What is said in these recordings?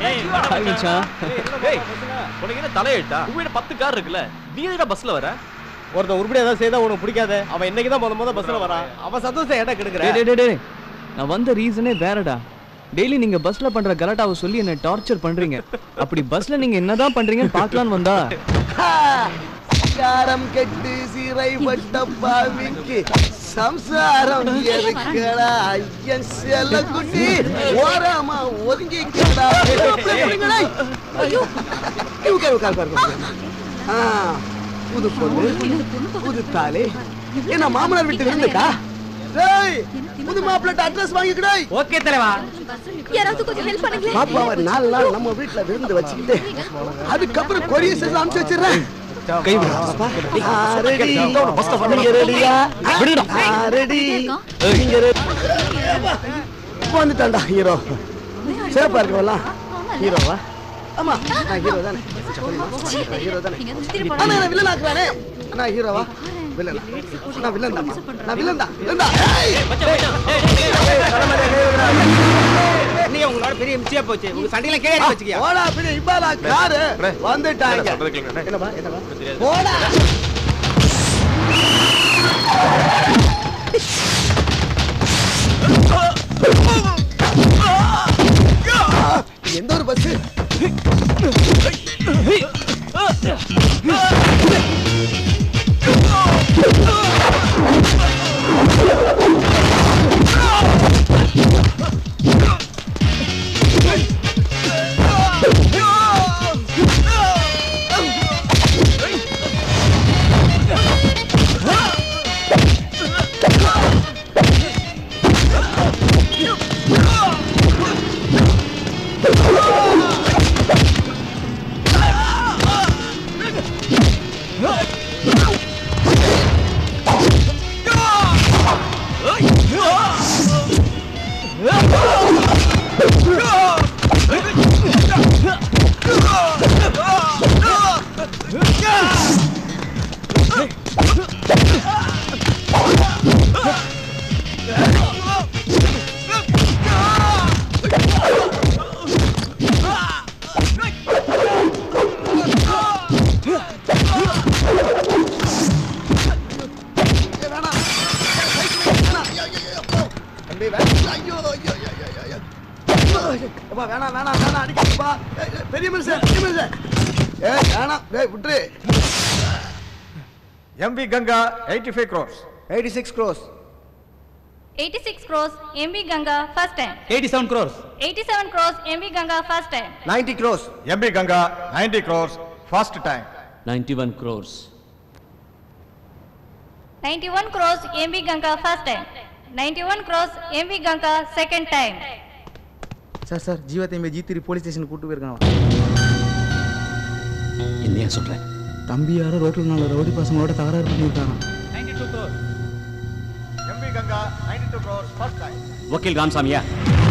Hi மச்சான் ஏய் உனக்கு என்ன தலையெழுத்தா உங்ககிட்ட பத்து கார் இருக்குல்ல நீ எதுடா பஸ்ல வர ஒருத்தன் உருப்படி ஏதாவது செய்தா உனக்கு பிடிக்காத அவன் இன்னைக்கு தான் முத முத பஸ்ல வரான் அவன் சந்தோஷம் இடம் கெடுக்கிற டேய், டேய், டேய், டேய். நான் வந்த ரீசனே வேறடா டெய்லி நீங்க பஸ்ல பண்ற கலாட்டாவை சொல்லி என்ன டார்ச்சர் பண்றீங்க அப்படி பஸ்ல நீங்க என்னதான் பண்றீங்கன்னு பார்க்கலான்னு வந்தா காரம் கெட்டு சிறைப்பட்ட பாவிக்கு சம்சாரம் எதுக்கடா ஐயன் செல்ல குட்டி ஓரமா ஒதுங்கிக்கடா புது பொண்ணு புது தாலி என்ன மாமனார் வீட்டு விருந்துக்கா டேய் புது மாப்பிள்ளை அட்ரஸ் வாங்கிக்கடா ஓகே தலைவா யாராவது கொஞ்சம் ஹெல்ப் பண்ணுங்களேன் பாப்பாவை நாலு நாள் நம்ம வீட்டுல விருந்து வச்சுக்கிட்டு அதுக்கப்புறம் கொரிய செஞ்சு அனுப்பிச்சு வச்சிடுறேன் கை ஆரடி. நீங்க ரெடியா? ஆரடி. நீங்க ரெடி? வந்துட்டான்டா ஹீரோ சிறப்பா இருக்கவெல்லாம் ஹீரோவா ஆமா நான் ஹீரோ தானே நான் ஹீரோ தானே ஆனா நான் வில்லன் ஆக்குறானே நான் ஹீரோவா வில்லனா நான் வில்லன் தான் நான் வில்லன் தான் வில்லன் தான் ஏய்! நீங்க உங்களோட பெரிய மிச்சியா போச்சு உங்க சண்டையில கீழே வச்சுக்கியா போடா பின்ன இப்பாலா காரு அண்ணே. வந்துட்டாங்க என்ன சொல்றது கேளுங்க, அண்ணே. என்னப்பா என்னப்பா போடா எந்த ஒரு பஸ் தம்பி வேணாம் ஐயோ ஐயோ ஐயோ ஐயோ, ஐயோ அப்பா வேணாம் வேணாம் வேணாம் அடிக்கப்பா பெரிய மனுஷன் பெரிய மனுஷன் ஏ வேணாம் டேய் விட்டுரு MV Ganga eighty five crores eighty six crores 86 crores MV Ganga first time. Eighty seven crores 87 crores MV Ganga first time. Ninety crores MV Ganga ninety crores first time ninety one crores 91 crores MV Ganga first time. 91 crores MV Ganga second time. Sir sir Jeeva தம்பி G three police station கூட்டு போயிருக்காங்க என்னையா சொல்றேன் தம்பி யாரோ ரோட்டில் நாலு rowdy பசங்களோட தகராறு பண்ணியிருக்காங்க MV Ganga ninety two crores first time வக்கீல் ராமசாமியா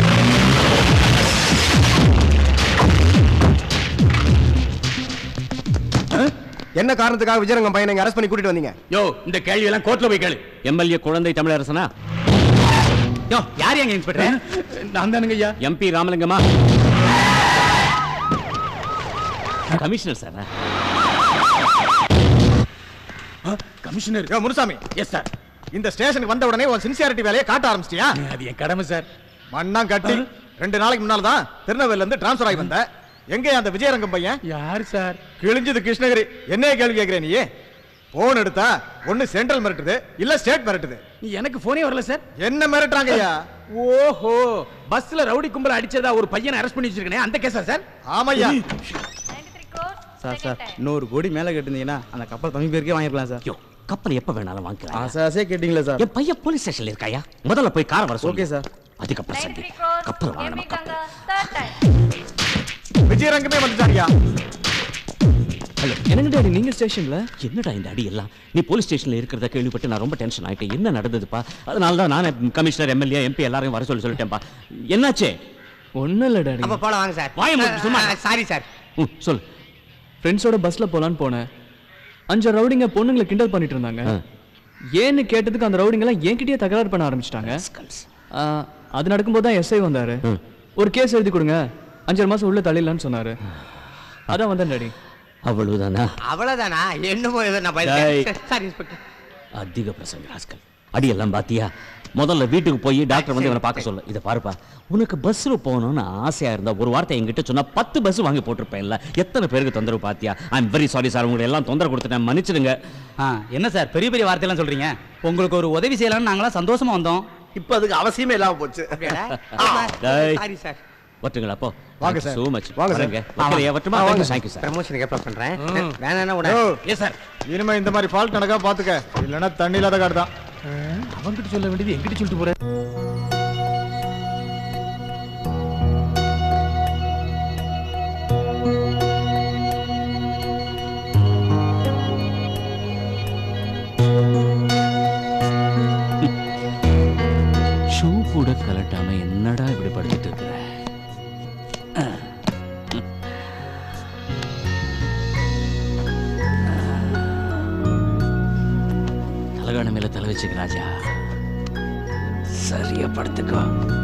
என்ன காரணத்துக்காக விஜயரங்கம் பையனை அரெஸ்ட் பண்ணி கூட்டிட்டு வந்தீங்க யோ இந்த கேள்வி எல்லாம் கோர்ட்ல போய் கேளு எம்எல்ஏ குழந்தை தமிழரசனா யோ யார் எங்க இன்ஸ்பெக்டர் நான் தானுங்க ஐயா எம்பி ராமலிங்கமா commissioner sir commissioner yo Munusamy yes sir இந்த ஸ்டேஷனுக்கு வந்த உடனே உன் சின்சியாரிட்டி வேலையை காட்ட ஆரம்பிச்சிட்டியா அது என் கடமை சார் மண்ணாம் கட்டி ரெண்டு நாளைக்கு முன்னால தான் திருநெல்வேலில இருந்து டிரான்ஸ்ஃபர் ஆகி வந்த எங்க அந்த விஜயரங்கம் பையன் யார் சார் கிழிஞ்சது கிருஷ்ணகிரி என்ன கேள்வி கேட்கிற நீ போன் எடுத்தா ஒண்ணு சென்ட்ரல் மிரட்டுது இல்ல ஸ்டேட் மிரட்டுது எனக்கு போனே வரல சார் என்ன மிரட்டுறாங்க ஐயா ஓஹோ பஸ்ல ரவுடி கும்பல அடிச்சதா ஒரு பையனை அரெஸ்ட் பண்ணி வச்சிருக்கனே அந்த கேஸா சார் ஆமையா 93 crores sir second sir time. நூறு கோடி மேல கேட்டிருந்தீங்கன்னா அந்த கப்பல் தமிழ் பேருக்கே வாங்கிருக்கலாம் சார் யோ கப்பல் எப்ப வேணாலும் வாங்கிக்கலாம் ஆசை ஆசையே கேட்டீங்களா சார் என் பையன் போலீஸ் ஸ்டேஷன்ல இருக்காயா முதல்ல போய் காரை வர சொல்லு ஓகே சார் அதுக்கப்புறம் சந்தி 93 crores கப்பல் MV வாங்கணும் கப்பல் Ganga third time. விஜயரங்கமே வந்துட்டாரியா ஹலோ என்னங்க டாடி நீங்க ஸ்டேஷன்ல என்னடா இந்த அடி எல்லாம் நீ போலீஸ் ஸ்டேஷன்ல இருக்கிறத கேள்விப்பட்டு நான் ரொம்ப டென்ஷன் ஆயிட்டேன் என்ன நடந்ததுப்பா அதனால தான் நானே கமிஷனர் எம்எல்ஏ எம்பி எல்லாரையும் வர சொல்லி சொல்லிட்டேன்ப்பா என்னாச்சே ஒன்றும் இல்லை டாடி அப்ப போலாம் வாங்க சார் வாயை மூடிட்டு சும்மா இரு. சாரி சார் ம் சொல் ஃப்ரெண்ட்ஸோட பஸ்ல போலான்னு போனேன் அஞ்சு ரவுடிங்க பொண்ணுங்களை கிண்டல் பண்ணிட்டு இருந்தாங்க ஏன்னு கேட்டதுக்கு அந்த ரவுடிங்கெல்லாம் என்கிட்டயே தகராறு பண்ண ஆரம்பிச்சிட்டாங்க அது நடக்கும்போது தான் எஸ்ஐ வந்தாரு ஒரு கேஸ் எழுதி கொடுங்க அஞ்சாறு மாசம் உள்ள தள்ளிடலான்னு சொன்னாரு அதான் வந்தேன் டாடி அவ்வளவுதானா அவ்வளவுதானா என்னமோ ஏதோ நான் டேய். பயந்தேன் சாரி இன்ஸ்பெக்டர் அதிக பிரசங்க ராஸ்கல் அடியெல்லாம் பாத்தியா முதல்ல வீட்டுக்கு போய் டாக்டர் வந்து இவனை பார்க்க சொல்ல இதை பாருப்பா உனக்கு பஸ்ல போகணும்னு ஆசையா இருந்தா ஒரு வார்த்தை என்கிட்ட சொன்னா பத்து பஸ் வாங்கி போட்டிருப்பேன்ல எத்தனை பேருக்கு தொந்தரவு பாத்தியா I am very sorry sir உங்களை எல்லாம் தொந்தரவு கொடுத்துட்டேன் மன்னிச்சிடுங்க ஆ என்ன சார் பெரிய பெரிய வார்த்தையெல்லாம் சொல்றீங்க உங்களுக்கு ஒரு உதவி செய்யலாம்னு நாங்களாம் சந்தோஷமா வந்தோம் இப்ப அதுக்கு அவசியமே இல்லாம போச்சு டேய். சாரி சார் வரட்டுங்களா அப்போ வாங்க சார். சோ மச் வாங்க சார். வரட்டுங்க வரட்டுமா தேங்க்யூ சார் ப்ரமோஷனுக்கு ஏற்பாடு பண்றேன் வேணா உடனே ஓ, எஸ் சார் இனிமே இந்த மாதிரி ஃபால்ட் நடக்கா பாத்துக்க இல்லைன்னா தண்ணி இல்லாத காடு தான் அவன்கிட்ட சொல்ல வேண்டியது எங்கிட்ட சொல்லிட்டு போற ஷூ கூட கலட்டாம என்னடா இப்படி படுத்துட்டு இருக்கிற தலகாண மேல தலை வச்சுக்க ராஜா சரியா படுத்துக்கோ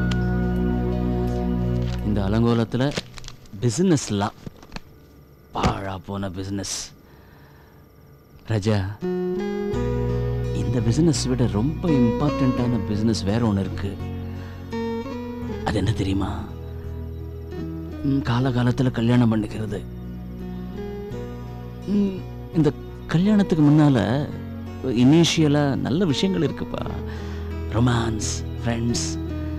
இந்த அலங்கோலத்துல பிசினஸ்லாம் பாழா போன பிசினஸ் ராஜா இந்த பிசினஸ் விட ரொம்ப இம்பார்ட்டண்ட்டான பிசினஸ் வேற ஒன்று இருக்கு அது என்ன தெரியுமா ம், காலகாலத்தில் கல்யாணம் பண்ணிக்கிறது ம், இந்த கல்யாணத்துக்கு முன்னால இனிஷியலா நல்ல விஷயங்கள் இருக்குப்பா ரொமான்ஸ் ஃப்ரெண்ட்ஸ்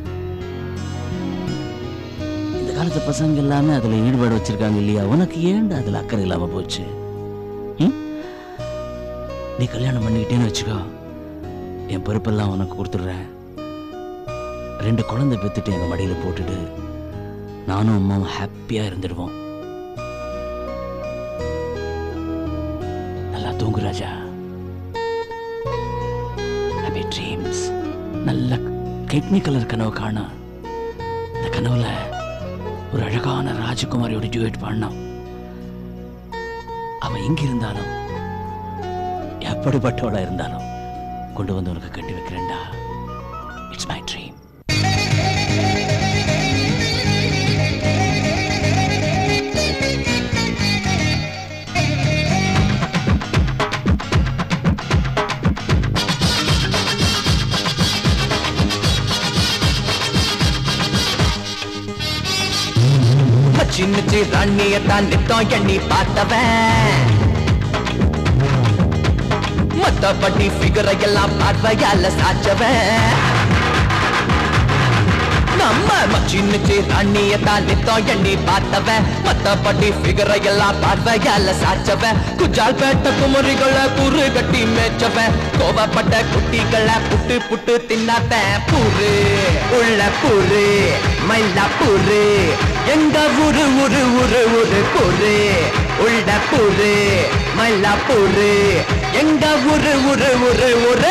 இந்த காலத்து பசங்க எல்லாமே அதுல ஈடுபாடு வச்சிருக்காங்க இல்லையா உனக்கு ஏன்டா அதுல அக்கறை இல்லாம போச்சு ம்? நீ கல்யாணம் பண்ணிக்கிட்டேன்னு வச்சுக்கோ என் பொறுப்பெல்லாம் உனக்கு கொடுத்துட்றேன் ரெண்டு குழந்தை பெற்றுட்டு எங்கள் மடியில் போட்டுட்டு நானும் அம்மாவும் ஹாப்பியாக இருந்துடுவோம் நல்லா தூங்கு ராஜா ஹாப்பி ட்ரீம்ஸ் நல்ல கிட்னி கலர் கனவு காண இந்த கனவுல ஒரு அழகான ராஜகுமாரியோட டியூட் பாடினான் அவன் எங்க இருந்தாலும் எப்படிப்பட்டவளா இருந்தாலும் கொண்டு வந்து உனக்கு கட்டி வைக்கிறேன்டா இட்ஸ் மை ட்ரீம் சின்ன ராணியத்தான் நித்தம் எண்ணி பார்த்தவன் மத்தபடி ஃபிகரை எல்லாம் பார்வையால சாச்சவன் நம்ம சின்ன ராணியத்தான் நித்தம் எண்ணி பார்த்தவன் மத்தபடி ஃபிகரை எல்லாம் பார்வையால சாச்சவன் குஜால் பேட்ட குமரிகளை குறு கட்டி மேய்ச்சவன் கோவப்பட்ட குட்டிகளை புட்டு புட்டு தின்னாத்தன் பூரு உள்ள பூரு மயிலா பூரு எங்க ஊரு ஊரு ஊரு ஊரு பூரு உள்ள பூரு மயிலா பூரு எங்க ஊரு ஊரு ஊரு ஊரு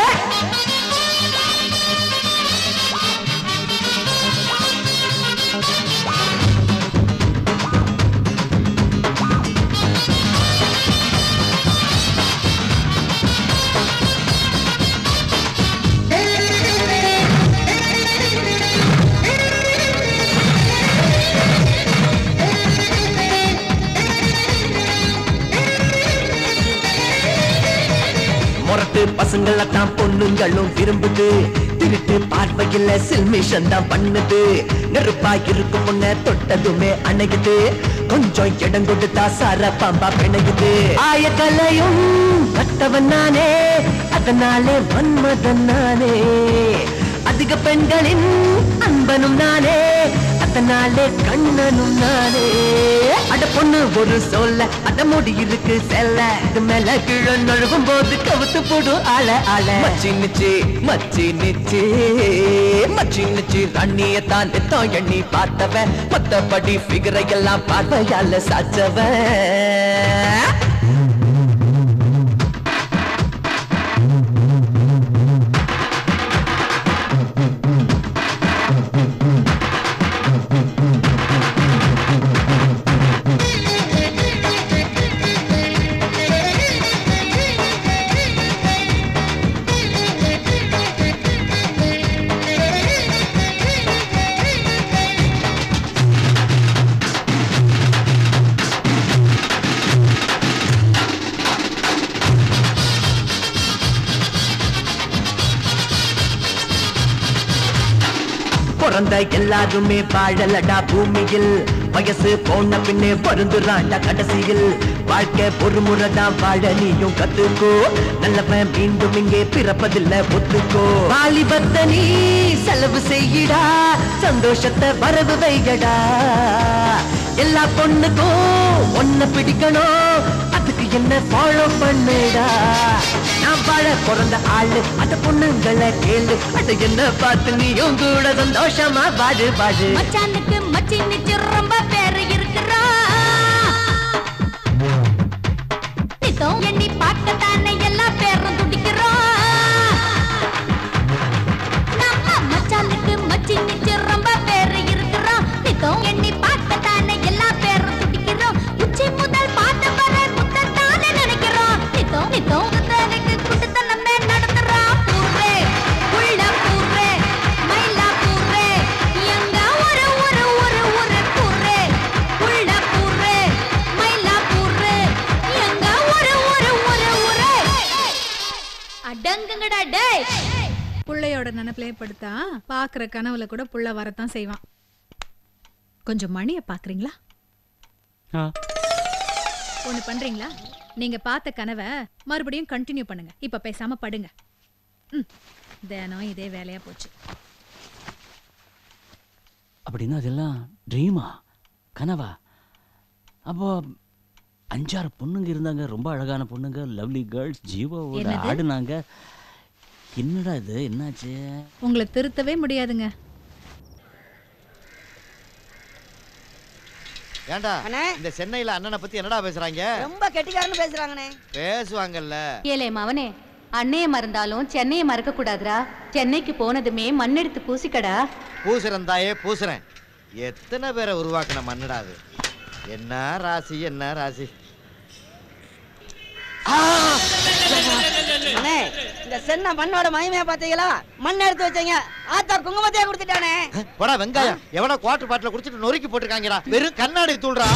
முரட்டு பசங்கள தான் பொண்ணுங்களும் விரும்புது திருட்டு பார்வையில சில்மிஷன் தான் பண்ணுது நெருப்பா இருக்கும் முன்ன தொட்டதுமே அணையுது கொஞ்சம் இடம் கொடுத்தா சார பாம்பா பிணையுது ஆயக்கலையும் கட்டவன் நானே அதனாலே மன்மதன் நானே அதிக பெண்களின் அன்பனும் நானே அதனாலே கண்ணனும் நானே அட பொண்ணு ஒரு சொல்ல அட முடி இருக்கு செல்ல இது மேல கீழே நழுவும் போது கவுத்து போடும் ஆள ஆள மச்சி நிச்சி மச்சி நிச்சி மச்சி நிச்சி ரண்ணிய தான் நித்தம் எண்ணி பார்த்தவன் மத்தபடி ஃபிகரை எல்லாம் பார்வையால சாச்சவன் பிறந்த எல்லாருமே வாழலடா பூமியில் வயசு போன பின்னே வருந்துறாண்டா கடைசியில் வாழ்க்கை ஒரு முறைதான் வாழ நீயும் கத்துக்கோ நல்லவன் மீண்டும் இங்கே பிறப்பதில்லை ஒத்துக்கோ வாலிபத்த நீ செலவு செய்யடா சந்தோஷத்தை வரவு வையடா எல்லா பொண்ணுக்கும் ஒன்ன பிடிக்கணும் அதுக்கு என்ன ஃபாலோ பண்ணுடா நான் வாழ பிறந்த ஆளு அந்த பொண்ணுங்களை கேளு அது என்ன பார்த்து நீயும் கூட சந்தோஷமா வாழு வாழு மச்சானுக்கு மச்சினிச்சு ரொம்ப பேரு இருக்கிறா நித்தம் எண்ணி பார்க்கத்தானே எல்லா பேரும் துடிக்கிறோம் நம்ம மச்சானுக்கு மச்சினிச்சு ரொம்ப பேரு இருக்கிறோம் நித்தம் எண்ணி பார்க்கத்தானே எல்லா பேரும் துடிக்கிறோம் உச்சி முதல் பாட்டு வரை முத்தத்தானே நினைக்கிறோம் நித்தம் நித்தம் குத்தனுக்கு குட்டுத்தனமே நடத்துறோம் பூரே உள்ள பூரே மயிலா பூரே எங்க ஒரு ஒரு ஒரு ஒரு பூரே உள்ள பூரே மயிலா பூரே எங்க ஒரு ஒரு ஒரு ஒரு அடங்குங்கடா டேய் புள்ளையோட நினைப்பிலே படுத்தா பாக்குற கனவுல கூட புள்ள வரத்தான் செய்வான் கொஞ்சம் மணிய பாக்குறீங்களா ஒண்ணு பண்றீங்களா நீங்க பார்த்த கனவை மறுபடியும் கண்டினியூ பண்ணுங்க இப்ப பேசாம படுங்க ம், தினம் இதே வேலையா போச்சு அப்படின்னா அதெல்லாம் ட்ரீமா கனவா அப்போ அஞ்சாறு பொண்ணுங்க இருந்தாங்க ரொம்ப அழகான பொண்ணுங்க லவ்லி கேர்ள்ஸ் ஜீவாவோட என்னது? ஆடுனாங்க என்னடா இது என்னாச்சு உங்களை திருத்தவே முடியாதுங்க ஏண்டா இந்த சென்னையில அண்ணனை பத்தி என்னடா பேசுறாங்க ரொம்ப கெட்டிக்காரன்னு பேசுறாங்கண்ணே பேசுவாங்கல்ல ஏலே மவனே அன்னைய மறந்தாலும் சென்னையை மறக்க கூடாதுடா சென்னைக்கு போனதுமே மண்ணெடுத்து பூசிக்கடா பூசுறேன் தாயே பூசுறேன் எத்தனை பேரை உருவாக்கின மண்ணுடா அது என்ன ராசி என்ன ராசி அண்ணே இந்த சென்னை மண்ணோட மகிமையா பாத்தீங்களா மண் எடுத்து வச்சீங்க ஆத்தா குங்குமத்தையே கொடுத்துட்டானே போடா வெங்காயம் எவனோ குவாட்டர் பாட்டில குடிச்சிட்டு நொறுக்கி போட்டிருக்காங்கடா வெறும் கண்ணாடி தூள்றா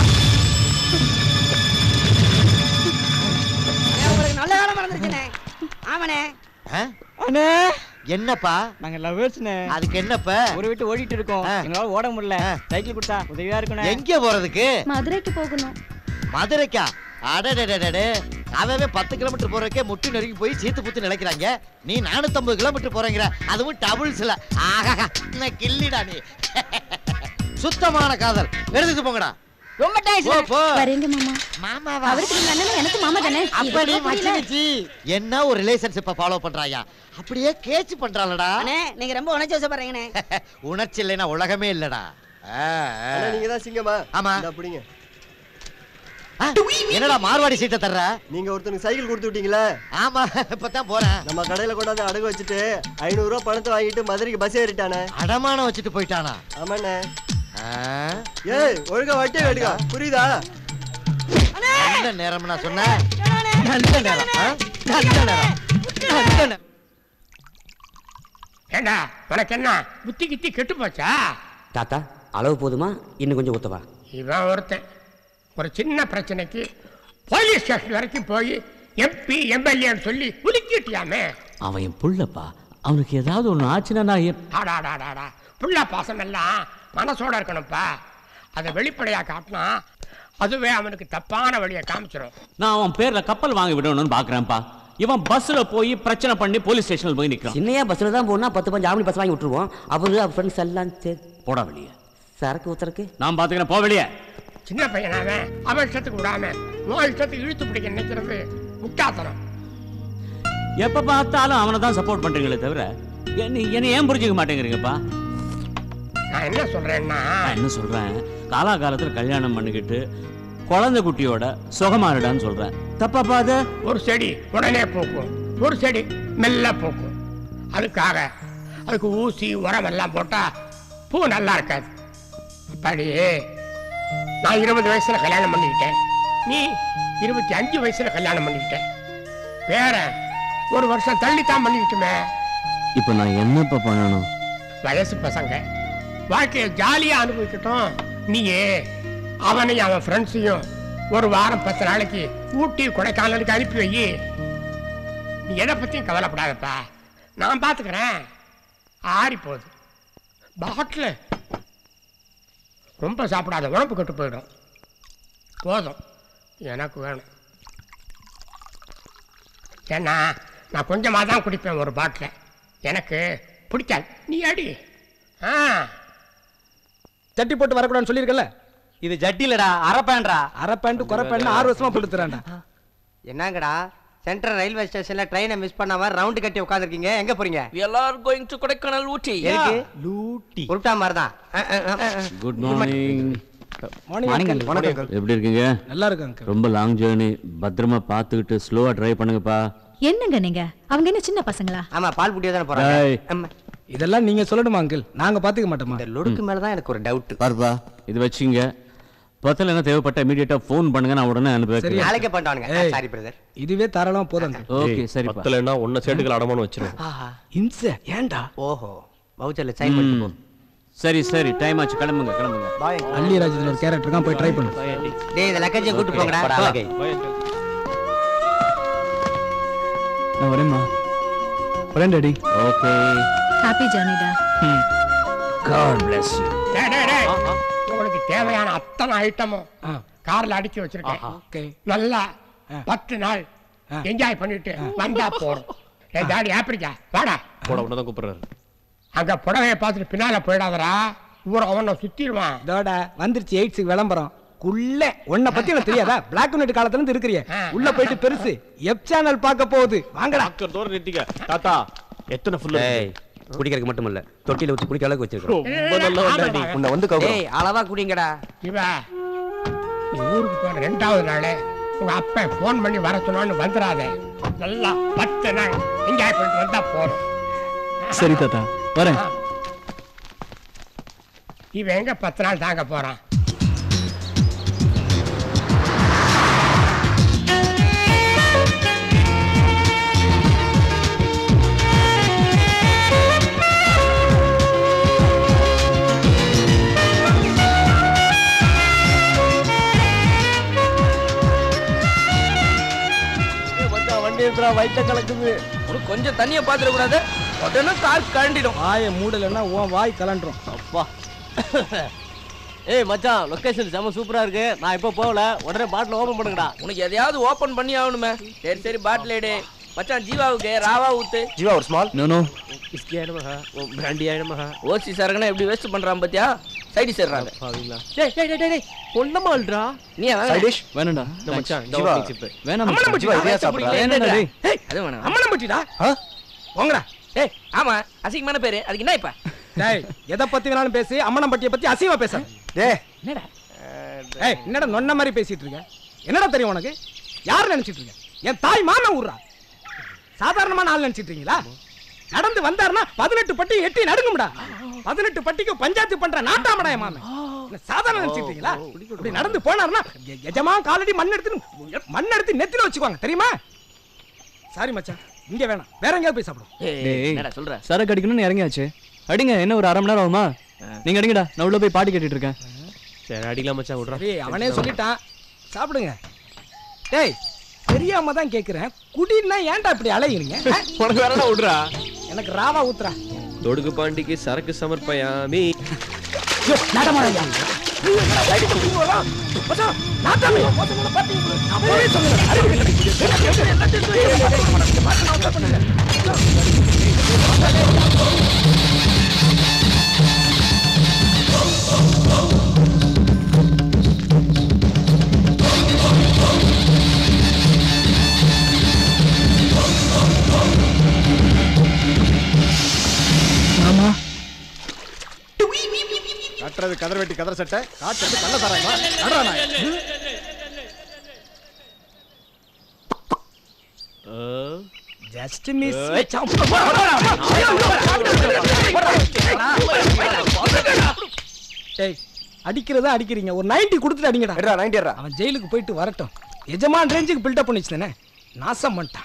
அண்ணே, உங்களுக்கு நல்ல காலம் மறந்துருச்சுண்ணே ஆமாண்ணே ஆ? அண்ணே என்னப்பா நாங்க லவ்வர்ஸ்ண்ணே அதுக்கு என்னப்ப ஒரு விட்டு ஓடிட்டு இருக்கோம் எங்களால ஓட முடியல சைக்கிள் கொடுத்தா உதவியா இருக்கணும் எங்க போறதுக்கு மதுரைக்கு போகணும் மதுரைக்கா அடடடடடே அவவே பத்து கிலோமீட்டர் போறதுக்கே முட்டி நெருங்கி போய் சீத்து புத்து நிலைக்கிறாங்க நீ நானூத்தம்பது கிலோமீட்டர் போறேங்கிற அதுவும் டபுள்ஸ்ல ஆஹா நான் கில்லிடா நீ சுத்தமான காதல் எடுத்துட்டு போங்கடா ரொம்ப போ, போ. வரேங்க மாமா மாமாவா அவருக்கு நீங்க அண்ணனும் எனக்கு மாமா தானே அப்ப நீ இதெல்லாம் புரியல. மச்சினிச்சி என்ன ஒரு ரிலேஷன்ஷிப்ப ஃபாலோ பண்றாயா அப்படியே கேட்ச் பண்றாளடா அண்ணே நீங்க ரொம்ப உணர்ச்சி வசப்படுறீங்கண்ணே உணர்ச்சி இல்லைன்னா உலகமே இல்லடா ஆ, ஆ. நீங்க தான் சிங்கமா ஆமா அப்படிங்க ஆ, என்னடா மார்வாடி சீட்டை தர்ற நீங்க ஒருத்தனுக்கு சைக்கிள் கொடுத்து விட்டீங்களா ஆமா இப்பதான் போறேன் நம்ம கடையில கொண்டாந்து அடகு வச்சுட்டு ஐநூறு ரூபாய் பணத்தை வாங்கிட்டு மதுரைக்கு பஸ் ஏறிட்டானே அடமானம் வச்சுட்டு போயிட்டானா ஆமாண்ணே ஆ, ஏய் ஒழுங்கா வட்டி கட்டுக்கா புரியுதா நல்ல நேரம் நான் சொன்னேன் நல்ல நேரம் ஆ? நல்ல நேரம் நல்ல நேரம் ஏண்டா உனக்கு என்ன புத்தி கித்தி கெட்டு போச்சா தாத்தா அளவு போதுமா இன்னும் கொஞ்சம் ஊத்தவா இவன் ஒருத்தன் ஒரு சின்ன பிரச்சனைக்கு போலீஸ் ஸ்டேஷன் வரைக்கும் போய் எம்பி எம்எல்ஏன்னு சொல்லி உலுக்கிட்டியாமே அவன் என் புள்ளப்பா அவனுக்கு ஏதாவது ஒன்று ஆச்சுன்னா நான் என் ஆடாடாடாடா புள்ள பாசம் எல்லாம் மனசோட இருக்கணும்ப்பா அதை வெளிப்படையா காட்டினா அதுவே அவனுக்கு தப்பான வழியை காமிச்சிடும் நான் அவன் பேர்ல கப்பல் வாங்கி விடணும்னு பாக்குறேன்ப்பா இவன் பஸ்ல போய் பிரச்சனை பண்ணி போலீஸ் ஸ்டேஷன்ல போய் நிக்கிறான் சின்னையா பஸ்ல தான் போனா பத்து பஞ்சு ஆம்பளை பஸ் வாங்கி விட்டுருவோம் அவரு ஃப்ரெண்ட்ஸ் எல்லாம் சரி போடா வெளியே சரக்கு ஊத்துறக்கு நான் பாத்துக்கிறேன் போ வெளியே சின்ன பையனாவே அவன் இஷ்டத்துக்கு விடாம உன் இஷ்டத்துக்கு இழுத்து பிடிக்க நினைக்கிறது முட்டாத்தனம் எப்ப பார்த்தாலும் அவனை தான் சப்போர்ட் பண்றீங்களே தவிர என்ன என்னை ஏன் புரிஞ்சுக்க மாட்டேங்கிறீங்கப்பா நான் என்ன சொல்றேன்னா நான் என்ன சொல்றேன் காலாகாலத்துல கல்யாணம் பண்ணிக்கிட்டு குழந்தை குட்டியோட சுகமாறுடான்னு சொல்றேன் தப்பாப்பா அது ஒரு செடி உடனே பூக்கும் ஒரு செடி மெல்ல பூக்கும் அதுக்காக அதுக்கு ஊசி உரம் எல்லாம் போட்டா பூ நல்லா இருக்காது அப்படி நான் இருபது வயசுல கல்யாணம் பண்ணிக்கிட்டேன் நீ இருபத்தி அஞ்சு வயசுல கல்யாணம் பண்ணிக்கிட்டேன் வேற ஒரு வருஷம் தள்ளித்தான் பண்ணிக்கிட்டுமே இப்போ நான் என்னப்பா பண்ணணும் வயசு பசங்க வாழ்க்கையை ஜாலியா அனுபவிக்கட்டும் நீயே அவனையும் அவன் ஃப்ரெண்ட்ஸையும் ஒரு வாரம் பத்து நாளைக்கு ஊட்டி கொடைக்கானலுக்கு அனுப்பி வை நீ எதை பத்தியும் கவலைப்படாதப்பா நான் பார்த்துக்கிறேன் ஆறி போகுது பாட்டில் ரொம்ப சாப்பிடாத உடம்பு கெட்டு போயிடும் போதும் எனக்கு வேணும் ஏன்னா நான் கொஞ்சமாக தான் குடிப்பேன் ஒரு பாட்டில் எனக்கு பிடிக்காது நீ அடி ஆ சட்டி போட்டு வரக்கூடாதுன்னு சொல்லியிருக்கல இது ஜட்டி இல்லடா அரப்பேன்டா அரை பேண்ட் குறை பேண்ட் ஆறு வருஷமா போட்டுறான்டா என்னங்கடா சென்ட்ரல் ரயில்வே ஸ்டேஷன்ல ட்ரெயினை மிஸ் பண்ணாம ரவுண்ட் கட்டி உட்காந்துருக்கீங்க எங்க போறீங்க we are all going to Kodaikanal ஊட்டி எதுக்கு லூட்டி உருட்டா மாதிரி தான் குட் மார்னிங் மார்னிங் அங்கிள் வணக்கம் uncle. எப்படி இருக்கீங்க நல்லா இருக்கு அங்கிள் ரொம்ப லாங் ஜேர்னி பத்திரமா பார்த்துக்கிட்டு ஸ்லோவா ட்ரைவ் பண்ணுங்கப்பா என்னங்க நீங்க அவங்க என்ன சின்ன பசங்களா ஆமா பால் புட்டியா தானே டேய். போறாங்க இதெல்லாம் நீங்க சொல்லணுமா அங்கிள் நாங்க பாத்துக்க மாட்டோமா இந்த லொடுக்கு மேல தான் எனக்கு ஒரு டவுட் பாருப்பா இது வச்சுங்க பத்தல என்ன தேவைப்பட்ட இமீடியட்டா ஃபோன் பண்ணுங்க நான் உடனே அனுப்பி சரி வைக்கிறேன் நாளைக்கே பண்ணிட்டானுங்க ஏய். சாரி பிரதர் இதுவே தாராளமா போதும் uncle. ஓகே சரிப்பா பத்தலைன்னா ஒன்ன சேர்த்துக்கல அடமானம் வச்சிரும் இம்ச ஏன்டா ஓஹோ வவுச்சர்ல சைன் பண்ணிட்டு போ சரி சரி டைம் ஆச்சு கிளம்புங்க கிளம்புங்க பாய் அள்ளி ராஜ்யத்துல ஒரு கேரக்டர் தான் போய் ட்ரை பண்ணு டேய் இந்த லக்கேஜை கூட்டு போங்கடா போ. நான் வரேம்மா வரேன் டாடி ஓகே ஹாப்பி ஜர்னிடா காட் பிளஸ் யூ டேய், டேய், டேய். உங்களுக்கு தேவையான அத்தனை ஐட்டமும் கார்ல அடிச்சு வச்சிருக்கேன் ஓகே நல்லா பத்து நாள் என்ஜாய் பண்ணிட்டு வந்தா போறோம் ஏ டாடி ஆப்பிரிக்கா வாடா போட உன்னதான் கூப்பிடுறாரு அங்க புடவைய பார்த்துட்டு பின்னால போயிடாதடா ஊரை அவனை சுத்திடுவான் இதோட வந்துருச்சு எயிட்ஸுக்கு விளம்பரம் குள்ள உன்னை பத்தி எனக்கு தெரியாதா பிளாக் அண்ட் ஒயிட் காலத்துல இருந்து இருக்கிறிய உள்ள போயிட்டு பெருசு எப் சேனல் பார்க்க போகுது வாங்கடா டாக்டர் தோற நிறுத்திக்க தாத்தா எத்தனை ஃபுல்லா குடிக்கிறதுக்கு மட்டும் இல்ல தொட்டில ஊத்தி குடிக்க அளவுக்கு வச்சிருக்கோம் ரொம்ப நல்ல டாடி உன்னை வந்து கவுக்குறோம். ஏய் அளவா குடிங்கடா இவ நீ ஊருக்கு போற ரெண்டாவது நாள் உங்க அப்பா ஃபோன் பண்ணி வர சொன்னான்னு வந்துடாத நல்லா பத்து நாள் என்ஜாய் பண்ணிட்டு வந்தா போறோம் சரி தாத்தா வரேன் இவன் எங்க பத்து நாள் தாங்க போறான் மச்சான் வண்டி எடுத்துறா வயிற்ற கலக்குது உனக்கு கொஞ்சம் தண்ணியை பாத்துட கூடாது உடனே கால் கழண்டிடும் வாயை மூடலைன்னா உன் வாய் கலண்டுரும் அப்பா ஏய் மச்சான் லொகேஷன் செம சூப்பரா இருக்கு நான் இப்போ போகல உடனே பாட்டில் ஓபன் பண்ணுங்கடா உனக்கு எதையாவது ஓபன் பண்ணி ஆகணுமே சரி சரி பாட்டில் எடு மச்சான் ஜீவாவுக்கு ராவா ஊத்து ஜீவா ஒரு ஸ்மால் நோ நோ விஸ்கி ஆயிடுமா பிராண்டி ஆயிடுமா ஓசி சரகனா எப்படி வேஸ்ட் பண்றான் பாத்தியா சைடு சேர்றாங்க டேய் டேய் டேய் டேய் ஒண்ணமா அல்றா நீ அவன் சைட் டிஷ் வேணாம்டா இந்த மச்சான் இந்த ஜீவா. walking chip. வேணாம் அம்மனை மச்சான். பச்சி இதே சாப்பிடுறா. வேணாம்டா டேய். அது வேணாம் அம்மனை பச்சிடா போங்கடா ஏய் ஆமா அசிங்கமான பேரு அதுக்கு என்ன இப்ப டேய் எதை பத்தி வேணாலும் பேசி அம்மனம்பட்டியை பத்தி அசிங்கமா பேச டேய் என்னடா ஏய் என்னடா நொன்ன மாதிரி பேசிட்டு இருக்க என்னடா தெரியும் உனக்கு யார் நினைச்சிட்டு இருக்க என் தாய் மாமன் ஊர்றா சாதாரணமான ஆள் நினைச்சிட்டு இருக்கீங்களா நடந்து வந்தாருன்னா பதினெட்டு பட்டி எட்டி நடுங்கும்டா பதினெட்டு பட்டிக்கு பஞ்சாயத்து பண்ற நாட்டாமடா என் மாமன் என்ன சாதாரண நினைச்சிட்டு இருக்கீங்களா இப்படி நடந்து போனாருன்னா எ- எஜமா காலடி மண் எடுத்து மண் எடுத்து நெத்தில வச்சுக்குவாங்க தெரியுமா சாரி மச்சான் இங்க வேணாம் வேற எங்கேயாவது போய் சாப்பிடும் ஏய் என்னடா சொல்ற சரக்கு அடிக்கணும்னு இறங்கியாச்சு அடிங்க என்ன ஒரு அரை மணி நேரம் ஆகுமா நீங்க அடிங்கடா நான் உள்ள போய் பாட்டு கேட்டுட்டு இருக்கேன் சரி அடிக்கலாம் மச்சான் விட்றா சரி அவனே சொல்லிட்டான் சாப்பிடுங்க டேய் தெரியாம தான் கேக்குறேன் குடின்னா ஏன்டா இப்படி அலையுறீங்க ஆ? உனக்கு வேறடா விட்றா எனக்கு ராவா ஊத்துறா தொடுக்கு பாண்டிக்கு சரக்கு சமர்ப்பயாமி கட்டுறது கதர் வெட்டி கதர் சட்டை காட்டுறது கள்ள தராங்களா நடரா நாய் ஜஸ்ட் மிஸ் டேய் அடிக்கிறதா அடிக்கிறீங்க ஒரு 90 கொடுத்துட்டு அடிங்கடா எடுறா 90 எடுறா அவன் ஜெயிலுக்கு போயிட்டு வரட்டும் எஜமான் ரேஞ்சுக்கு பில்டப் பண்ணிச்சு தானே நாசம் பண்ணிட்டான்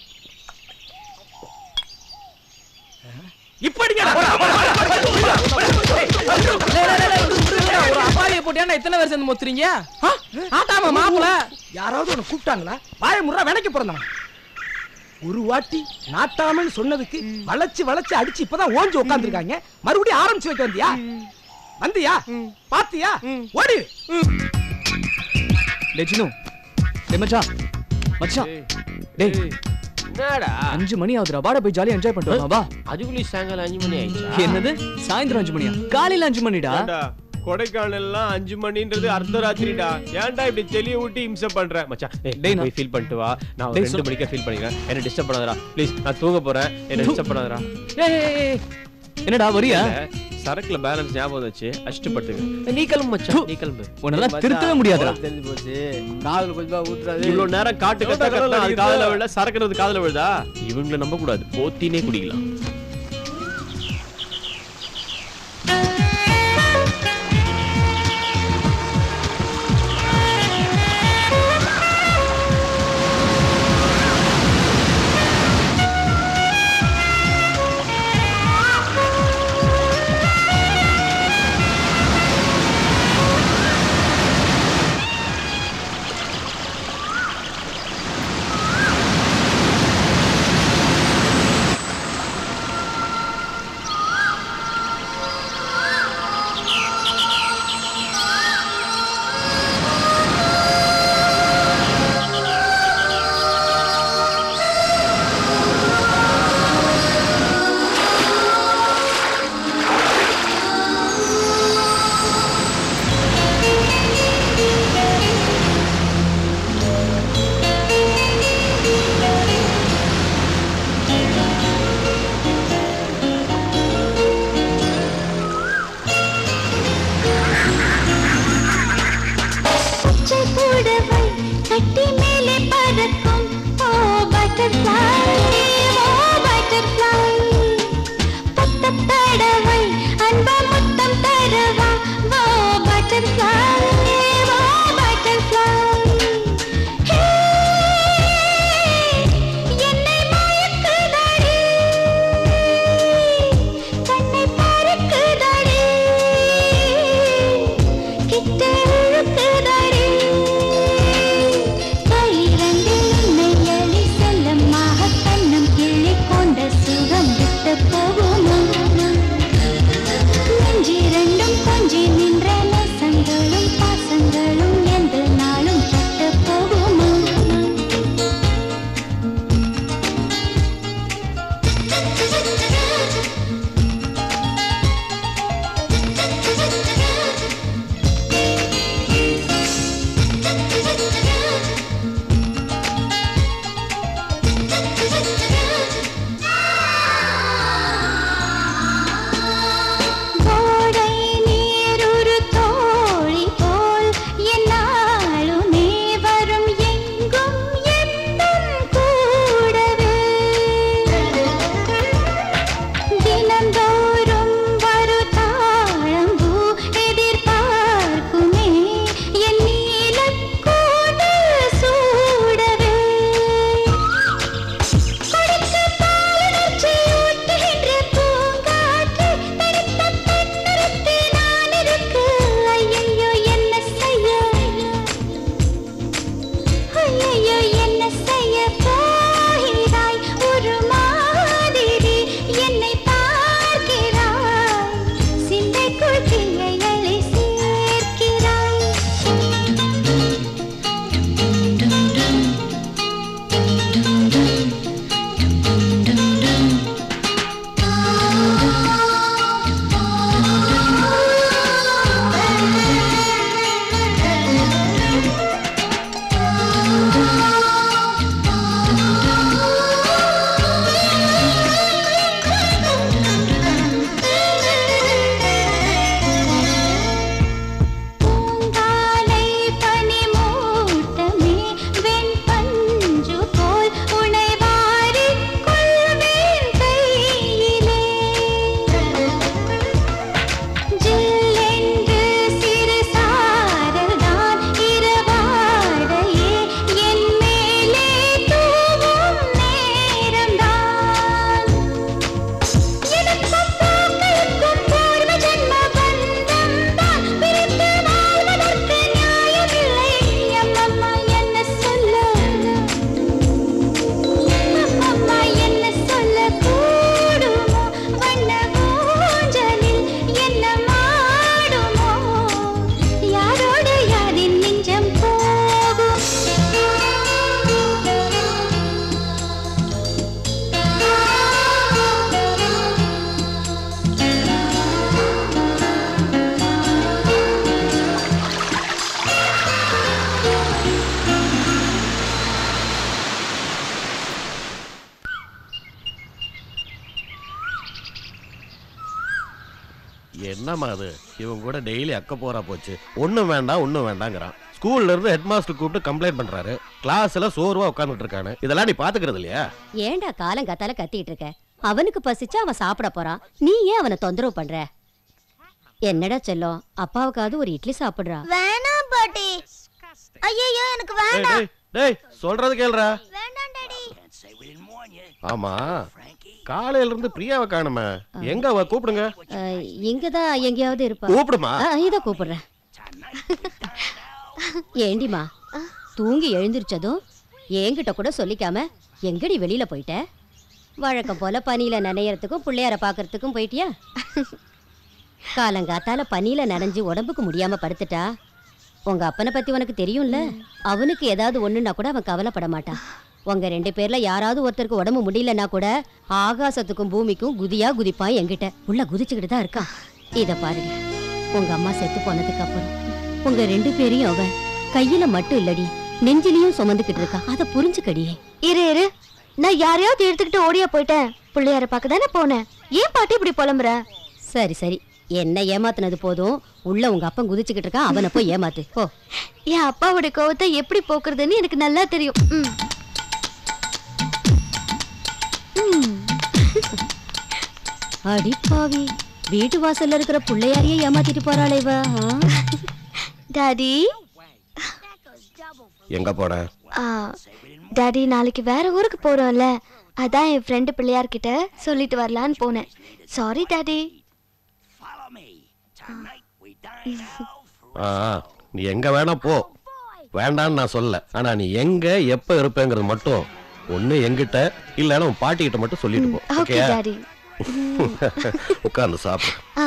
இப்ப அடிங்கடா ஒரு அப்பாவியை போட்டியா எத்தனை பேர் சேர்ந்து மொத்துறீங்க ஆட்டாம மாப்பிள யாராவது உன்னை கூப்பிட்டாங்களா வாய முறா வினைக்கு பிறந்தவன் ஒரு வாட்டி நாட்டாமன்னு சொன்னதுக்கு வளைச்சு வளைச்சு அடிச்சு இப்பதான் ஓஞ்சு உட்காந்துருக்காங்க மறுபடியும் ஆரம்பிச்சு வைக்க வந்தியா வந்தியா பாத்தியா ஓடி டேய் சின்னு டேய் மச்சான் மச்சான் டேய் என்னடா அஞ்சு மணி ஆகுதுடா வாடா போய் ஜாலியா என்ஜாய் பண்ணிட்டு வரலாம், வா அதுக்குள்ளே சாயங்காலம் அஞ்சு மணி ஆயிடுச்சா என்னது சாயந்தரம் அஞ்சு மணியா காலையில அஞ்சு மணிடா ஏன்டா, கொடைக்கானல்லாம் அஞ்சு மணின்றது அர்த்தராத்திரிடா ஏன்டா இப்படி தெளிய விட்டு இம்சை பண்ற மச்சான் ஏய், டேய், போய் ஃபீல் பண்ணிட்டு வா நான் ஒரு டேய், ரெண்டு சொல். மணிக்கா ஃபீல் பண்ணிக்கிறேன் என்ன டிஸ்டர்ப் பண்ணாதடா ப்ளீஸ் நான் தூங்க போறேன் என்ன டிஸ்டர்ப் பண்ணாதடா ஏய், ஏய், ஏய், என்னடா வரியா இல்ல, சரக்குல பேலன்ஸ் ஞாபகம் வந்துச்சு அஷ்டு படுத்துக்க நீ கிளம்பு மச்சான் நீ கிளம்பு உன்னெல்லாம் திருத்தவே முடியாதுடா தெரிஞ்சு போச்சு காதல் கொஞ்சமா ஊத்துறாது இவ்வளவு நேரம் காட்டு கத்த எவ்வளவு கத்தனா அது அடிக்குது? காதுல விழ சரக்குறது காதுல விழுதா இவங்கள நம்ப கூடாது போத்தினே குடிக்கலாம் பச்சை புடவை கட்டி மேலே பறக்கும் ஓ பட்டர்ஃப்ளை ஓ பட்டர்ஃப்ளை பத்த தடவை அன்பா முத்தம் தரவா ஓ பட்டர்ஃப்ளை ஓ பட்டர்ஃப்ளை என்னை மயக்குதடி கண்ணை பறிக்குதடி கிட்ட இழுக்குதடி கை என்னம்மா அது இவன் கூட டெய்லி அக்க போறா போச்சு ஒண்ணும் வேண்டாம் ஒண்ணும் வேண்டாங்கிறான் ஸ்கூல்ல இருந்து ஹெட் மாஸ்டர் கூப்பிட்டு கம்ப்ளைண்ட் பண்றாரு கிளாஸ்ல சோர்வா உட்காந்துட்டு இருக்கானு இதெல்லாம் நீ பாத்துக்கிறது இல்லையா ஏன்டா காலங்காத்தால கத்திட்டு இருக்க அவனுக்கு பசிச்சா அவன் சாப்பிட போறான் நீ ஏன் அவனை தொந்தரவு பண்ற என்னடா செல்லம் அப்பாவுக்காவது ஒரு இட்லி சாப்பிடுறா வேணாம் பாட்டி ஐயோ எனக்கு டேய், வேண்டாம் டேய், டேய் சொல்றது கேளுடா ஆமா காலையில இருந்து பிரியாவை காணுமே எங்க அவ கூப்பிடுங்க அஹ், இங்கதான் எங்கேயாவது இருப்பா கூப்பிடுமா. அஹ், இதோ கூப்பிடுறேன் ஏண்டிமா தூங்கி எழுந்திருச்சதும் என்கிட்ட கூட சொல்லிக்காம எங்கடி வெளியில போயிட்ட வழக்கம் போல பனியில நனையறதுக்கும் பிள்ளையார பாக்குறதுக்கும் போயிட்டியா காலங்காத்தால பனியில நனைஞ்சு உடம்புக்கு முடியாம படுத்துட்டா உங்க அப்பனை பத்தி உனக்கு தெரியும்ல அவனுக்கு ஏதாவது ஒண்ணுன்னா கூட அவன் கவலைப்பட மாட்டான் உங்க ரெண்டு பேர்ல யாராவது ஒருத்தருக்கு உடம்பு முடியலன்னா கூட ஆகாசத்துக்கும் பூமிக்கும் குதியா குதிப்பான் என்கிட்ட உள்ள குதிச்சுக்கிட்டு தான் இருக்கான் இத பாருங்க உங்க அம்மா செத்து போனதுக்கு அப்புறம் உங்க ரெண்டு பேரையும் அவன் கையில மட்டும் இல்லடி நெஞ்சிலையும் சுமந்துக்கிட்டு இருக்கா அத புரிஞ்சுக்கடி இரு இரு நான் யாரையாவது எடுத்துக்கிட்டு ஓடியா போயிட்டேன் பிள்ளையார பார்க்க தானே போனேன் ஏன் பாட்டி இப்படி புலம்புற சரி சரி என்ன ஏமாத்துனது போதும் உள்ள உங்க அப்பன் குதிச்சுக்கிட்டு இருக்கான் அவனை போய் ஏமாத்து போ என் அப்பாவோட கோவத்தை எப்படி போக்குறதுன்னு எனக்கு நல்லா தெரியும் ம். ம். அடிப்பாவி வீட்டு வாசல்ல இருக்கிற பிள்ளையாரையே ஏமாத்திட்டு போறாளே இவ ஆ? டாடி எங்க போன ஆ, டாடி நாளைக்கு வேற ஊருக்கு போறோம்ல அதான் என் ஃப்ரெண்டு பிள்ளையார் கிட்ட சொல்லிட்டு வரலான்னு போனேன் சாரி டாடி ஆ நீ எங்க வேணா போ வேண்டான்னு நான் சொல்ல ஆனா நீ எங்க எப்ப இருப்பேங்கிறது மட்டும் ஒண்ணு எங்கிட்ட இல்லைன்னா உன் பாட்டி கிட்ட மட்டும் சொல்லிட்டு போ ஓகே ஓகேயா டாடி உட்கார்ந்து சாப்பிடு ஆ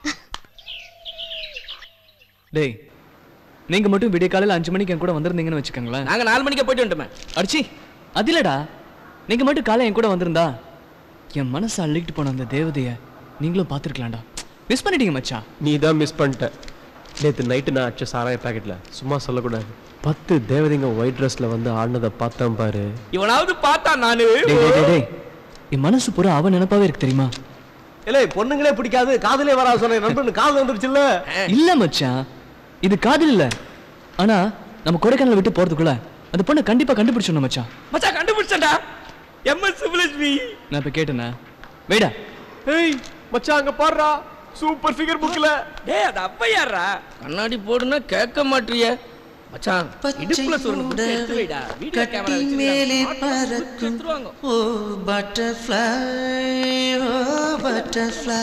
டேய் நீங்க மட்டும் விடிய காலையில அஞ்சு மணிக்கு என் கூட வந்திருந்தீங்கன்னு வச்சுக்கோங்களேன் நாங்க நாலு மணிக்கு போயிட்டு வந்துட்டோமே அடிச்சி அது இல்லடா நீங்க மட்டும் காலை என் கூட வந்திருந்தா என் மனசை அள்ளிக்கிட்டு போன அந்த தேவதைய நீங்களும் பார்த்துருக்கலாம்டா மிஸ் பண்ணிட்டீங்க மச்சான் நீ தான் மிஸ் பண்ணிட்ட நேற்று நைட்டு நான் அடிச்ச சாராய பாக்கெட்ல சும்மா சொல்லக்கூடாது பத்து தேவதைங்க ஒயிட் ட்ரெஸ்ல வந்து ஆடினதை பார்த்தேன் பாரு இவனாவது பார்த்தா நானு டேய், டேய், டேய், டேய். என் மனசு பூரா அவன் நினைப்பாவே இருக்கு தெரியுமா இல்லை பொண்ணுங்களே பிடிக்காது காதலே வரா சொன்ன நண்பன் காதல் வந்துருச்சுல்ல இல்ல மச்சான் இது காதல் இல்ல ஆனா நம்ம கொடைக்கானல் விட்டு போறதுக்குள்ள அந்த பொண்ணை கண்டிப்பா கண்டுபிடிச்சிடணும் மச்சான் மச்சான் கண்டுபிடிச்சேன்டா எம்எஸ் சிவிலிஸ்வி நான் இப்ப கேட்டேனா வேடா ஏய் மச்சான் அங்க பாடுறா சூப்பர் ஃபிகர் புக்ல டேய் அது அப்பையாரா கண்ணாடி போடுனா கேட்க மாட்டிய மச்சான் இடுப்புல சொல்லணும் புடிச்சு எடுத்து வைடா வீடியோ கேமரா கட்டி மேலே பறக்கும் எடுத்துருவாங்க ஓ பட்டர்ஃப்ளை ஓ பட்டர்ஃப்ளை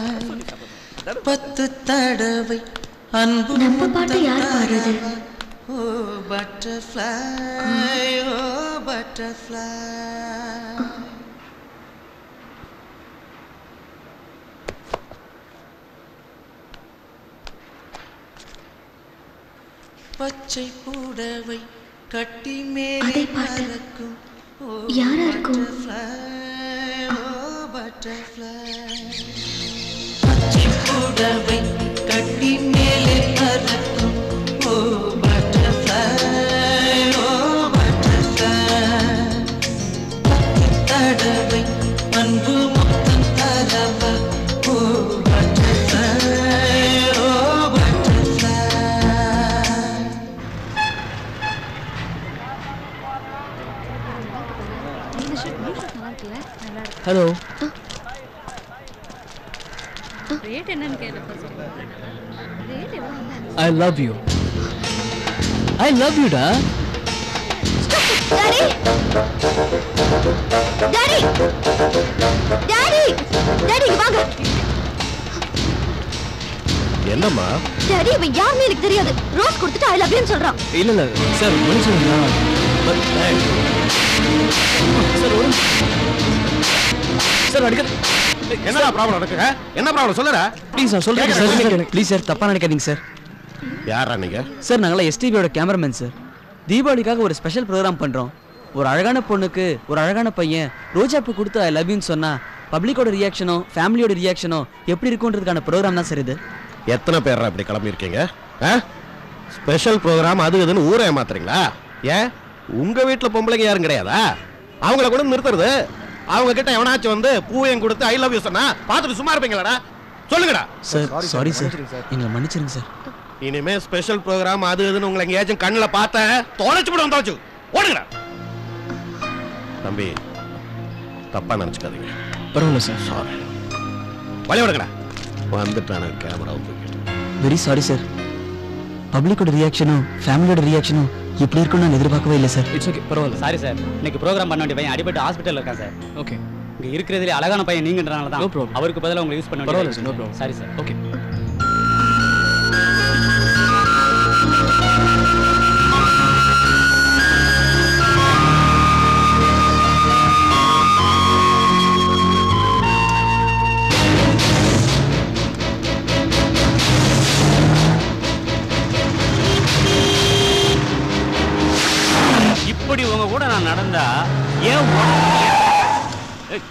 பத்து தடவை அன்பு நம்ம பாட்டு யார் பாடுறது ஓ பட்டர்ஃப்ளை ஓ பட்டர்ஃப்ளை பச்சை புடவை கட்டி மேலே பறக்கும் ஓ யாரா இருக்கும்? butterfly, ஓ butterfly. பச்சை புடவை கட்டி மேலே பறக்கும் ஓ butterfly, ஓ butterfly. பத்து தடவை அன்பு மொத்தம் தரவா ஓ butterfly, ஓ butterfly. ஹலோ ரேட் என்னன்னு கேளு ஃபர்ஸ்ட் ரேட் எவ்வளவு I love you I love யூடா டாடி டாடி டாடி டாடி இங்க வாங்க என்னம்மா டாடி இவன் யாருன்னு எனக்கு தெரியாது ரோஸ் கொடுத்துட்டு ஐ லவ் யூன்னு சொல்றான் இல்ல இல்ல சார் மனுஷன் சார் ஒரு சார் அடிக்க என்னடா ப்ராப்ளம் நடக்கு ஆ? என்ன ப்ராப்ளம் சொல்லுடா ப்ளீஸ் நான் சொல்றேன் சார் ப்ளீஸ் சார் தப்பா நினைக்காதீங்க சார் யாரா நீங்க சார் நாங்களாம் எஸ்டிபியோட கேமராமேன் சார் தீபாவளிக்காக ஒரு ஸ்பெஷல் ப்ரோக்ராம் பண்ணுறோம் ஒரு அழகான பொண்ணுக்கு ஒரு அழகான பையன் ரோஜாப்பூ கொடுத்து ஐ லவ் யூன்னு சொன்னா பப்ளிக்கோட ரியாக்ஷனோ ஃபேமிலியோட ரியாக்ஷனோ எப்படி இருக்குன்றதுக்கான ப்ரோக்ராம் தான் சார் இது எத்தனை பேர் இப்படி கிளம்பியிருக்கீங்க ஸ்பெஷல் ப்ரோக்ராம் அது இதுன்னு ஊரை ஏமாத்துறீங்களா ஏன் உங்க வீட்டுல பொம்பளைங்க யாரும் கிடையாதா அவங்கள கூட நிறுத்துறது அவங்க கிட்ட எவனாச்சும் வந்து பூவையும் கொடுத்து ஐ லவ் யூ சொன்னா பார்த்துட்டு சும்மா இருப்பீங்களாடா சொல்லுங்கடா சார் சாரி சார் எங்களை மன்னிச்சிருங்க சார் இனிமே ஸ்பெஷல் ப்ரோக்ராம் அது இதுன்னு உங்களை எங்கேயாச்சும் கண்ணில் பார்த்தேன் தொலைச்சு விடுவோம் தொலைச்சு ஓடுங்கடா தம்பி தப்பா நினச்சிக்காதீங்க பரவாயில்ல சார் சாரி வழி விடுங்கடா வந்துட்டான கேமரா வெரி சாரி சார் பப்ளிக்கோட ரியாக்ஷனும் ஃபேமிலியோட ரியாக்ஷனும் இப்படி இருக்கும்னு நான் எதிர்பார்க்கவே இல்லை சார் இட்ஸ் ஓகே பரவாயில்ல சாரி சார் இன்னைக்கு ப்ரோக்ராம் பண்ண வேண்டிய பையன் அடிபட்டு ஹாஸ்பிட்டல் இருக்கான் சார் ஓகே இங்க இருக்கிறதுல அழகான பையன் நீங்கன்றனால தான் No problem. அவருக்கு பதிலா உங்களை யூஸ் பண்ண பரவாயில்ல sir no problem sorry sir okay இப்படி உங்க கூட நான் நடந்தா ஏன் உன்- ஏய்,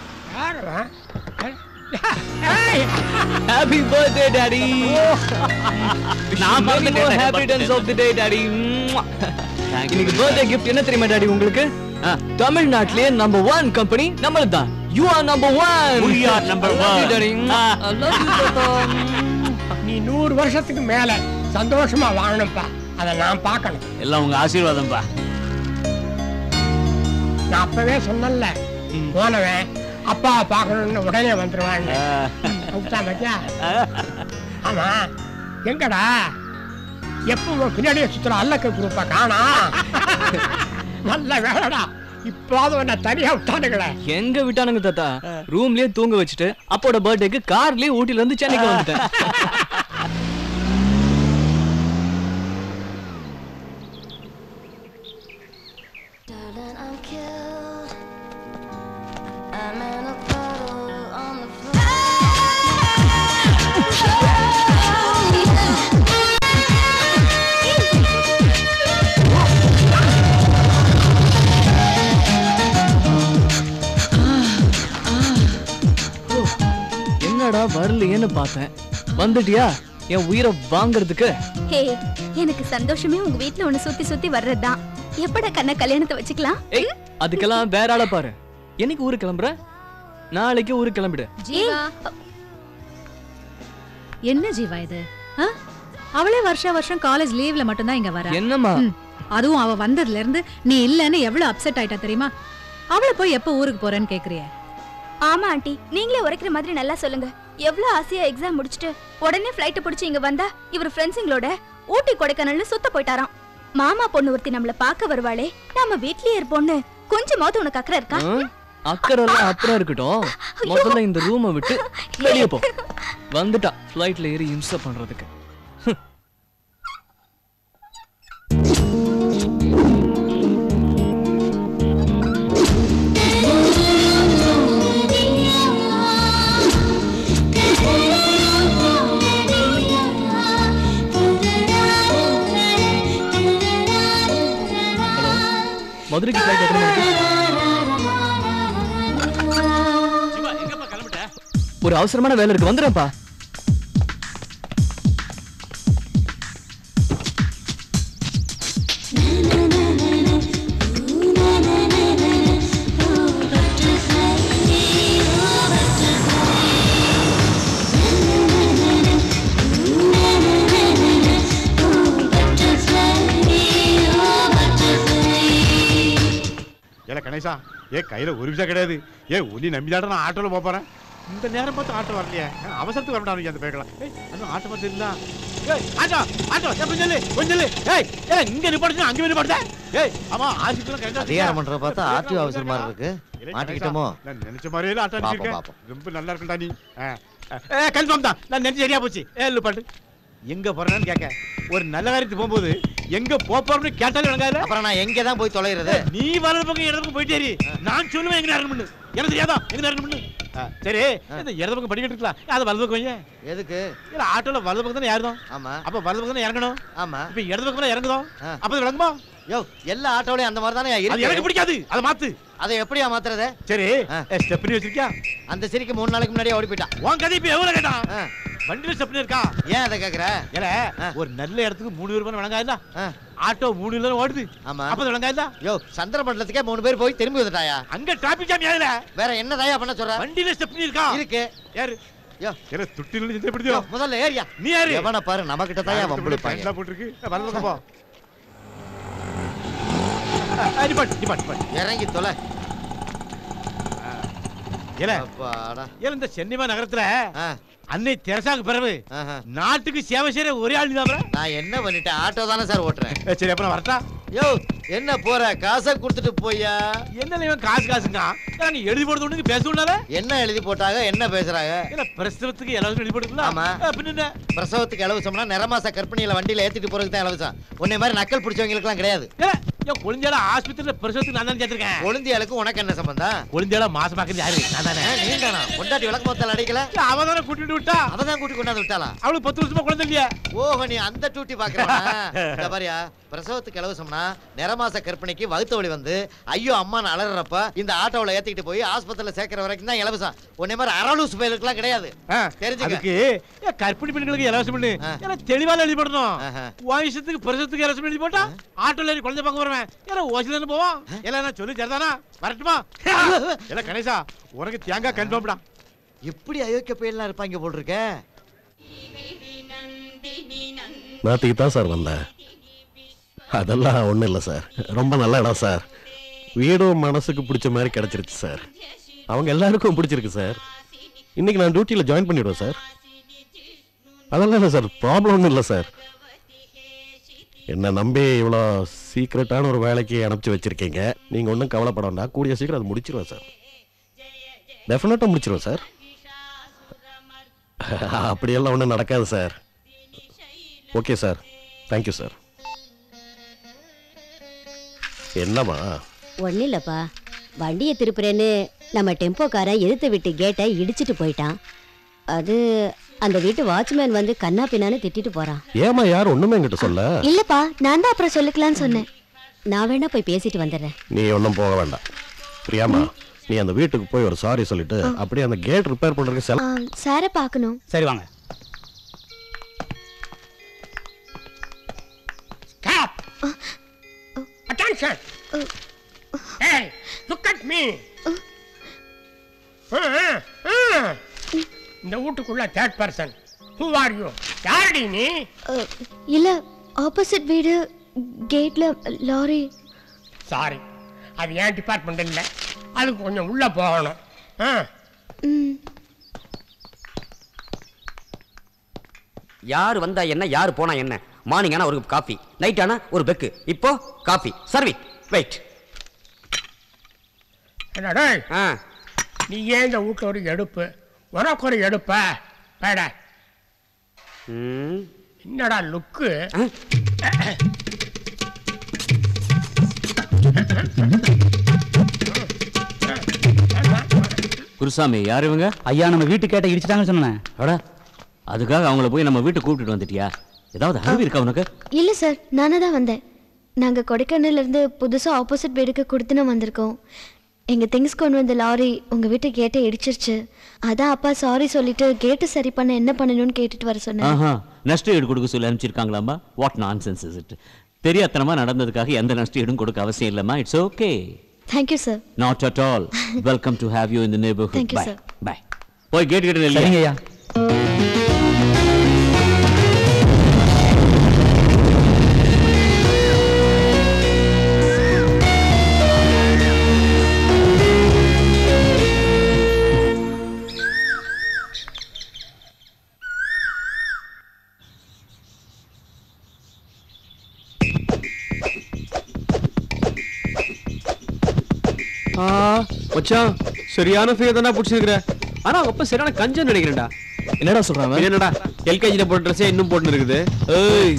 ஹாப்பி பர்த்டே டாடி நான் மறந்துட்டேன். Happy returns of the day daddy இன்னைக்கு பர்த்டே கிஃப்ட் என்ன தெரியுமா டாடி உங்களுக்கு தமிழ்நாட்டிலேயே நம்பர் ஒன் கம்பெனி நம்மளது தான் you are number one We are number one. Daddy I love you தாத்தா நீ நூறு வருஷத்துக்கு மேல சந்தோஷமா வாழணும்ப்பா அதை நான் பார்க்கணும் எல்லாம் உங்க ஆசீர்வாதம்பா நான் அப்பவே சொன்னேன்ல போனவன் அப்பா பார்க்கணும்னு உடனே வந்துருவான்னு விட்டா பாத்தியா ஆமா எங்கடா எப்பவும் பின்னாடியே சுத்துற அல்லக்க குரூப்பா காணா நல்ல வேலைடா இப்போது உன்னை தனியா விட்டானுங்களே எங்க விட்டானுங்க தாத்தா ரூம்லயே தூங்க வச்சுட்டு அப்போட பர்த்டேக்கு கார்லயே ஊட்டில இருந்து சென்னைக்கு வந்துட்டேன் என்னடா வரலையேன்னு பார்த்தேன் வந்துட்டியா என் உயிரை வாங்குறதுக்கு ஹே எனக்கு சந்தோஷமே உங்க வீட்ல ஒண்ணு சுத்தி சுத்தி வர்றதுதான் எப்படா கண்ண கல்யாணத்தை வச்சுக்கலாம் ஏய் அதுக்கெல்லாம் வேற ஆளை பாரு என்னைக்கு ஊருக்கு கிளம்புற நாளைக்கு ஊருக்கு கிளம்பிடு ஜீவா என்ன ஜீவா இது ஆ? அவளே வருஷா வருஷம் காலேஜ் லீவ்ல மட்டும்தான் இங்க வரா என்னம்மா? ம். அதுவும் அவ வந்ததுல இருந்து நீ இல்லன்னு எவ்வளவு அப்செட் ஆயிட்டா தெரியுமா அவளை போய் எப்ப ஊருக்கு போறேன்னு கேக்குறிய ஆமா ஆண்டி நீங்களே உரைக்கிற மாதிரி நல்லா சொல்லுங்க எவ்வளவு ஆசையா எக்ஸாம் முடிச்சுட்டு உடனே ஃப்ளைட் பிடிச்சு இங்க வந்தா இவர் ஃப்ரெண்ட்ஸுங்களோட ஊட்டி கொடைக்கானல்னு சுத்த போயிட்டாராம் மாமா பொண்ணு ஒருத்தி நம்மள பார்க்க வருவாளே நாம வீட்லயே இருப்போம்னு கொஞ்சமாவது உனக்கு அக்கறை இருக்கா ஆ? அக்கறைலாம் அப்புறம் இருக்கட்டும் முதல்ல இந்த ரூமை விட்டு வெளியே போ வந்துட்டா ஃப்ளைட்ல ஏறி இம்சை பண்றதுக்கு மதுரைக்கு ஃப்ளைட் எத்தனை மணிக்கு ஒரு அவசரமான வேலை இருக்கு வந்துடுறேன்ப்பா ஏல கணேசா ஏ கையில ஒரு விசா கிடையாது ஏ ஒலி நம்பிதாட நான் ஆட்டோல போப் போறேன் இந்த நேரம் பார்த்து ஆட்டோ வரலையே ஆ, அவசரத்துக்கு வரணும் அந்த பேக்கலாம் ஏய் அதுவும் ஆட்டோ பார்த்து இல்ல ஏய் ஆட்டோ ஆட்டோ எப்படி சொல்லு கொஞ்சம் சொல்லு ஏய் ஏய் இங்க நிப்பாடுச்சு அங்க நிப்பாடுதே ஏய் ஆமா ஆசிக்குள்ள கரெக்டா அதிகாரம் பண்றத பார்த்தா ஆர்டிஓ ஆஃபீஸர் மாதிரி இருக்கு மாட்டிக்கிட்டோமோ நான் நினைச்ச மாதிரியே இல்ல ஆட்டோ பாப்போம், அடிச்சிருக்கேன் பாப்போம். ரொம்ப நல்லா இருக்குடா நீ ஆ, ஆ. ஏ கன்ஃபார்ம் தான் நான் நினைச்சு சரியா போச்சு ஏ இல்ல பாட்டு எங்க போறேன்னு கேட்க ஒரு நல்ல காரியத்துக்கு போகும்போது எங்க போறோம்னு கேட்டாலே விளங்காது அப்புறம் நான் எங்க தான் போய் தொலைகிறது நீ வலது பக்கம் இடது பக்கம் போயிட்டே இரு. நான் சொல்லுவேன் எங்க நேரம் பண்ணு எனக்கு தெரியாதா எங்க நேரம் பண்ணு ஆ, சரி இந்த இடது பக்கம் படிக்கட்டு இருக்கலாம் அது வலது பக்கம் வையேன் எதுக்கு இல்ல ஆட்டோல வலது பக்கம் தானே ஏறணும் ஆமா அப்ப வலது பக்கம் தானே இறங்கணும் ஆமா இப்ப இடது பக்கம் தானே இறங்குதோம் அப்ப அது விளங்குமா யோ எல்லா ஆட்டோலயும் அந்த மாதிரி தானே அது எனக்கு பிடிக்காது அதை மாத்து அதை எப்படியா மாத்துறது சரி ஸ்டெப்னி வச்சிருக்கியா அந்த சிரிக்கு மூணு நாளைக்கு முன்னாடியே ஓடி போயிட்டான் உன் கதை இப்ப எவ்வளவு கேட்டான் வண்டியில ஸ்டெப்னி இருக்கா ஏன் அதை கேக்குற ஏல ஒரு நல்ல இடத்துக்கு மூணு பேர் பண்ண விளங்காதுல ஆட்டோ மூணு இல்ல ஓடுது ஆமா அப்ப அது விளங்காதுல யோ சந்திரமண்டலத்துக்கே மூணு பேர் போய் திரும்பி வந்துட்டாயா அங்க டிராபிக் ஜாம் ஏதுல வேற என்ன தயா பண்ண சொல்ற வண்டியில ஸ்டெப்னி இருக்கா இருக்கு யாரு ஏல துட்டில நின்னு பிடிச்சோ யோ, முதல்ல ஏறியா நீ யாரு எவனை பாரு நம்ம கிட்ட தான் வம்பிழுப்பாங்க பேண்ட்ல போட்டுருக்கு வரல பக்கம் போ நிப்பாட் நிப்பாட் நிப்பாட் இறங்கி தொலை ஏல அப்பாடா ஏல இந்த சென்னிமா நகரத்துல அன்னை தெரசாக்கு பிறகு நாட்டுக்கு சேவை செய்யற ஒரே ஆள் நீதான் நான் என்ன பண்ணிட்டேன் ஆட்டோ தானே சார் ஓட்டுறேன் சரி அப்புறம் வரட்டா யோ என்ன போற காசை கொடுத்துட்டு போயா என்ன இவன் காசு காசுங்க ஏல, நீ எழுதி போடுறது ஒண்ணுக்கு பேசுனால என்ன எழுதி போட்டாங்க என்ன பேசுறாங்க இல்ல பிரசவத்துக்கு எல்லாரும் எழுதி போடுங்களா ஆமா பின்ன என்ன பிரசவத்துக்கு இலவசம்னா நிறமாச கற்பிணியில வண்டியில ஏத்திட்டு போறதுக்கு தான் இலவசம் உன்னை மாதிரி நக்கல் பிடிச்சவங்களுக்குலாம் கிடையாது ஏல, ஏன் கொழுந்தியால ஆஸ்பத்திரியில பிரசவத்துக்கு நான் தான் சேர்த்திருக்கேன் கொழுந்தியாளுக்கு உனக்கு என்ன சம்பந்தம் கொழுந்தியால மாசமாக்குறது யாரு நான் தானே நீ தானா பொண்டாட்டி விளக்கு மொத்தம் அடிக்கல அவ தானே கூட்டிட்டு விட்டா அவ தான் கூட்டி கொண்டாந்து விட்டாளா அவளுக்கு பத்து வருஷமா குழந்தை இல்லையா ஓஹோ நீ அந்த டூட்டி பாக்குறா இந்த பாரியா பிரசவத்துக்கு இலவசம்னா நிறமாச கற்பிணிக்கு வகுத்த வழி வந்து ஐயோ அம்மான்னு அலறப்ப இந்த ஆட்டோவில் ஏத்திக்கிட்டு போய் ஆஸ்பத்திரியில சேர்க்கிற வரைக்கும் தான் இலவசம் உன்னை மாதிரி அரலூஸ் பயலுக்குலாம் கிடையாது தெரிஞ்சுக்க அதுக்கு ஏன் கர்ப்பிணி பெண்களுக்கு இலவசம் பண்ணு ஏன்னா தெளிவால எழுதி போடணும் உன் விஷயத்துக்கு பிரசவத்துக்கு இலவசம் எழுதி போட்டா ஆட்டோல ஏறி குழந்தை பார்க்க வருவேன் ஏன்னா ஓசில தானே போவோம் எல்லாம் நான் சொல்லி சரிதானா வரட்டுமா இல்ல கணேசா உனக்கு தேங்காய் கன்ஃபார்ம்டா எப்படி அயோக்கிய பையன்லாம் இருப்பாங்க போல் இருக்க நேற்றுக்கு தான் சார் வந்தேன் அதெல்லாம் ஒன்றும் இல்லை சார் ரொம்ப நல்ல இடம் சார் வீடும் மனசுக்கு பிடிச்ச மாதிரி கிடச்சிருச்சு சார் அவங்க எல்லாருக்கும் பிடிச்சிருக்கு சார் இன்னைக்கு நான் டியூட்டியில் ஜாயின் பண்ணிவிடுவேன் சார் அதெல்லாம் இல்லை சார் ப்ராப்ளம் ஒன்றும் இல்லை சார் என்ன நம்பி இவ்வளோ சீக்ரெட்டான ஒரு வேலைக்கு அனுப்பிச்சு வச்சிருக்கீங்க நீங்கள் ஒன்றும் கவலைப்பட வேண்டாம் கூடிய சீக்கிரம் அது முடிச்சிருவேன் சார் டெஃபினட்டாக முடிச்சிருவேன் சார் அப்படியெல்லாம் ஒன்றும் நடக்காது sir okay sir thank you sir என்னம்மா ஒன்றும் இல்லைப்பா வண்டியை திருப்புறேன்னு நம்ம டெம்போக்காரன் எதிர்த்து விட்டு கேட்டை இடிச்சிட்டு போயிட்டான் அது அந்த வீட்டு வாட்ச்மேன் வந்து கண்ணா பின்னான்னு திட்டிட்டு போறான் ஏமா யார் ஒண்ணுமே என்கிட்ட சொல்ல இல்லப்பா நான் தான் அப்புறம் சொல்லிக்கலாம்னு சொன்னேன் நான் வேணா போய் பேசிட்டு வந்துடுறேன் நீ ஒன்றும் போக வேண்டாம் பிரியாமா நீ அந்த வீட்டுக்கு போய் ஒரு சாரி சொல்லிட்டு அப்படியே அந்த கேட் ரிப்பேர் பண்றதுக்கு செல சாரை பார்க்கணும் சரி வாங்க Stop! Attention! Hey, look at me! இந்த வீட்டுக்குள்ள third person who are you யாரடி நீ இல்ல ஆப்போசிட் வீடு கேட்ல லாரி சாரி அது ஏன் டிபார்ட்மெண்ட் இல்லை அதுக்கு கொஞ்சம் உள்ள போகணும் ஆ யார் வந்தா என்ன யார் போனா என்ன மார்னிங் ஆனா ஒரு காஃபி நைட் ஆனா ஒரு பெக்கு இப்போ காஃபி சர்வி வெயிட் என்னடா நீ ஏன் இந்த வீட்டில் ஒரு எடுப்பு உனக்கு ஒரு எடுப்ப பேட என்னடா லுக்கு குருசாமி யார் இவங்க ஐயா நம்ம வீட்டு கேட்ட இடிச்சிட்டாங்கன்னு சொன்னேன் அடா அதுக்காக அவங்கள போய் நம்ம வீட்டுக்கு கூப்பிட்டுட்டு வந்துட்டியா ஏதாவது அறிவு இருக்கா உனக்கு இல்ல சார் நானே தான் வந்தேன் நாங்க கொடைக்கானல்ல இருந்து புதுசா ஆப்போசிட் வீடுக்கு கொடுத்துன்னு வந்திருக்கோம் எங்க திங்ஸ் கொண்டு வந்த லாரி உங்க வீட்டு கேட்டை இடிச்சிருச்சு அதான் அப்பா சாரி சொல்லிட்டு கேட்டு சரி பண்ண என்ன பண்ணணும்னு கேட்டுட்டு வர சொன்னேன் ஆஹா நஷ்ட ஈடு கொடுக்க சொல்லி அனுப்பிச்சிருக்காங்களாமா what nonsense is it தெரியாத்தனமா நடந்ததுக்காக எந்த நஷ்ட ஈடும் கொடுக்க அவசியம் இல்லைம்மா it's okay thank you sir not at all welcome to have you in the neighbourhood Thank you, bye sir. Bye போய் கேட் கிட்ட சரிங்க ஐயா ஆ மச்சான் சரியான ஃபீல் தானே பிடிச்சிருக்கிற ஆனா அவங்க அப்பா சரியான கஞ்சன் நினைக்கிறேன்டா என்னடா சொல்றான் அவன்? என்னடா எல்கேஜில போட்ட ட்ரெஸ்ஸே இன்னும் போட்டு இருக்குது ஏய்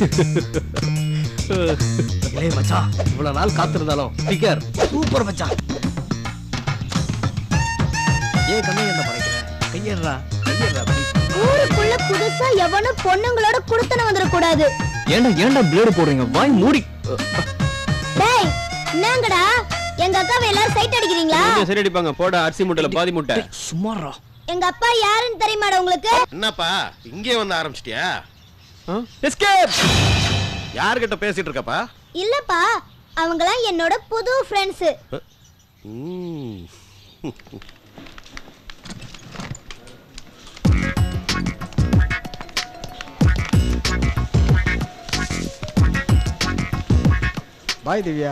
ஏய் மச்சான் இவ்வளவு நாள் காத்திருந்தாலும் ஸ்பீக்கர் சூப்பர் மச்சான் ஏன் கம்மி என்ன படைக்கிற கையேறா கையேறா ப்ளீஸ் ஊருக்குள்ள புதுசா எவனும் பொண்ணுங்களோட குடுத்தன வந்துடக்கூடாது ஏன்டா ஏன்டா பிளேடு போடுறீங்க வாய் மூடி டேய் என்னங்கடா எங்க அக்காவை எல்லாரும் சைட் அடிக்கிறீங்களா கொஞ்சம் சரி அடிப்பாங்க போட அரிசி மூட்டையில பாதி மூட்டை சும்மாறா எங்க அப்பா யாருன்னு தெரியுமாடா உங்களுக்கு என்னப்பா இங்கே வந்து ஆரம்பிச்சிட்டியா எஸ்கேப் யார்கிட்ட பேசிட்டு இருக்கப்பா இல்லப்பா அவங்களாம் என்னோட புது ஃப்ரெண்ட்ஸ் ம். பாய் திவ்யா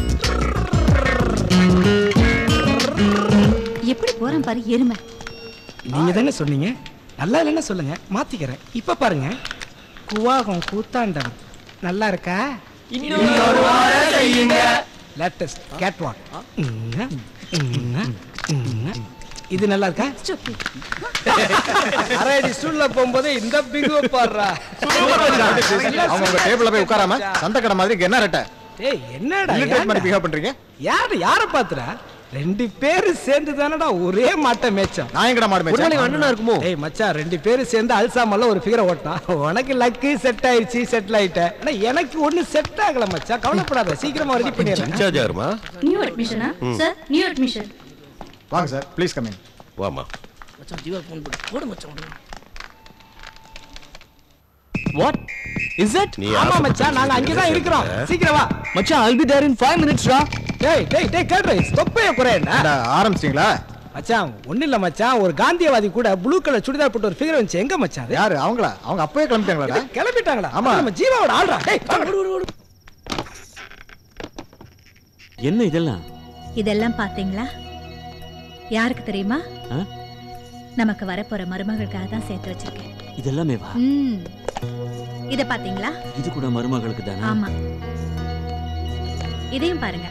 எப்படி போறேன் பாரு எருமை நீங்க தானே சொன்னீங்க நல்லா இல்லைன்னா சொல்லுங்க மாத்திக்கிறேன் இப்ப பாருங்க குவாகம் கூத்தாண்டவன் நல்லா இருக்கா இன்னொரு வாரம் செய்யுங்க. லேட்டஸ்ட் கேட் வாக் இது நல்லா இருக்கா அரடி ஸ்டூல்ல போகும்போது இந்த பிகுவ பாடுறா அவங்க உங்க டேபிள்ல போய் உட்காராம சந்த கடை மாதிரி இங்க என்ன ரெட்ட ஏய் என்னடா Illiterate மாதிரி ஏன்டா? பிஹேவ் பண்றீங்க யாரு யார பாத்துறா ரெண்டு பேரு சேர்ந்து தானடா ஒரே மாட்டை மேய்ச்சோம் நான் எங்கடா மாடு மேய்ச்சேன்? ஒருவேளை அண்ணனா இருக்குமோ ஏய் மச்சான் ரெண்டு பேரும் சேர்ந்து அல்சாமல்ல ஒரு ஃபிகரை ஓட்டினான் உனக்கு லக்கு செட் ஆயிடுச்சு செட்டில் ஆயிட்ட ஆனா எனக்கு ஒண்ணு செட் ஆகல மச்சான் கவலைப்படாத சீக்கிரமா ரெடி பண்ணிடுறேன் இன்சார்ஜ் யாருமா நியூ அட்மிஷனா ம். சார் நியூ அட்மிஷன் வாங்க சார் ப்ளீஸ் கம் இன் வாமா மச்சான் ஜீவா ஃபோன் போடு போடு மச்சான் உடனே. வாட் இஸ் இட் நீ ஆமா மச்சான் நாங்க அங்க தான் இருக்கிறோம் சீக்கிரம் வா மச்சான் I'll be there in 5 minutes டா டேய் டேய் டேய் கேட் ரைஸ் தொப்பைய குறையண்ணா ஆரம்பிச்சிங்களா மச்சான் ஒண்ணு இல்ல மச்சான் ஒரு காந்தியவாதி கூட ப்ளூ கலர் சுடிதார் போட்டு ஒரு ஃபிகர் வந்துச்சு எங்க மச்சான் அது யாரு அவங்களா அவங்க அப்பவே கிளம்பிட்டாங்களா இது கிளம்பிட்டாங்களா ஆமா. ஆமா நம்ம ஜீவாவோட ஆள்றா டேய் வாங்க, விடு, விடு, விடு. என்ன இதெல்லாம் இதெல்லாம் பாத்தீங்களா யாருக்கு தெரியுமா ஆ? நமக்கு வரப்போற மருமகளுக்காக தான் சேர்த்து வச்சிருக்கேன் இதெல்லாமே வா ம். இத பாத்தீங்களா இது கூட மருமகளுக்கு தானே ஆமா இதையும் பாருங்க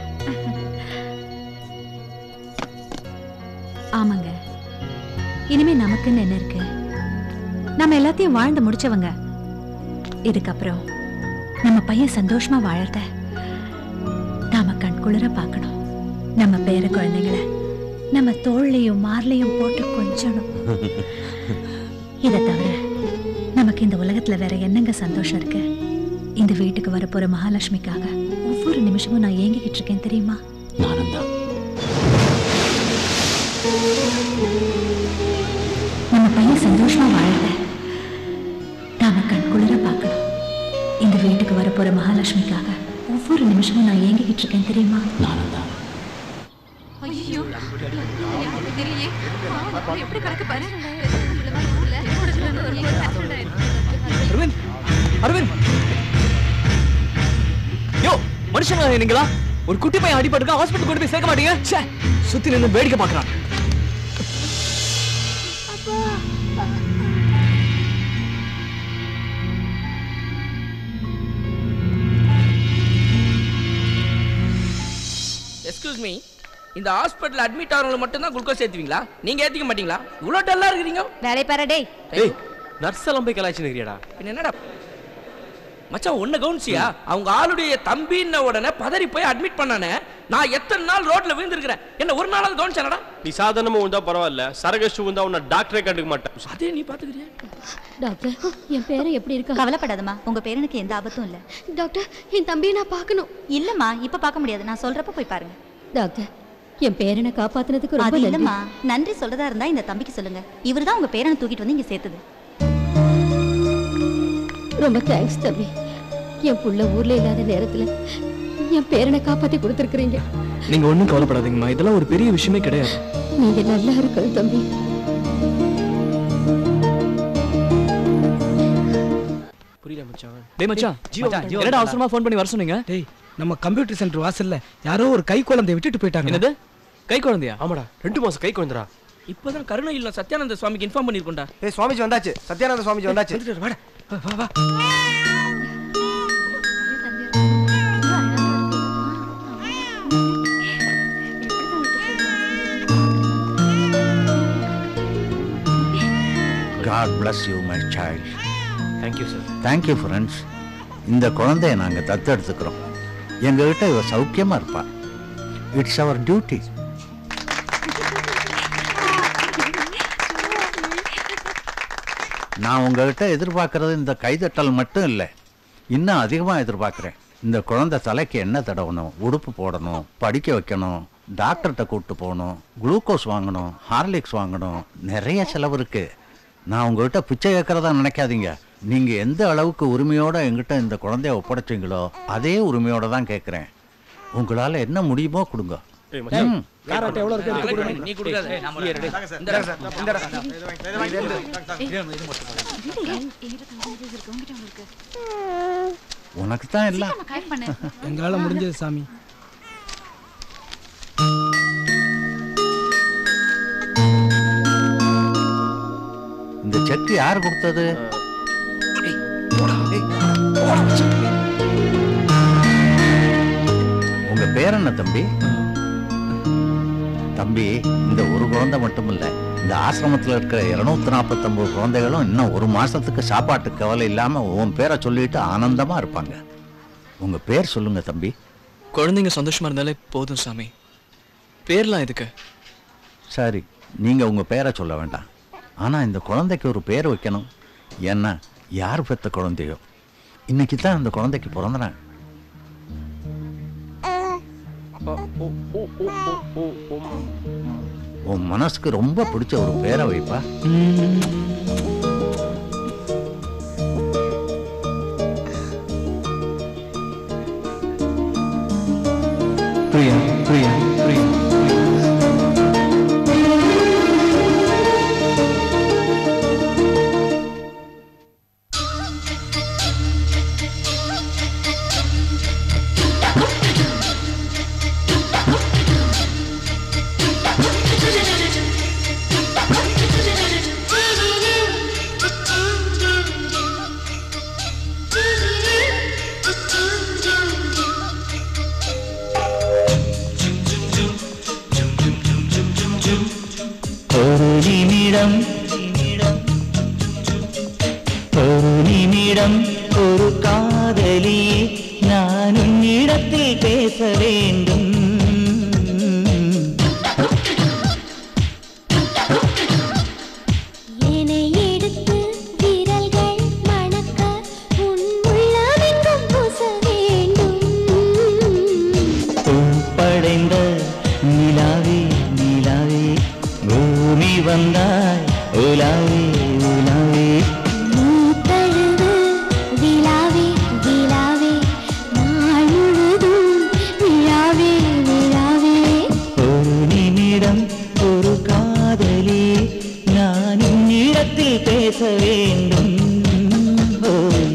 ஆமாங்க இனிமே நமக்குன்னு என்ன இருக்கு நம்ம எல்லாத்தையும் வாழ்ந்து முடிச்சவங்க இதுக்கப்புறம் நம்ம பையன் சந்தோஷமா வாழறத நாம கண்குளிர பார்க்கணும் நம்ம பேர குழந்தைங்கள நம்ம தோள்லையும் மார்லையும் போட்டு கொஞ்சணும் இதை தவிர நமக்கு இந்த உலகத்துல வேற என்னங்க சந்தோஷம் இருக்கு இந்த வீட்டுக்கு வரப்போற மகாலட்சுமிக்காக ஒவ்வொரு நிமிஷமும் நான் ஏங்கிக்கிட்டு இருக்கேன் தெரியுமா நானும் தான் நம்ம பையன் சந்தோஷமா வாழறத நாம கண்குளிர பார்க்கணும் இந்த வீட்டுக்கு வரப்போற மகாலட்சுமிக்காக ஒவ்வொரு நிமிஷமும் நான் ஏங்கிக்கிட்டு இருக்கேன் தெரியுமா நானும் தான் ஐயோ தெரியலையே எப்படி கணக்கு பாரு அரவிந்த் அரவிந்த் யோ மனுஷங்களா நீங்களா ஒரு குட்டி பையன் அடிபட்டுருக்கா ஹாஸ்பிட்டல் கொண்டு போய் சேர்க்க மாட்டீங்க ச்சே சுத்தி நின்னு வேடிக்கை பார்க்கறான் எக்ஸ்கியூஸ் மீ இந்த ஹாஸ்பிட்டல் அட்மிட் ஆகிறவங்க மட்டும் தான் குளுக்கோஸ் ஏத்துவீங்களா நீங்க ஏத்திக்க மாட்டீங்களா இவ்வளவு டல்லா இருக்கிறீங்க வேலை பாரு டேய் ஏய் நர்ஸ் எல்லாம் போய் கலாய்ச்சினுக்கிறியாடா பின்ன என்னடா மச்சான் ஒண்ணு கவனிச்சியா அவங்க ஆளுடைய தம்பின்ன உடனே பதறி போய் அட்மிட் பண்ணானே நான் எத்தனை நாள் ரோட்ல விழுந்திருக்கிறேன் என்ன ஒரு நாளாவது கவனிச்சானடா நீ சாதாரணமா உண்டா பரவாயில்ல சரகஷ்டு உண்டா உன்னை டாக்டரே கண்டுக்க மாட்டேன் அதே நீ பாத்துக்கிறியா டாக்டர் என் பேரன் எப்படி இருக்கா கவலைப்படாதம்மா உங்க பேரனுக்கு எந்த ஆபத்தும் இல்ல டாக்டர் என் தம்பியை நான் பார்க்கணும் இல்லம்மா இப்ப பார்க்க முடியாது நான் சொல்றப்ப போய் பாருங்க டாக்டர் என் பேரனை காப்பாத்துனதுக்கு ரொம்ப அது நன்றி இல்லம்மா நன்றி சொல்றதா இருந்தா இந்த தம்பிக்கு சொல்லுங்க இவர்தான் உங்க பேரனை தூக்கிட்டு வந்து இங்க சேர்த்தது ரொம்ப தேங்க்ஸ் தம்பி என் புள்ள ஊர்ல இல்லாத நேரத்துல என் பேரனை காப்பாத்தி கொடுத்துருக்கீங்க நீங்க ஒண்ணும் கவலைப்படாதீங்கம்மா இதெல்லாம் ஒரு பெரிய விஷயமே கிடையாது நீங்க நல்லா இருக்கணும் தம்பி புரியல மச்சான் டேய் மச்சான் ஜீவா, ஜீவா. என்னடா அவசரமா ஃபோன் பண்ணி வர சொன்னீங்க டேய் நம்ம கம்ப்யூட்டர் சென்டர் வாசல்ல யாரோ ஒரு கை குழந்தைய விட்டுட்டு போயிட்டாங்க என்னது கை குழந்தையா ஆமாடா ரெண்டு மாசம் கை குழந்தரா இப்பதான் கருணை இல்ல சத்யானந்த சுவாமிக்கு இன்ஃபார்ம் பண்ணிருக்கோம்டா ஏய் சுவாமிஜி வந்தாச்சு சத்யானந்த சுவாமிஜி வந்தாச்சு வந்துட்டு வாடா வா, வா வா God bless you my child thank you sir thank you friends இந்த குழந்தைய நாங்கள் தத்தெடுத்துக்கிறோம் எங்ககிட்ட இவ சௌக்கியமாக இருப்பா இட்ஸ் அவர் டியூட்டி நான் உங்ககிட்ட எதிர்பார்க்கறது இந்த கைதட்டல் மட்டும் இல்லை இன்னும் அதிகமாக எதிர்பார்க்குறேன் இந்த குழந்தை தலைக்கு எண்ணெய் தடவணும் உடுப்பு போடணும் படிக்க வைக்கணும் டாக்டர்கிட்ட கூப்பிட்டு போகணும் குளுக்கோஸ் வாங்கணும் ஹார்லிக்ஸ் வாங்கணும் நிறைய செலவு இருக்கு நான் உங்ககிட்ட பிச்சை கேட்கறதா நினைக்காதீங்க நீங்க எந்த அளவுக்கு உரிமையோட எங்கிட்ட இந்த குழந்தைய ஒப்படைச்சீங்களோ அதே உரிமையோட தான் கேட்குறேன் உங்களால என்ன முடியுமோ கொடுங்க ம். காராட்டை எவ்வளவு இருக்கு எடுத்து கொடுங்க. நீ கொடுக்காத ஏய், நான் நீ எடு. கொடுக்குறேன். சார், இந்தடா. சார், இந்தடா. இது வாங்கி, இது வாங்கி. இது வாங்கி. உனக்கு தான் எல்லாம் எங்களால முடிஞ்சது சாமி இந்த செக் யார் கொடுத்தது உங்க பேர் என்ன தம்பி தம்பி இந்த ஒரு குழந்தை மட்டும் இல்ல இந்த ஆசிரமத்தில் இருக்கிற இருநூத்தி நாற்பத்தொன்பது குழந்தைகளும் இன்னும் ஒரு மாசத்துக்கு சாப்பாட்டு கவலை இல்லாம உன் பேரை சொல்லிட்டு ஆனந்தமா இருப்பாங்க உங்க பேர் சொல்லுங்க தம்பி குழந்தைங்க சந்தோஷமா இருந்தாலே போதும் சாமி பேர்லாம் எதுக்கு சரி நீங்க உங்க பேரை சொல்ல வேண்டாம் ஆனா இந்த குழந்தைக்கு ஒரு பேர் வைக்கணும் ஏன்னா யார் பெத்த குழந்தையோ இன்னைக்கு தான் அந்த குழந்தைக்கு பிறந்தனாங்க உன் மனசுக்கு ரொம்ப பிடிச்ச ஒரு பேரை வைப்பா பிரியா பிரியா பிரியா ஒரு நிமிடம் ஒரு நிமிடம் ஒரு காதலியே நான் உன்னிடத்தில் பேச வேண்டும் என்னை எடுத்து விரல்கள் மணக்க உன் உள்ளமெங்கும் பூச வேண்டும் படைந்த நிலாவே நிலாவே பூமி வந்தாய் உலாவே உலாவே நீ தழுவு விழாவே விழாவே நாள் முழுதும் விழாவே விழாவே ஒரு நிமிடம் ஒரு காதலி நான் உன்னிடத்தில் பேச வேண்டும் ஓய்.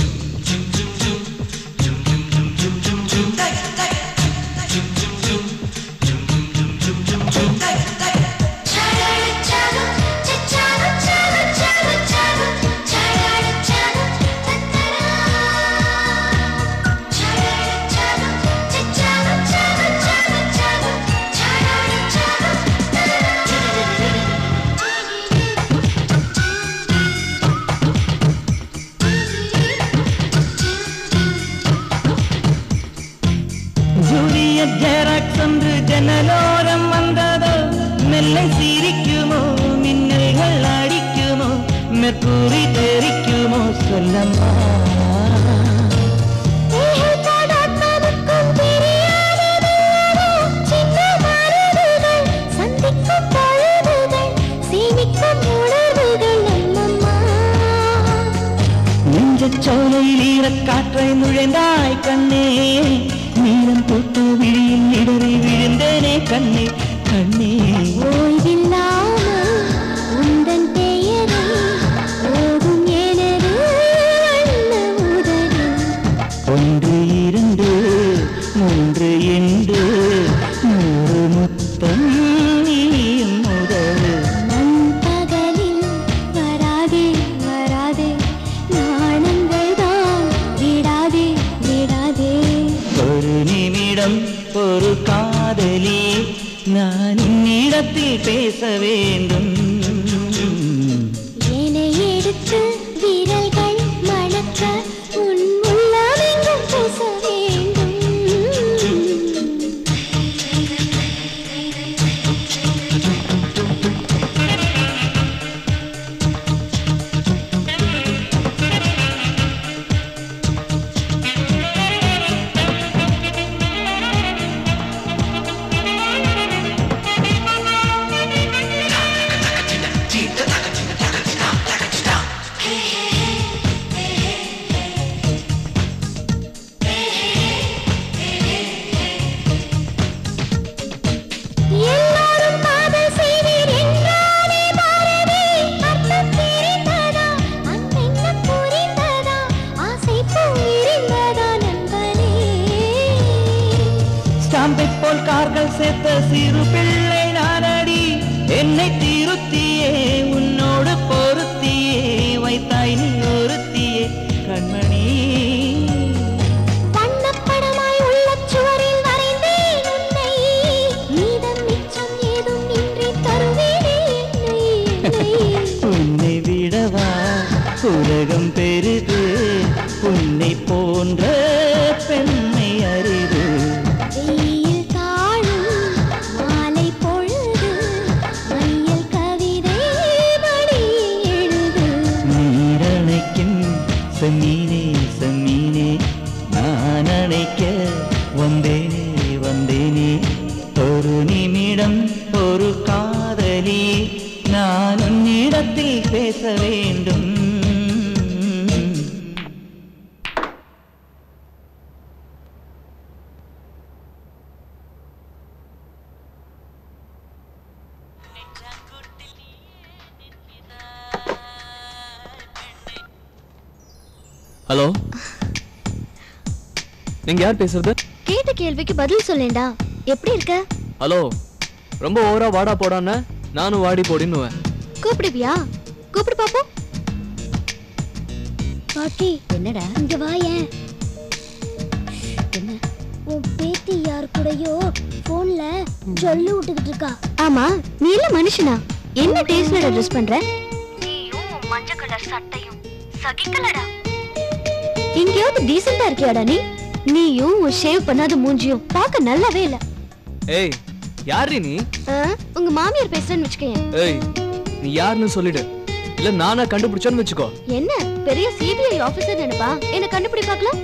ஜூலியட் ஜெராக்ஸ் என்று ஜன்னலோரம் வந்ததோ மெல்லை சிரிக்குமோ மின்னல்கள் அடிக்குமோ மெர்க்குரி தெரிக்குமோ சொல்லம்மா சந்திக்கும் பொழுதுகள் சேமிக்கும் உணர்வுகள் நம்மம்மா நெஞ்சச் சோலையில் ஈரக்காற்றை நுழைந்தாய் கண்ணே நீளம் தொட்டு விழியில் இடறி விழுந்தேனே கண்ணே கண்ணே ஓய்வில்லாமல் உந்தன் பெயரை ஓதும் எனது அண்ண உதடு ஒன்று இரண்டு மூன்று என்று நூறு முத்தம் நீயும் முதல் பகலில் வராதே வராதே நாணங்கள் தான் விடாதே விடாதே ஒரு நிமிடம் ஒரு காதலி நான் உன்னிடத்தில் பேச வேண்டும் என்னை எடுத்து விரல்கள் மணக்க உன் உள்ளமெங்கும் பூச வேண்டும் Hey, பாம்பை போல் கார்கள் சேர்த்த சிறு பிள்ளை நானடி என்னை திருத்தியே உன்னோடு பொருத்தியே வைத்தாய் நீ ஒருத்தியே கண்மணி வண்ணப்படமாய் உள்ளச் சுவரில் வரைந்தேன் உன்னை. மீதம் மிச்சம் ஏதும் இன்றி தருவேனே என்னை, என்னை. உன்னை விடவா உலகம் பெரிது உன்னை போன்ற பெண்மை அரிது வெயில் தாழும் மாலை பொழுது மையல் கவிதை மடியில் எழுது நீரணைக்கும் செம்மீனே செம்மீனே நான் அணைக்க வந்தேனே வந்தேனே ஒரு நிமிடம் ஒரு காதலி நான் உன்னிடத்தில் பேச வேண்டும் ஹலோ நீங்க யார் பேசுறது கேட்ட கேள்விக்கு பதில் சொல்லேன்டா எப்படி இருக்க ஹலோ ரொம்ப ஓவரா வாடா போடான்னு நானும் வாடி போடின்னுவேன் கூப்பிடுவியா கூப்பிடு பாப்போம் பாட்டி என்னடா இங்க வாயேன் உன் பேத்தி யார் கூடயோ போன்ல சொல்லி விட்டுக்கிட்டு இருக்கா ஆமா நீ இல்ல மனுஷனா என்ன டேஸ்ட்ல ட்ரெஸ் பண்ற மஞ்சள் கலர் சட்டையும் சகிக்கலடா எங்கேயாவது டீசெண்டா இருக்கியாடா நீ நீயும் உன் ஷேவ் பண்ணாத மூஞ்சியும் பார்க்க நல்லாவே இல்ல ஏய் யாரு நீ ஆ, உங்க மாமியார் பேசுறேன்னு வச்சுக்கேன் ஏய் நீ யாருன்னு சொல்லிடு இல்ல நானா கண்டுபிடிச்சோன்னு வச்சுக்கோ என்ன பெரிய சிபிஐ ஆபீசர் நினைப்பா என்ன கண்டுபிடி பார்க்கலாம்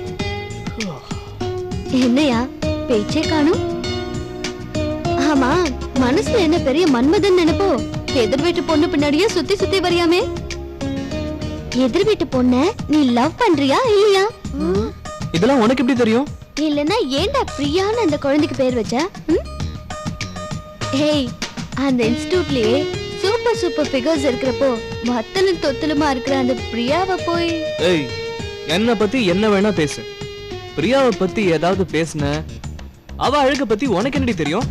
என்னையா பேச்சே காணும் ஆமா மனசுல என்ன பெரிய மன்மதன் நினைப்போ எதிர் வீட்டு பொண்ணு பின்னாடியே சுத்தி சுத்தி வரியாமே எதிர் வீட்டு பொண்ண நீ லவ் பண்றியா இல்லையா இதெல்லாம் உனக்கு எப்படி தெரியும் இல்லனா ஏன்டா பிரியான்னு அந்த குழந்தைக்கு பேர் வச்ச ம்? ஏய் அந்த இன்ஸ்டிடியூட்லயே சூப்பர் சூப்பர் ஃபிகர்ஸ் இருக்கிறப்போ வத்தலும் தொத்தலுமா இருக்கிற அந்த பிரியாவை போய் ஏய் என்ன பத்தி என்ன வேணா பேசு பிரியாவை பத்தி ஏதாவது பேசுன அவ அழக பத்தி உனக்கு என்னடி தெரியும்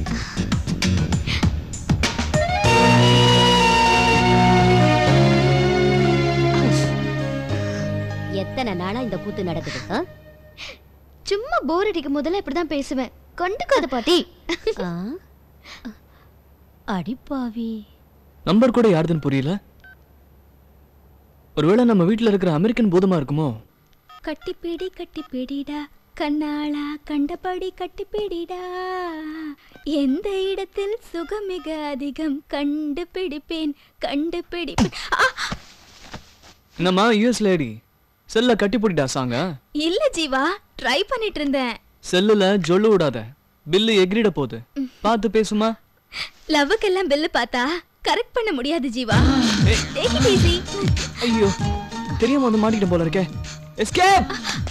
எத்தனை நாளா இந்த கூத்து நடக்குது ஆ? சும்மா போர் அடிக்கும் போதெல்லாம் இப்படிதான் பேசுவேன் கண்டுக்காத பாட்டி ஆ? அடிப்பாவி நம்பர் கூட யாருதுன்னு புரியல ஒருவேளை நம்ம வீட்ல இருக்கிற அமெரிக்கன் பூதமா இருக்குமோ கட்டிப்பிடி கட்டிப்பிடிடா கண்ணாளா கண்டபடி கட்டிப்பிடிடா எந்த இடத்தில் சுகம் மிக அதிகம் கண்டுபிடிப்பேன் கண்டுபிடிப்பேன் ஆ! என்னம்மா யூஎஸ் லேடி செல்ல கட்டி போட்டிட்டா சாங்க இல்ல ஜீவா ட்ரை பண்ணிட்டு இருந்தேன் செல்லுல ஜொல்லு விடாத பில்லு எகிரிட போகுது பார்த்து பேசுமா லவ்வுக்கெல்லாம் பில்லு பார்த்தா கரெக்ட் பண்ண முடியாது ஜீவா Take it easy. ஐயோ தெரியாம வந்து மாட்டிக்கிட்ட போல இருக்கே எஸ்கேப்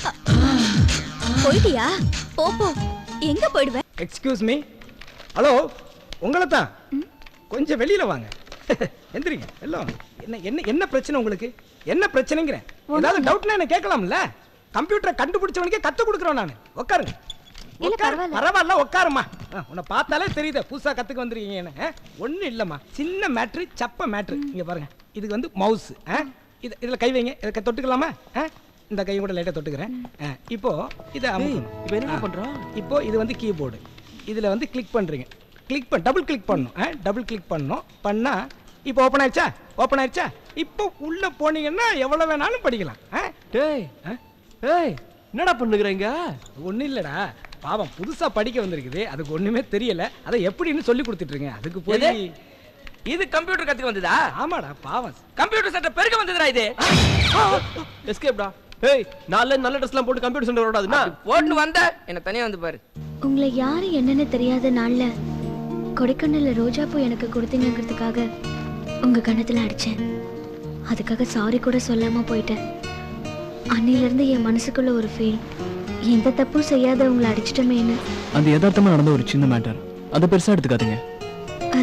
போயிட்டியா போ போ எங்க போயிடுவ எக்ஸ்கியூஸ் மீ ஹலோ உங்களை தான் கொஞ்சம் வெளியில வாங்க எந்திரிங்க எல்லாம் வாங்க. என்ன என்ன என்ன பிரச்சனை உங்களுக்கு என்ன பிரச்சனைங்கிறேன் ஏதாவது டவுட்னா என்ன கேட்கலாம்ல கம்ப்யூட்டரை கண்டுபிடிச்சவனுக்கே கத்து கொடுக்குறோம் நான் உட்காருங்க உட்காரு. பரவாயில்ல உட்காருமா ஆ, உன்னை பார்த்தாலே தெரியுது புதுசா கத்துக்க வந்திருக்கீங்கன்னு ஒன்றும் இல்லைம்மா சின்ன மேட்ரு சப்ப மேட்ரு இங்க பாருங்க இதுக்கு வந்து மவுஸ் இது இதுல கை வைங்க இதை தொட்டுக்கலாமா ஆ? இந்த கையை கூட லைட்டா தொட்டுக்கிறேன் ஆ, இப்போ இதை இப்போ என்ன பண்றோம் இப்போ இது வந்து கீபோர்டு இதுல வந்து கிளிக் பண்றீங்க கிளிக் பண்ண டபுள் கிளிக் பண்ணணும் டபுள் கிளிக் பண்ணணும் பண்ணா இப்போ ஓப்பன் ஆயிடுச்சா ஓப்பன் ஆயிடுச்சா இப்போ உள்ள போனீங்கன்னா எவ்வளவு வேணாலும் படிக்கலாம் டேய் ஏய் என்னடா பண்ணுகிறீங்க ஒன்றும் இல்லைடா பாவம் புதுசா படிக்க வந்திருக்குது அதுக்கு ஒண்ணுமே தெரியல அதை எப்படின்னு சொல்லி கொடுத்துட்டு இருக்கேன் அதுக்கு போய் எது? இது கம்ப்யூட்டர் கத்துக்க வந்ததா ஆமாடா பாவம் கம்ப்யூட்டர் செட்டை பெருக்க வந்ததுடா இது எஸ்கேப்டா ஏய் நல்ல நல்ல ட்ரெஸ்லாம் போட்டு கம்ப்யூட்டர் சென்டர் ஓடாதுன்னா போட்டு வந்த என்ன தனியா வந்து பாரு உங்களை யாரு என்னன்னு தெரியாத நாள்ல கொடைக்கானல்ல ரோஜா பூ எனக்கு கொடுத்தீங்கிறதுக்காக உங்க கணத்துல அடிச்சேன் அதுக்காக சாரி கூட சொல்லாம போயிட்டேன் அன்னில இருந்து என் மனசுக்குள்ள ஒரு ஃபீல் எந்த தப்பும் செய்யாத உங்களை அடிச்சிட்டமேன்னு அது யதார்த்தமா நடந்த ஒரு சின்ன மேட்டர் அதை பெருசா எடுத்துக்காதீங்க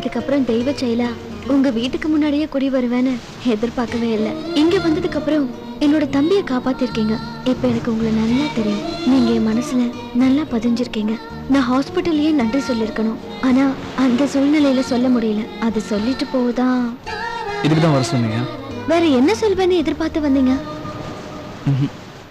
அதுக்கப்புறம் தெய்வ செயலா உங்க வீட்டுக்கு முன்னாடியே குடி வருவேன்னு எதிர்பார்க்கவே இல்லை இங்க வந்ததுக்கு அப்புறம் என்னோட தம்பியை காப்பாத்திருக்கீங்க இப்ப எனக்கு உங்களை நல்லா தெரியும் நீங்க என் மனசுல நல்லா பதிஞ்சிருக்கீங்க நான் ஹாஸ்பிட்டல்லயே நன்றி சொல்லியிருக்கணும் ஆனா அந்த சூழ்நிலையில சொல்ல முடியல அது சொல்லிட்டு போதான் இதுக்கு தான் வர சொன்னீங்க வேற என்ன சொல்வேன்னு எதிர்பார்த்து வந்தீங்க ம்ஹும்.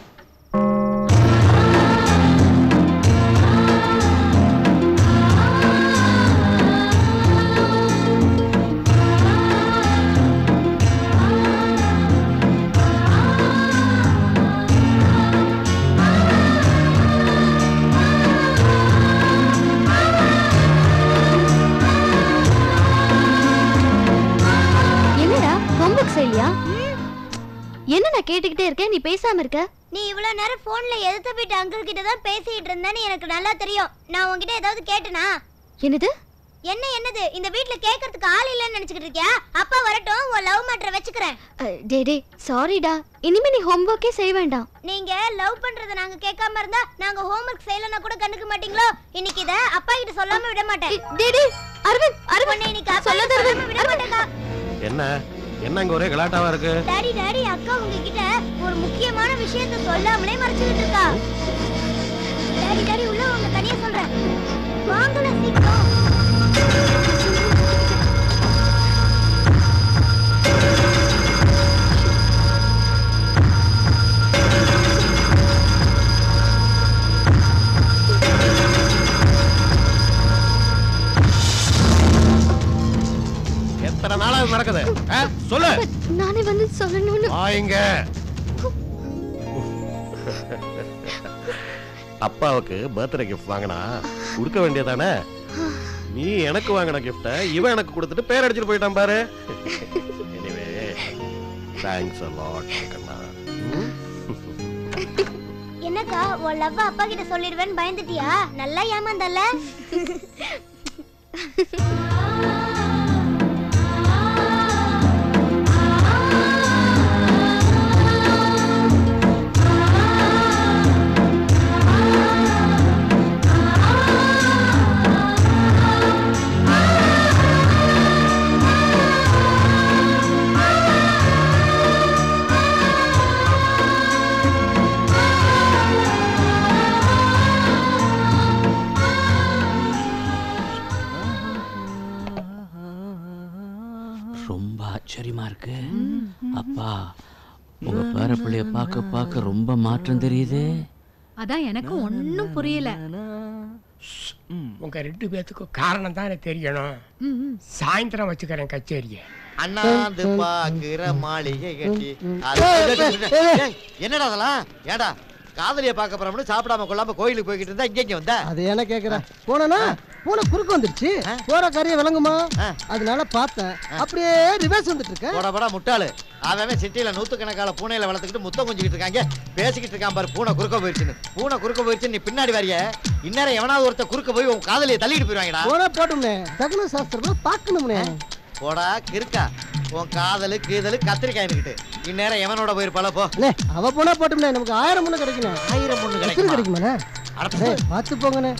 என்னடா ஹோம்ஒர்க் செய்யலையா என்ன நான் கேட்டுக்கிட்டே இருக்கேன் நீ பேசாம இருக்க நீ இவ்வளவு நேரம் போன்ல எதிர்த்த போயிட்டு அங்கிள் கிட்ட தான் பேசிட்டு இருந்தேன்னு எனக்கு நல்லா தெரியும் நான் உன்கிட்ட ஏதாவது கேட்டனா என்னது என்ன என்னது இந்த வீட்ல கேக்குறதுக்கு ஆள் இல்லைன்னு நினைச்சுக்கிட்டு இருக்கியா அப்பா வரட்டும் உன் லவ் மேட்டரை வச்சுக்கிறேன் அஹ், டேய் டேய் சாரிடா இனிமே நீ ஹோம்ஒர்க்கே செய்ய வேண்டாம் நீங்க லவ் பண்றத நாங்க கேட்காம இருந்தா நாங்க ஹோம்ஒர்க் செய்யலனா கூட கண்டுக்க மாட்டீங்களோ இன்னைக்கு இத அப்பா கிட்ட சொல்லாம விட மாட்டேன் டேய் டேய் அரவிந்த் அரவிந்த் இன்னைக்கு அப்பா சொல்லாத கிட்ட அரவிந்த் சொல்லாம விட மாட்டேங்க என்ன என்ன இங்க ஒரே கலாட்டாவா இருக்கு டாடி டாடி அக்கா உங்ககிட்ட ஒரு முக்கியமான விஷயத்தை சொல்லாமலே மறைச்சிட்டு இருக்கா டாடி டாடி உள்ள உங்க தனியா சொல்றேன் வாங்கல சீக்கிரம் எத்தனை நாளா இது நடக்குது ஆ? சொல்லு நானே வந்து சொல்லணும்னு வாங்க அப்பாவுக்கு பர்த்டே கிஃப்ட் வாங்கினா கொடுக்க வேண்டியதானே நீ எனக்கு வாங்கின கிஃப்ட இவன் எனக்கு கொடுத்துட்டு பேர் அடிச்சுட்டு போயிட்டான் பாரு எனிவே தேங்க்ஸ் a lot கண்ணா என்னக்கா உன் லவ் அப்பா கிட்ட சொல்லிடுவேன்னு பயந்துட்டியா நல்லா ஏமாந்தல்ல ரொம்ப ஆச்சரியமா இருக்கு அப்பா உங்க பேர பிள்ளைய பார்க்க பார்க்க ரொம்ப மாற்றம் தெரியுது அதான் எனக்கு ஒன்னும் புரியல உங்க ரெண்டு பேத்துக்கும் காரணம் தான் எனக்கு தெரியணும் சாயந்தரம் வச்சுக்கிறேன் கச்சேரியை அண்ணாந்து பாக்குற மாளிகை கட்டி ஏய், என்னடா அதெல்லாம் ஏடா காதலிய பார்க்க போறோம்னு சாப்பிடாம கொள்ளாம கோயிலுக்கு போய்கிட்டு இருந்தா இங்க இங்க வந்த அது என்ன கேக்குற போனா பூனை குறுக்க வந்துருச்சு போற காரியம் விளங்குமா அதனால பார்த்தேன் அப்படியே ரிவர்ஸ் வந்துட்டு இருக்கேன் போடா போடா முட்டாளு அவன் சிட்டியில நூத்துக்கணக்கால பூனையில வளர்த்துக்கிட்டு முத்தம் கொஞ்சிக்கிட்டு இருக்காங்க பேசிக்கிட்டு இருக்கான் பாரு பூனை குறுக்க போயிருச்சுன்னு பூனை குறுக்க போயிருச்சு நீ பின்னாடி வரிய இந்நேரம் எவனாவது ஒருத்த குறுக்க போய் உன் காதலியை தள்ளிட்டு போயிருவாங்கடா போனா போட்டும்னே தகுன சாஸ்திரம் பார்க்கணும்னே போடா கிறுக்கா உன் காதலு கீதலு கத்திரிக்காய் இருக்கிட்டு இந்நேரம் எவனோட போயிருப்பாள போ அண்ணே, அவ போனா போட்டும்னே நமக்கு ஆயிரம் பொண்ணு கிடைக்கணும் ஆயிரம் பொண்ணு எத்தனை கிடைக்குமா? கிடைக்குமாண்ணே டேய், பார்த்து போங்கண்ணே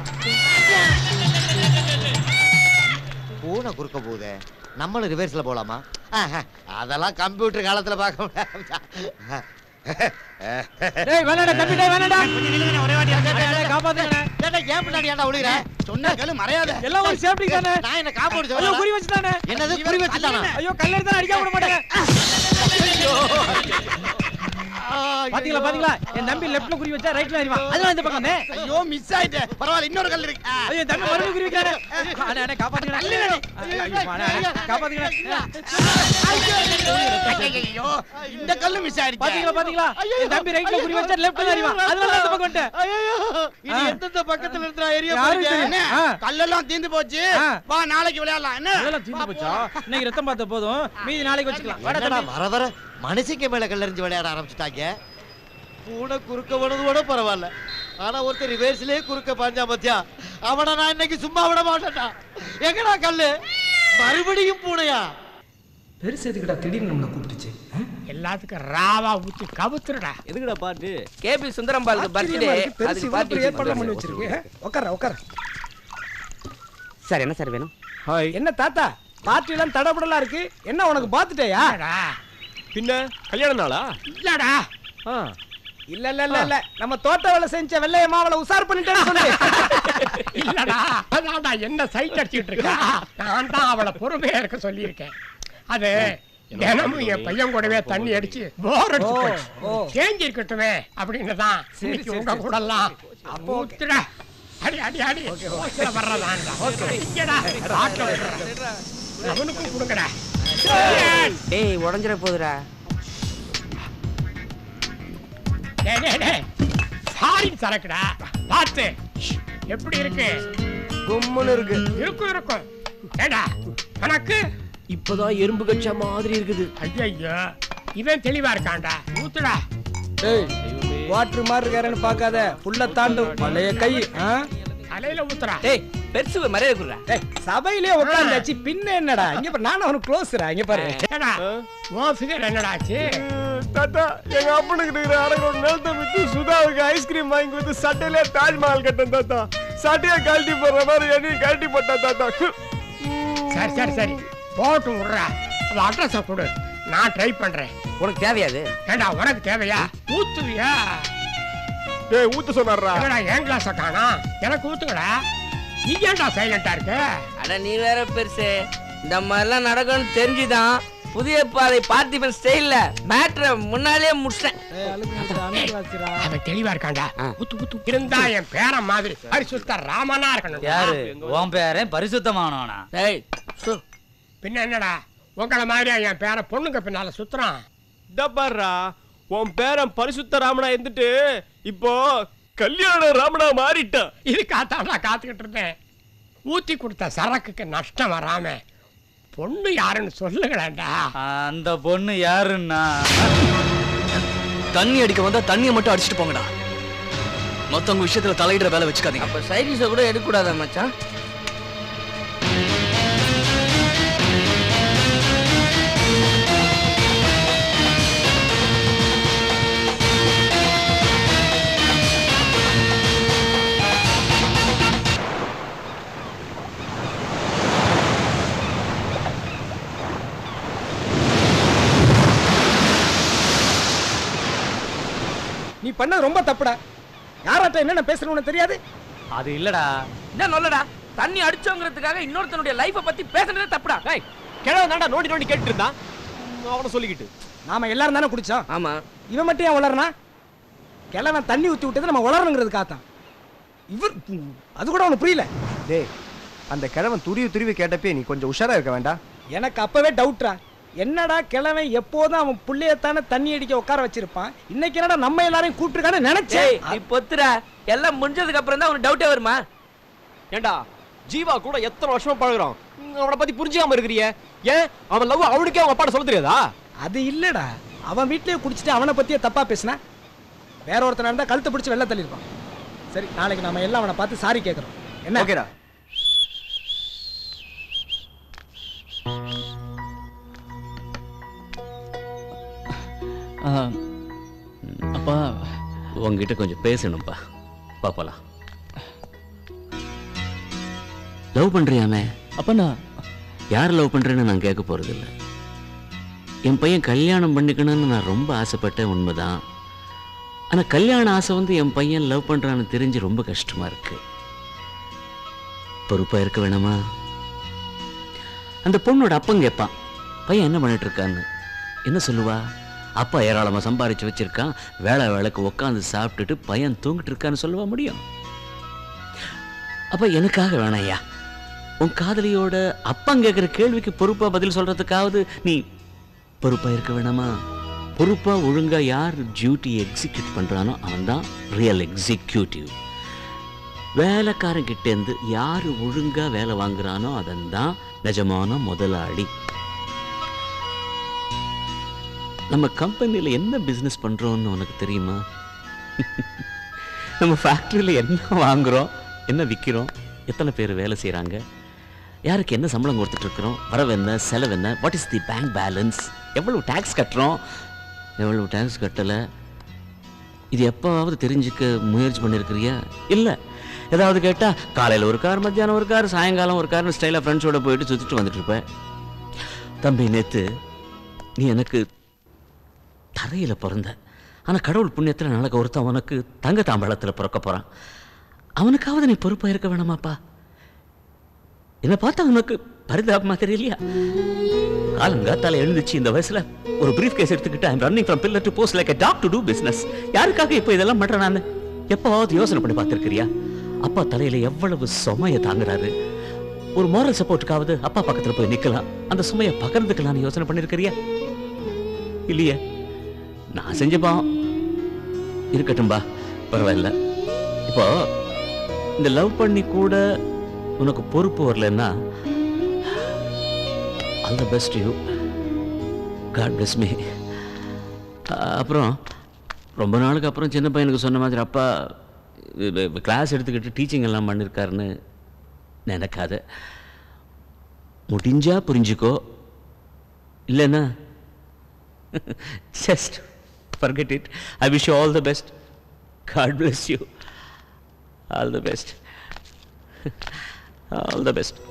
பூனை குறுக்க போகுதே நம்மளும் ரிவர்ஸ்ல போலாமா ஆஹா, அதெல்லாம் கம்ப்யூட்டர் காலத்துல பார்க்க முடியாது டேய் வேணாடா தம்பி டேய் வேணாடா ஒரே வாட்டி காப்பாத்துங்கண்ணே ஏன்டா ஏன் பின்னாடி ஏன்டா ஒளிகிற சொன்ன கேளு மறையாத எல்லாம் ஒரு சேஃப்டி தானே நான் என்ன காப்பாடு ஐயோ குறி வச்சுட்டானே என்னது குறி வச்சுட்டானா ஐயோ கல்ல எடுத்தா அடிக்க விட மாட்டேங்க பாத்தீங்களா பாத்தீங்களா என் தம்பி லெஃப்ட்ல குறி வச்சா ரைட்ல அறிவான் அதனால இந்த பக்கம் வந்தேன். ஐயோ மிஸ் ஆயிட்டே பரவாயில்ல இன்னொரு கல் இருக்கு ஐயோ என் தம்பி மறுபடியும் குறி வைக்கிறானே அண்ணே அண்ணே காப்பாத்துங்கண்ணே ஐயோ அண்ணே, அண்ணே, காப்பாத்துங்கண்ணே ஐயோ இந்த கல்லு மிஸ் ஆயிடுச்சு பாத்தீங்களா பாத்தீங்களா என் தம்பி ரைட்ல குறி வச்சா லெஃப்ட்ல அறிவான் அதனால இந்த பக்கம் வந்துட்டேன் இது எந்தெந்த பக்கத்துல இருக்கிற ஏரியா யாரும் போறீங்க? தெரியும். என்ன? ஆ. கல்லெல்லாம் தீந்து போச்சு வா நாளைக்கு விளையாடலாம் என்ன அதெல்லாம் தீர்ந்து போச்சா இன்னைக்கு ரத்தம் பார்த்த போதும் மீதி நாளைக்கு வச்சுக்கலாம் வாடா என்னடா தம்பி. வர வர மனுஷங்க மேல கல்லெறிஞ்சு விளையாட ஆரம்பிச்சுட்டாங்க பூனை குறுக்க போனது கூட பரவாயில்ல ஆனா ஒருத்தர் ரிவர்ஸ்லயே குறுக்க பாஞ்சா பத்தியா அவனை நான் இன்னைக்கு சும்மா விட மாட்டேன்டா எங்கடா கல்லு மறுபடியும் பூனையா பெருசு எதுக்குடா திடீர்னு நம்மளை கூப்பிட்டுச்சு எல்லாத்துக்கும் ராவா ஊத்தி கவுத்துருடா எதுக்குடா பாட்டு கேபி சுந்தரம் பாலுக்கு பர்த்டே பெருசு இவ்வளவு பெரிய ஏற்பாடு பண்ணி வச்சிருக்கு உட்கார உட்கார சார் என்ன சார் வேணும் என்ன தாத்தா பார்ட்டி எல்லாம் தடபடலா இருக்கு என்ன உனக்கு பாத்துட்டேயா பின்ன கல்யாண நாளா இல்லடா இல்ல இல்ல இல்ல இல்ல நம்ம தோட்ட வேலை செஞ்ச வெள்ளைய மாவளை உசார் பண்ணிட்டேன்னு சொல்லு இல்லடா அதான்டா என்ன சைட் அடிச்சிட்டு இருக்கா நான் தான் அவளை பொறுமையா இருக்க சொல்லியிருக்கேன் அது தினமும் என் பையன் கூடவே தண்ணி அடிச்சு போர் அடிச்சு ஓ, போச்சு. ஓ. சேஞ்ச் இருக்கட்டுமே அப்படின்னு தான் சரி, இன்னைக்கு சரி, உங்க சரி. கூட எல்லாம் அப்போ okay. ஊத்துடா அடி அடி அடி ஓகே வர்றதான்டா இங்கடா ஆட்டோ விடுறா. அவனுக்கும் கொடுங்கடா டேய் உடஞ்சிட போகுதுடா டேய் டேய் டேய் ஃபாரின் சரக்குடா பார்த்து எப்படி இருக்கு கும்முன்னு இருக்கு இருக்கும் இருக்கும் ஏடா உனக்கு இப்பதான் எறும்பு கச்சா மாதிரி இருக்குது ஐயோ இவன் தெளிவா இருக்கான்டா ஊத்துடா டேய் வாட்டர் மாதிரி இருக்காருன்னு பார்க்காத புல்ல தாண்டும் பழைய கை ஆ? தலையில ஊத்துறா டேய் பெருசு மரியாதை குடுறா டேய் சபையிலே உட்கார்ந்தாச்சு பின்ன என்னடா இங்க பாரு நானும் அவனுக்கு க்ளோஸ்ரா இங்க பாரு ஏடா உன் ஃபிகர் என்னடா ஆச்சு தாத்தா எங்க அப்பனுக்கு இருக்கிற அரங்கோட நிலத்தை வித்து சுதாவுக்கு ஐஸ்கிரீம் வாங்கி கொடுத்து சட்டையிலே தாஜ்மஹால் கட்டேன் தாத்தா சட்டையை கழட்டி போடுற மாதிரி என்னையும் கழட்டி போட்டா தாத்தா சரி சரி சரி போட்டு விடுறா அவன் அட்ரஸ கொடு நான் ட்ரை பண்றேன் உனக்கு தேவையாது ஏண்டா உனக்கு தேவையா ஊத்துவியா டேய் ஊத்து சொன்னாரா என்னடா என் கிளாஸ காணா எனக்கு ஊத்துங்கடா நீ ஏன்டா சைலண்டா இருக்க அட நீ வேற பெருசு இந்த மாதிரிலாம் நடக்கும்னு தெரிஞ்சுதான் புதிய பாதை பார்த்திபன் ஸ்டைல்ல மேட்ரை முன்னாலே முடிச்சிட்டேன் அவன் தெளிவா இருக்கான்டா ஊத்து ஊத்து இருந்தா என் பேரன் மாதிரி பரிசுத்த ராமனா இருக்கணும் யாரு உன் பேரன் பரிசுத்தமானவனா டேய் பின்ன என்னடா உங்கள மாதிரியா என் பேரன் பொண்ணுங்க பின்னால சுத்துறான் டப்பாரா உன் பேரன் பரிசுத்த ராமனா இருந்துட்டு இப்போ கல்யாண ராமனா மாறிட்டான் இதுக்காக நான் காத்துக்கிட்டு இருந்தேன் ஊத்தி கொடுத்த சரக்குக்கு நஷ்டம் வராம பொண்ணு யாருன்னு சொல்லுங்களேன்டா அந்த பொண்ணு யாருன்னா தண்ணி அடிக்க வந்தா தண்ணியை மட்டும் அடிச்சிட்டு போங்கடா மத்தவங்க விஷயத்துல தலையிடுற வேலை வச்சுக்காதீங்க அப்ப சைடிஸ கூட எடுக்கக்கூடாதா மச்சான் நீ பண்ணது ரொம்ப தப்புடா யாராட்ட என்னென்ன பேசுறவனு தெரியாது அது இல்லடா என்ன சொல்லடா தண்ணி அடிச்சோங்கிறதுக்காக இன்னொருத்தனுடைய லைஃப பத்தி பேசுனதே தப்புடா டேய் கிழவன் தாண்டா நோண்டி நோண்டி கேட்டுட்டு இருந்தான் ம், அவனை சொல்லிக்கிட்டு நாம எல்லாரும் தானே குடிச்சோம் ஆமா இவன் மட்டும் ஏன் வளரணா கிழவன் தண்ணி ஊத்தி விட்டது நம்ம வளரணுங்கிறதுக்காகத்தான் இவர் அது கூட அவனுக்கு புரியல டேய் அந்த கிழவன் துருவி துருவி கேட்டப்பே நீ கொஞ்சம் உஷாரா இருக்க வேண்டாம் எனக்கு அப்பவே டவுட்ரா என்னடா கிழவன் எப்போதும் அவன் புள்ளையத்தானே தண்ணி அடிக்க உட்கார வச்சிருப்பான் இன்னைக்கு என்னடா நம்ம எல்லாரையும் கூப்பிட்டுருக்கான்னு டேய் நினைச்சேன் நீ பொத்துடா எல்லாம் முடிஞ்சதுக்கு அப்புறம் தான் உனக்கு டவுட்டே வருமா ஏண்டா ஜீவா கூட எத்தனை வருஷமா பழகுறோம் ம், அவனை பத்தி புரிஞ்சுக்காம இருக்கிறியே ஏன் அவன் லவ் அவனுக்கே அவன் அப்பாட்ட சொல்ல தெரியாதா அது இல்லடா அவன் வீட்லயே குடிச்சிட்டு அவனை பத்தியே தப்பா பேசினா வேற ஒருத்தனா இருந்தா கழுத்தை பிடிச்சி வெளில தள்ளியிருப்பான் சரி நாளைக்கு நாம எல்லாம் அவனை பார்த்து சாரி கேட்கறோம் என்ன ஓகேடா ஆ, அப்பா உங்ககிட்ட கொஞ்சம் பேசணும்ப்பா பாப்பலாம் லவ் பண்றியாமே அப்ப நான் யார் லவ் பண்றேன்னு நான் கேட்க போறதில்ல என் பையன் கல்யாணம் பண்ணிக்கணும்னு நான் ரொம்ப ஆசைப்பட்டேன் உண்மைதான் ஆனா கல்யாண ஆசை வந்து என் பையன் லவ் பண்றான்னு தெரிஞ்சு ரொம்ப கஷ்டமா இருக்கு பொறுப்பா இருக்க வேணாமா அந்த பொண்ணோட அப்பன் கேட்பான் பையன் என்ன பண்ணிட்டு இருக்கான்னு என்ன சொல்லுவா அப்பா ஏராளமா சம்பாரிச்சு வச்சிருக்கான் வேலை வேலைக்கு உட்காந்து சாப்பிட்டுட்டு பையன் தூங்கிட்டு இருக்கான்னு சொல்லவா முடியும் அப்ப எனக்காக வேணாயா உன் காதலியோட அப்பன் கேட்குற கேள்விக்கு பொறுப்பா பதில் சொல்றதுக்காவது நீ பொறுப்பா இருக்க வேணாமா பொறுப்பா ஒழுங்கா யார் டியூட்டி எக்ஸிக்யூட் பண்றானோ அவன் தான் ரியல் எக்ஸிக்யூட்டிவ் வேலைக்காரன் கிட்ட இருந்து யார் ஒழுங்கா வேலை வாங்குறானோ அதன் தான் நிஜமான முதலாளி நம்ம கம்பெனியில் என்ன பிஸ்னஸ் பண்றோம்னு உனக்கு தெரியுமா நம்ம ஃபேக்ட்ரியில் என்ன வாங்குறோம் என்ன விற்கிறோம் எத்தனை பேர் வேலை செய்கிறாங்க யாருக்கு என்ன சம்பளம் கொடுத்துட்டு இருக்கிறோம் வரவு என்ன செலவு என்ன what is the bank balance எவ்வளவு டேக்ஸ் கட்டுறோம் எவ்வளவு டேக்ஸ் கட்டலை இது எப்போவாவது தெரிஞ்சுக்க முயற்சி பண்ணியிருக்கிறியா இல்லை ஏதாவது கேட்டால் காலையில் ஒரு கார் மத்தியானம் ஒரு கார் சாயங்காலம் ஒரு கார்னு ஸ்டைலாக ஃப்ரெண்ட்ஸோட போயிட்டு சுற்றிட்டு வந்துட்டு இருப்பேன் தம்பி நேற்று நீ எனக்கு தரையில பிறந்த ஆனா கடவுள் புண்ணியத்துல நாளைக்கு ஒருத்தன் உனக்கு தங்க தாம்பழத்துல பிறக்க போறான் அவனுக்காவது நீ பொறுப்பா இருக்க வேணாமாப்பா என்னை பார்த்தா உனக்கு பரிதாபமா தெரியலையா காலங்காத்தால எழுந்துச்சு இந்த வயசுல ஒரு பிரீஃப் கேஸ் எடுத்துக்கிட்டு I'm running from pillar to post like dog to do business யாருக்காக இப்போ இதெல்லாம் பண்றேன் நான் எப்பவாவது யோசனை பண்ணி பார்த்திருக்கிறியா அப்பா தலையில எவ்வளவு சுமைய தாங்குறாரு ஒரு moral சப்போர்ட்டுக்காவது அப்பா பக்கத்துல போய் நிக்கலாம் அந்த சுமையை பகிர்ந்துக்கலாம்னு யோசனை பண்ணிருக்கிறியா இல்லையே நான் செஞ்ச பாவம் இருக்கட்டும்பா பரவாயில்ல இப்போ இந்த லவ் பண்ணி கூட உனக்கு பொறுப்பு வரலன்னா all the best you God bless me அப்புறம் ரொம்ப நாளுக்கு அப்புறம் சின்ன பையனுக்கு சொன்ன மாதிரி அப்பா கிளாஸ் எடுத்துக்கிட்டு டீச்சிங் எல்லாம் பண்ணியிருக்காருன்னு நினைக்காத முடிஞ்சா புரிஞ்சுக்கோ இல்லைன்னா just forget it i wish you all the best god bless you all the best all the best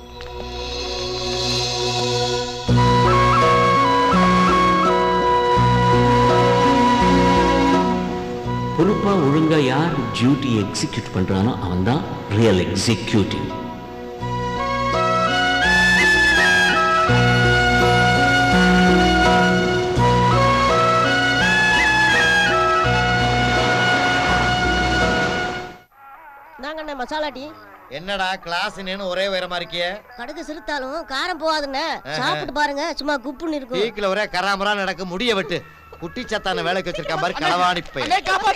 பொறுப்பா ஒழுங்கா யார் டியூட்டி எக்ஸிக்யூட் பண்றானோ அவன் தான் ரியல் எக்ஸிக்யூட்டிவ் நாங்கண்ணே மசாலா டீ என்னடா கிளாஸ் நேனு ஒரே உயரமா இருக்கியே கடுகு சிறுத்தாலும் காரம் போகாதுண்ணே ஆஹா. சாப்பிட்டு பாருங்க சும்மா குப்புன்னு இருக்கும் டீக்கில் ஒரே கராமரா நடக்க முடிய வெட்டு குட்டி சத்தான வேலைக்கு வச்சிருக்கான் பாரு களவாணி பையன்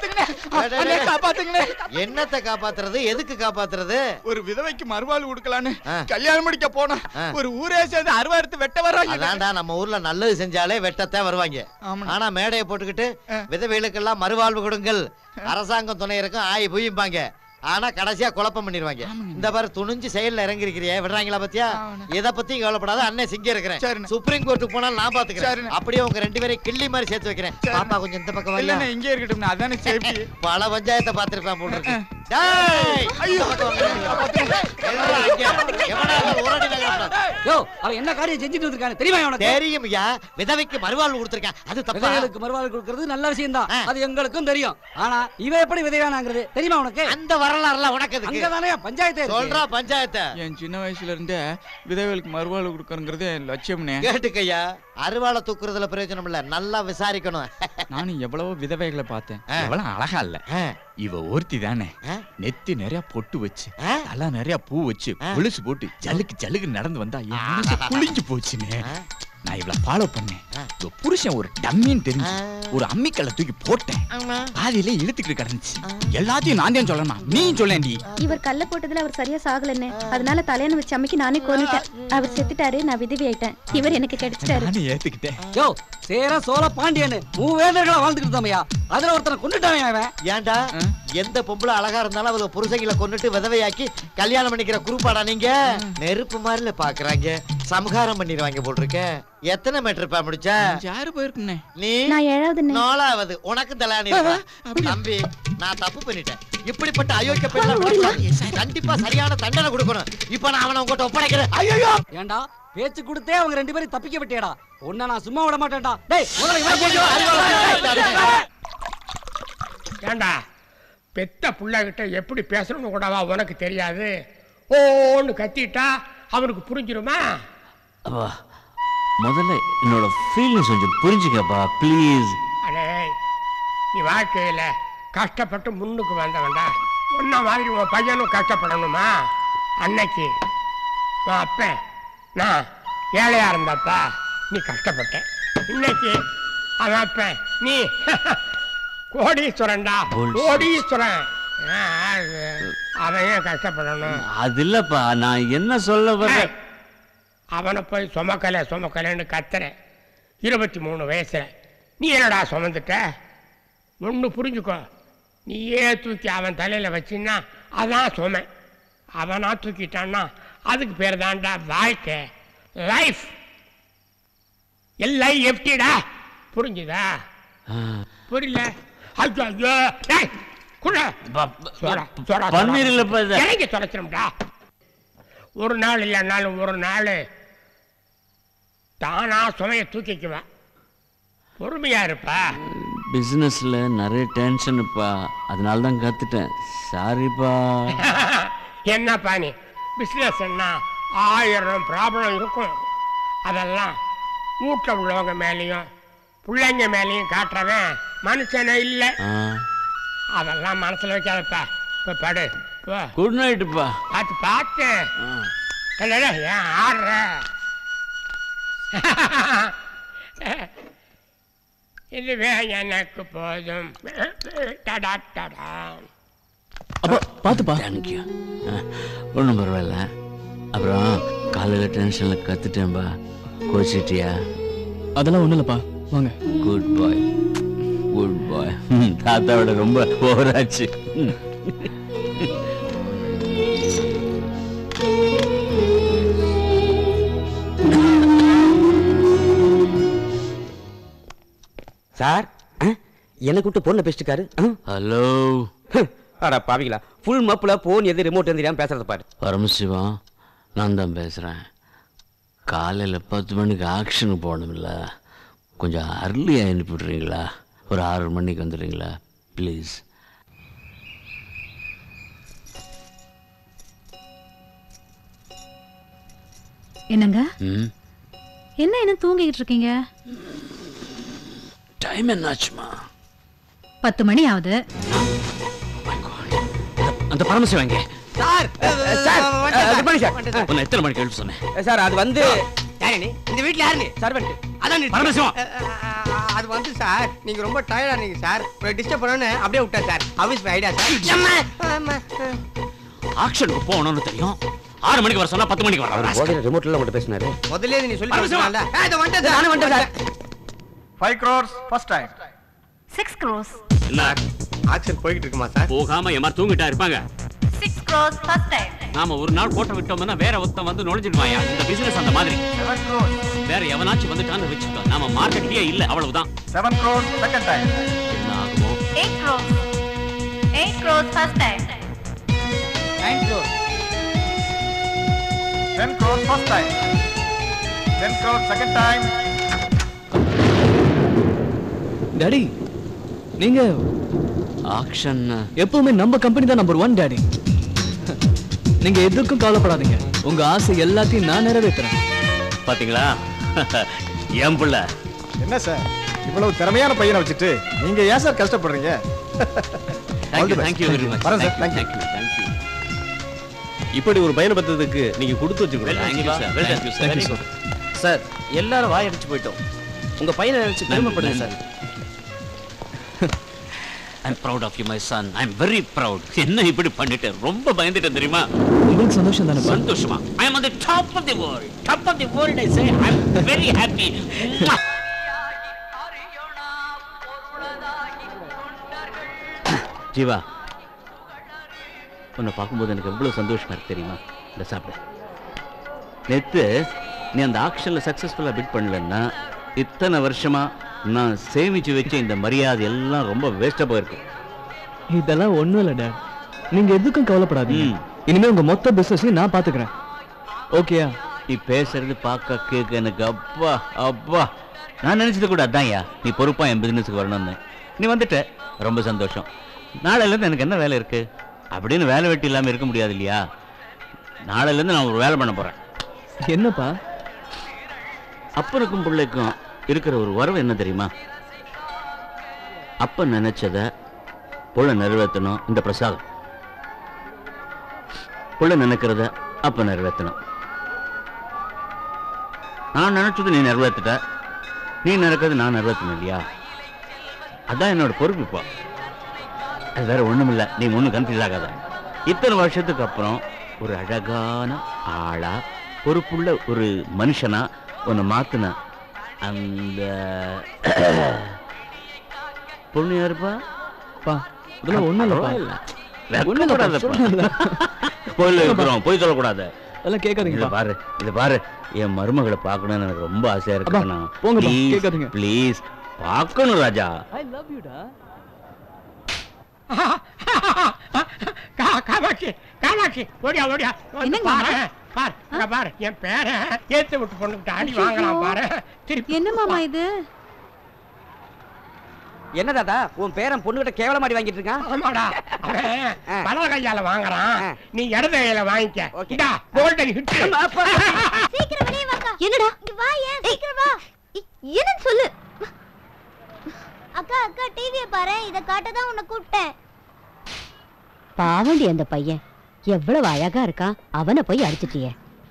என்னத்தை காப்பாத்துறது எதுக்கு காப்பாத்துறது ஒரு விதவைக்கு மறுவாழ்வு கொடுக்கலான்னு கல்யாணம் முடிக்க போனா ஒரு ஊரே சேர்ந்து அறுவாரத்து வெட்ட வர்றாங்க அதான்டா நம்ம ஊர்ல நல்லது செஞ்சாலே வெட்டத்தான் வருவாங்க ஆனா மேடையை போட்டுக்கிட்டு விதவைகளுக்கெல்லாம் மறுவாழ்வு கொடுங்கள் அரசாங்கம் துணை இருக்கும் ஆய் புய்யும்பாங்க ஆனா கடைசியா குழப்பம் பண்ணிடுவாங்க இந்த பாரு துணிஞ்சு செயல்ல இறங்கி இருக்கிறியே விடுறாங்களா பத்தியா எதை பத்தியும் கவலைப்படாத அண்ணன் சிங்க இருக்கிறேன் சுப்ரீம் கோர்ட்டுக்கு போனாலும் நான் பாத்துக்கிறேன் அப்படியே உங்க ரெண்டு பேரையும் கிள்ளி மாதிரி சேர்த்து வைக்கிறேன் பாப்பா கொஞ்சம் இந்த பக்கம் வரல இல்லண்ணே இங்கே இருக்கட்டும் அதானே சேஃப்டி பல பஞ்சாயத்தை பார்த்திருப்பேன் போல இருக்கு டேய், இந்த பக்கம் வாங்க. என்னடா இங்க? எவனா இருந்தாலும் ஒரு அடி நகரக்கூடாது. யோ அவன் என்ன காரியம் செஞ்சுட்டு இருக்கானு தெரியுமா உனக்கு தெரியும் ஐயா விதவைக்கு மறுவாழ்வு கொடுத்திருக்கேன் அது தப்பா விதைகளுக்கு மறுவாழ்வு கொடுக்கிறது நல்ல விஷயம் தான் அது எங்களுக்கும் தெரியும் ஆனா இவ எப்படி விதைவானாங்கிறது தெரியுமா உனக்கு அந்த வரலாறுலாம் உனக்கு எதுக்கு? அங்கதானே பஞ்சாயத்து இருக்கு. சொல்றா பஞ்சாயத்தை என் சின்ன வயசுல இருந்தே விதவைகளுக்கு மறுவாழ்வு கொடுக்கறங்கிறது என் லட்சியம்னே கேட்டுக்கையா அருவாளை தூக்குறதுல பிரயோஜனம் இல்ல நல்லா விசாரிக்கணும் நானும் எவ்வளவோ விதவைகளை பார்த்தேன் எவ்வளவு அழகா இல்ல இவ ஒருத்தி தானே நெத்தி நிறைய பொட்டு வச்சு தலை நிறைய பூ வச்சு கொலுசு போட்டு ஜல்லுக்கு ஜல்லுக்கு நடந்து வந்தா என் மனசு குளிஞ்சு போச்சுனே நான் இவள ஃபாலோ பண்ணேன் இவ புருஷன் ஒரு டம்மின்னு தெரிஞ்சு ஒரு அம்மிக்கல்ல தூக்கி போட்டேன் பாதியில இழுத்துக்கிட்டு கிடந்துச்சு எல்லாத்தையும் நான் தான் சொல்லணுமா நீ சொல்லேன்டி இவர் கல்ல போட்டதுல அவர் சரியா சாகலன்னு அதனால தலையணை வச்சு அம்மிக்கு நானே கொன்னுட்டேன் அவர் செத்துட்டாரு நான் விதவி ஆயிட்டேன் இவர் எனக்கு கிடைச்சிட்டாரு நானும் ஏத்துக்கிட்டேன் யோ சேர சோழ பாண்டியன் மூவேந்தர்களா வாழ்ந்துக்கிட்டு இருந்தோமையா அதுல ஒருத்தனை கொண்டுட்டான் அவன் ஏன்டா எந்த பொம்பளை அழகா இருந்தாலும் அவங்க புருஷங்களை கொன்னுட்டு விதவையாக்கி கல்யாணம் பண்ணிக்கிற குரூப்பாடா நீங்க நெருப்பு மாதிரில பாக்குறாங்க சமகாரம் பண்ணிடுவாங்க போட்டிருக்க எத்தனை மீட்டர் பா முடிச்ச யாரு போயிருக்குண்ணே நீ நான் ஏழாவதுண்ணே. நாலாவது உனக்கு தலானி தம்பி நான் தப்பு பண்ணிட்டேன் இப்படிப்பட்ட அயோக்கிய பெண்ண கண்டிப்பா சரியான தண்டனை கொடுக்கணும் இப்ப நான் அவனை உங்ககிட்ட ஒப்படைக்கிறேன் ஐயோ ஏண்டா பேச்சு கொடுத்தே அவங்க ரெண்டு பேரும் தப்பிக்க விட்டியடா உன்னை நான் சும்மா விட மாட்டேன்டா டேய் முதல்ல இவனை போட்டு ஏண்டா பெத்த புள்ளகிட்ட எப்படி பேசணும்னு கூடவா உனக்கு தெரியாது ஓன்னு கத்திட்டா அவனுக்கு புரிஞ்சிருமா அப்பா முதல்ல என்னோட ஃபீலிங்ஸ் கொஞ்சம் புரிஞ்சுக்கப்பா ப்ளீஸ் அடே நீ வாழ்க்கையில கஷ்டப்பட்டு முன்னுக்கு வந்தவன்டா உன்ன மாதிரி உன் பையனும் கஷ்டப்படணுமா அன்னைக்கு உன் அப்பன் நான் ஏழையா இருந்தப்பா நீ கஷ்டப்பட்ட இன்னைக்கு அவன் அப்பன் நீ கோடீஸ்வரன்டா Bullshit. கோடீஸ்வரன் ஆ, அது, அவன் ஏன் கஷ்டப்படணும் அது இல்லப்பா நான் என்ன சொல்ல வர்றேன் அவனை போய் சுமக்கலை சுமக்கலைன்னு கத்துற இருபத்தி மூணு வயசுல நீ என்னடா சுமந்துட்ட ஒன்று புரிஞ்சுக்கோ நீயே தூக்கி அவன் தலையில் வச்சின்னா அதான் சுமை அவனா தூக்கிட்டான்னா அதுக்கு பேர் தான்டா வாழ்க்கை லைஃப் எல்லாம் எஃப்டிடா புரிஞ்சுதா புரியல ஐயோ ஐயோ டேய் குள்ள சோடா சோடா பன்னீர் இல்லப்பா இது. இறங்கி தொலைச்சிரும்டா ஒரு நாள் இல்லைனாலும் ஒரு நாள் தானா சுமையை தூக்கிக்குவேன் பொறுமையா இருப்பா பிஸ்னஸில் நிறைய டென்ஷனுப்பா அதனால தான் கற்றுட்டேன் சாரிப்பா என்னப்பா நீ பிஸ்னஸ்ன்னா ஆயிரம் ப்ராப்ளம் இருக்கும் அதெல்லாம் வீட்டில் உள்ளவங்க மேலேயும் பிள்ளைங்க மேலேயும் காட்டுறவன் மனுஷனே இல்லை ஆ அதெல்லாம் மனசுல வைக்காதப்பா இப்போ படு போ குட் நைட்டுப்பா பார்த்து பார்த்து இல்லைடா ஏன் ஆடுற இதுவே எனக்கு போதும் டடா டடா பார்த்துப்பா தேங்க்யூ ஒன்றும் பரவாயில்ல அப்புறம் காலையில் டென்ஷனில் கற்றுட்டேன்பா கோச்சிட்டியா அதெல்லாம் ஒன்றும் இல்லைப்பா வாங்க குட் பாய் குட் பாய் தாத்தாவோட ரொம்ப ஓவராச்சு சார் ஆ? என்னை கூப்பிட்டு போன்ல பேசிட்டுக்காரு ஹலோ அட பாவிங்களா ஃபுல் மப்பில் போன் எது ரிமோட் தெரியாம பேசுறத பாரு பரமசிவம் நான் தான் பேசுகிறேன் காலையில் பத்து மணிக்கு ஆக்ஷனுக்கு போகணும்ல கொஞ்சம் அர்லியாக அனுப்பிவிட்றீங்களா ஒரு ஆறு மணிக்கு வந்துடுறீங்களா ப்ளீஸ் என்னங்க ம் என்ன என்ன தூங்கிக்கிட்டு இருக்கீங்க டைம் என்னாச்சுமா பத்து மணி ஆகுது அந்த பரமசிவம் எங்கே sir sir good morning sir உன்னை எத்தனை மணிக்கு எழுப்ப சொன்னேன் சார் அது வந்து யாரு நீ இந்த வீட்ல யாரு நீ சர்வெண்ட் அதான் நீ பரமசிவம். அ, அ, அ, அது வந்து சார் நீங்க ரொம்ப டயர்டா நீங்க சார் டிஸ்டர்ப் பண்ணனு அப்படியே விட்டேன் சார் ஹவ் ஐடியா சார் அம்மா, அம்மா, அ. ஆக்ஷனுக்கு போகணும்னு தெரியும் ஆறு மணிக்கு வர சொன்னா பத்து மணிக்கு வர போதையில் ரிமோட்ல உங்கள்கிட்ட பேசினாரு முதல்ல நீ சொல்லி பரமசிவம். கொடுத்தல இத வந்துட்டேன் சார் நானும் வந்துட்டேன் sir five crores first time six crores என்ன ஆக்ஷன் போய்கிட்டு இருக்குமா சார் போகாம எமார் தூங்கிட்டா இருப்பாங்க சிக்ஸ் க்ரோஸ் ஃபர்ஸ்ட் டைம் நாம ஒரு நாள் கோட்டை விட்டோம்னா வேற ஒருத்தன் வந்து நுழைஞ்சிடுவாயா இந்த பிசினஸ் அந்த மாதிரி செவன் க்ரோர்ஸ் வேற எவனாச்சும் வந்துட்டான்னு வச்சுக்கோ நாம மார்க்கெட்லயே இல்ல அவ்வளவுதான் செவன் க்ரோர்ஸ் செகண்ட் டைம் என்ன ஆகுமோ eight crores eight crores first time nine crores ten crores first time ten crores second time daddy நீங்க ஆக்ஷன் எப்பவுமே நம்ம கம்பெனி தான் நம்பர் ஒன் டாடி நீங்க எதுக்கும் கவலைப்படாதீங்க உங்க ஆசை எல்லாத்தையும் நான் நிறைவேத்துறேன் பாத்தீங்களா என் புள்ள என்ன சார் இவ்வளவு திறமையான பையனை வச்சுட்டு நீங்க ஏன் சார் கஷ்டப்படுறீங்க All the best. Thank you very much வரேன் சார் தேங்க்யூ தேங்க்யூ தேங்க்யூ இப்படி ஒரு பையனை பத்ததுக்கு நீங்க கொடுத்து thank you sir thank you sir very good sir எல்லாரும் வாயடிச்சு போயிட்டோம் உங்க பையனை நினைச்சு பெருமைப்படுங்க sir I'm proud of you my son I'm very proud என்ன இப்படி பண்ணிட்டேன் ரொம்ப பயந்துட்டேன் தெரியுமா உங்களுக்கு சந்தோஷம் தானே சந்தோஷமா I am on the top of the world top of the world I say I am very happy Jeeva உன்னை பார்க்கும்போது எனக்கு எவ்வளவு சந்தோஷமா இருக்கு தெரியுமா இந்த சாப்பிடு நேத்து நீ அந்த ஆக்ஷனில் சக்ஸஸ்ஃபுல்லாக பிட் பண்ணலன்னா இத்தனை வருஷமா நான் சேமிச்சு வச்ச இந்த மரியாதை எல்லாம் ரொம்ப வேஸ்ட்டாக போயிருக்கு இதெல்லாம் ஒண்ணும் இல்ல டாட் நீங்க எதுக்கும் கவலைப்படாதீங்க இனிமே உங்க மொத்த பிசினஸையும் நான் பாத்துக்கிறேன் ஓகேயா நீ பேசுறது பார்க்க கேட்க எனக்கு அப்பா அப்பா நான் நினைச்சது கூட அதான்யா நீ பொறுப்பா என் பிசினஸுக்கு வரணும்னு நீ வந்துட்ட ரொம்ப சந்தோஷம் நாளையிலேருந்து எனக்கு என்ன வேலை இருக்கு அப்படின்னு வேலை வெட்டி இல்லாமல் இருக்க முடியாது இல்லையா நாளையிலேருந்து நான் ஒரு வேலை பண்ண போறேன் என்னப்பா அப்பனுக்கும் பிள்ளைக்கும் இருக்கிற ஒரு உறவு என்ன தெரியுமா அப்பன் நினைச்சத புள்ள நிறைவேற்றணும் இந்த பிரசாதம் புள்ள நினைக்கிறத அப்ப நிறைவேற்றணும் நான் நினைச்சது நீ நிறைவேற்றிட்ட நீ நினைக்கிறது நான் நிறைவேற்றணும் இல்லையா அதான் என்னோட பொறுப்பு இப்போ அது வேற ஒண்ணுமில்ல நீ ஒன்றும் கன்ஃபியூஸ் ஆகாத இத்தனை வருஷத்துக்கு அப்புறம் ஒரு அழகான ஆளா பொறுப்புள்ள ஒரு மனுஷனா உன்னை மாத்தின அந்த பொண்ணு யாருப்பா பா இதெல்லாம் ஒண்ணும் இல்லப்பா பரவாயில்ல. ஒண்ணும் இல்லப்பா, வெட்கப்படாதப்பா. சொல்றேன்ல. கோயில்ல இருக்கிறோம் போய் சொல்லக்கூடாது அதெல்லாம் கேட்காதீங்கப்பா. இதை பாரு இதை பாரு என் மருமகளை பார்க்கணும்னு எனக்கு ரொம்ப ஆசையா அப்பா, இருக்கு நான் போங்கப்பா, கேட்காதீங்க. ப்ளீஸ் பார்க்கணும் ராஜா ஐ லவ் யூடா கா- காமாட்சி காமாட்சி ஓடியா ஓடியா வந்து பாரு பாரு இங்க பாரு என் பேரன் ஏத்து விட்டு பொண்ணுகிட்ட அடி வாங்கலாம் பாரு திருப்பி என்ன மாமா இது என்ன தாத்தா உன் பேரன் பொண்ணுகிட்ட கேவல மாடி வாங்கிட்டு இருக்கான் ஆமாடா அவன் வலது கையால வாங்குறான் நீ இடது கையால வாங்கிக்க இந்தா கோல்டன் ஹிட் என்னடா இங்க வா ஏன் சீக்கிரம் வா என்னன்னு சொல்லு அக்கா அக்கா டிவியை பாரு இத காட்ட தான் உன்னை கூப்பிட்டேன் பாவண்டி அந்த பையன் எவ்வளவு அழகா இருக்கான் அவனை போய் அடிச்சிட்டியே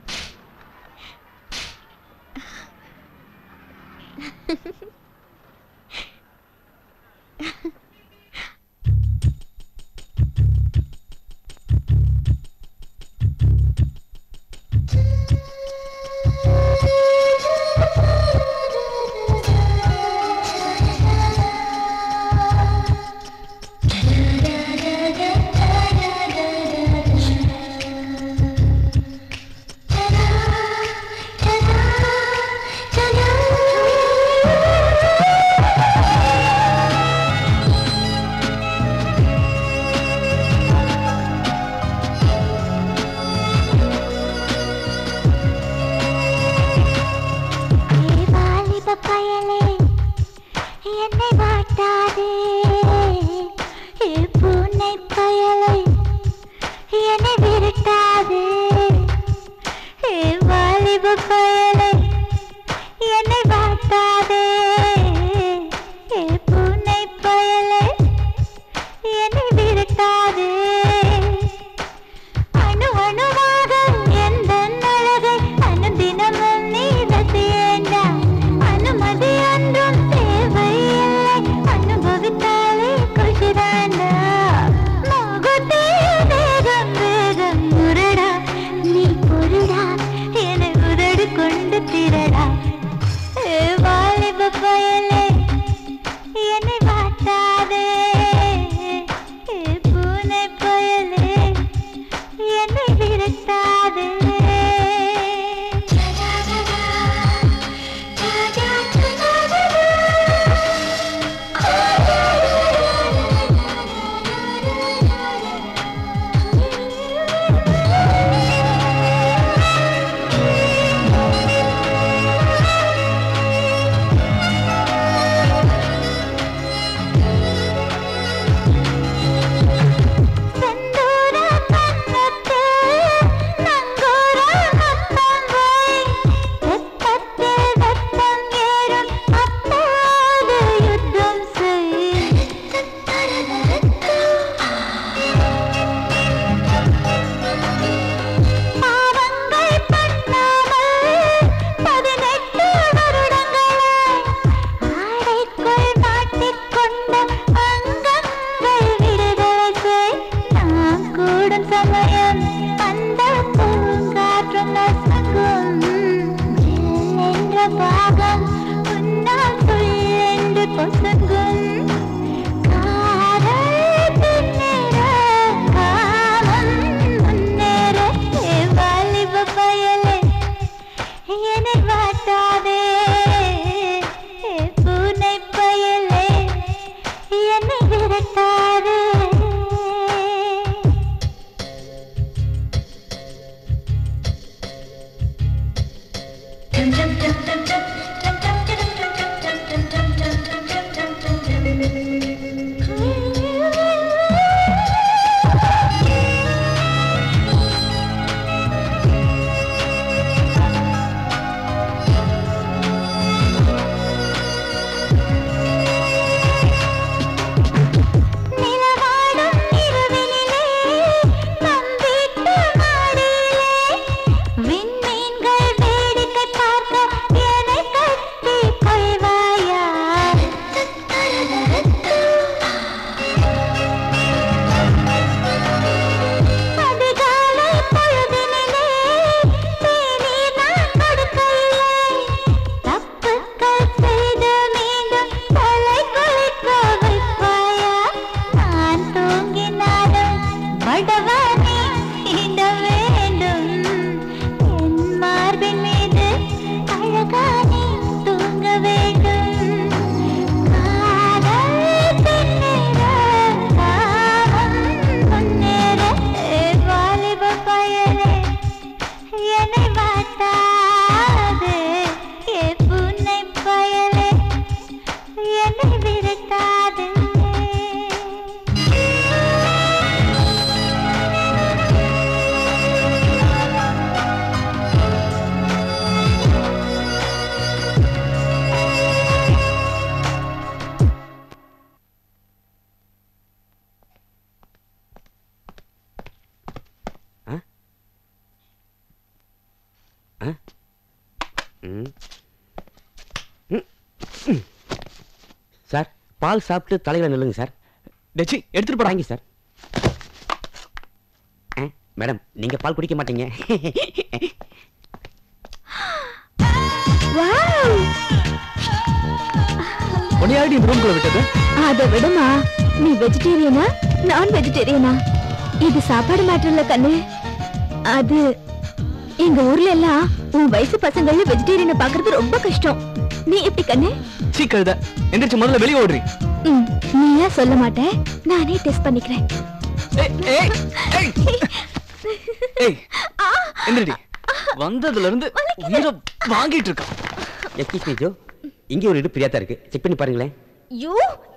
ஏ வாலிப பயலே என்னை வாட்டாதே ஏ பூனை பயலே என்னை விரட்டாதே ஏ வாலிப பயலே என்னை வாட்டாதே ஏ பூனை பயலே என்னை விரட்டாதே அணு அணுவாக எந்த அழகை அனுதினமும் நீ ரசியேண்டா அனுமதி ஒன்றும் தேவையில்லை அனுபவித்தாலே குஷிதாண்டா முகத்தே வேகம் வேகம் முரடா நீ பொருடா என உதடு கொண்டு திரடா ஏ வாலிப பயலே என்னை வாட்டாதே ஏ பூனை பயலே என்னை விரட்டாதே செந்தூர கண்ணத்து நங்கோ ம். ம். ம். சார் பால் சாப்பிட்டு தலையில நில்லுங்க சார் டெச்சி எடுத்துட்டு போடா வாங்கி சார் ஆ, மேடம் நீங்க பால் குடிக்க மாட்டீங்க உன்னையாடி இந்த ரூம்குள்ள விட்டது அதை விடுமா நீ வெஜிடேரியனா நான் வெஜிடேரியனா இது சாப்பாடு மேட்டர் இல்ல கண்ணு அது எங்க ஊர்ல எல்லாம் உன் வயசு பசங்கள வெஜிடேரியனை பாக்குறது ரொம்ப கஷ்டம் நீ எப்படி கண்ணு சீ கழுத எந்திரிச்சு முதல்ல வெளியே ஓடுறி ம், நீயா சொல்ல மாட்டேன் நானே டெஸ்ட் பண்ணிக்கிறேன் ஏய் எந்திரடி வந்ததுல இருந்து உயிரை வாங்கிட்டு இருக்கா எக்ஸ்கியூஸ் மீ ஜோ இங்கே ஒரு இடுப்பு ஃப்ரீயா இருக்கு செக் பண்ணி பாருங்களேன் யூ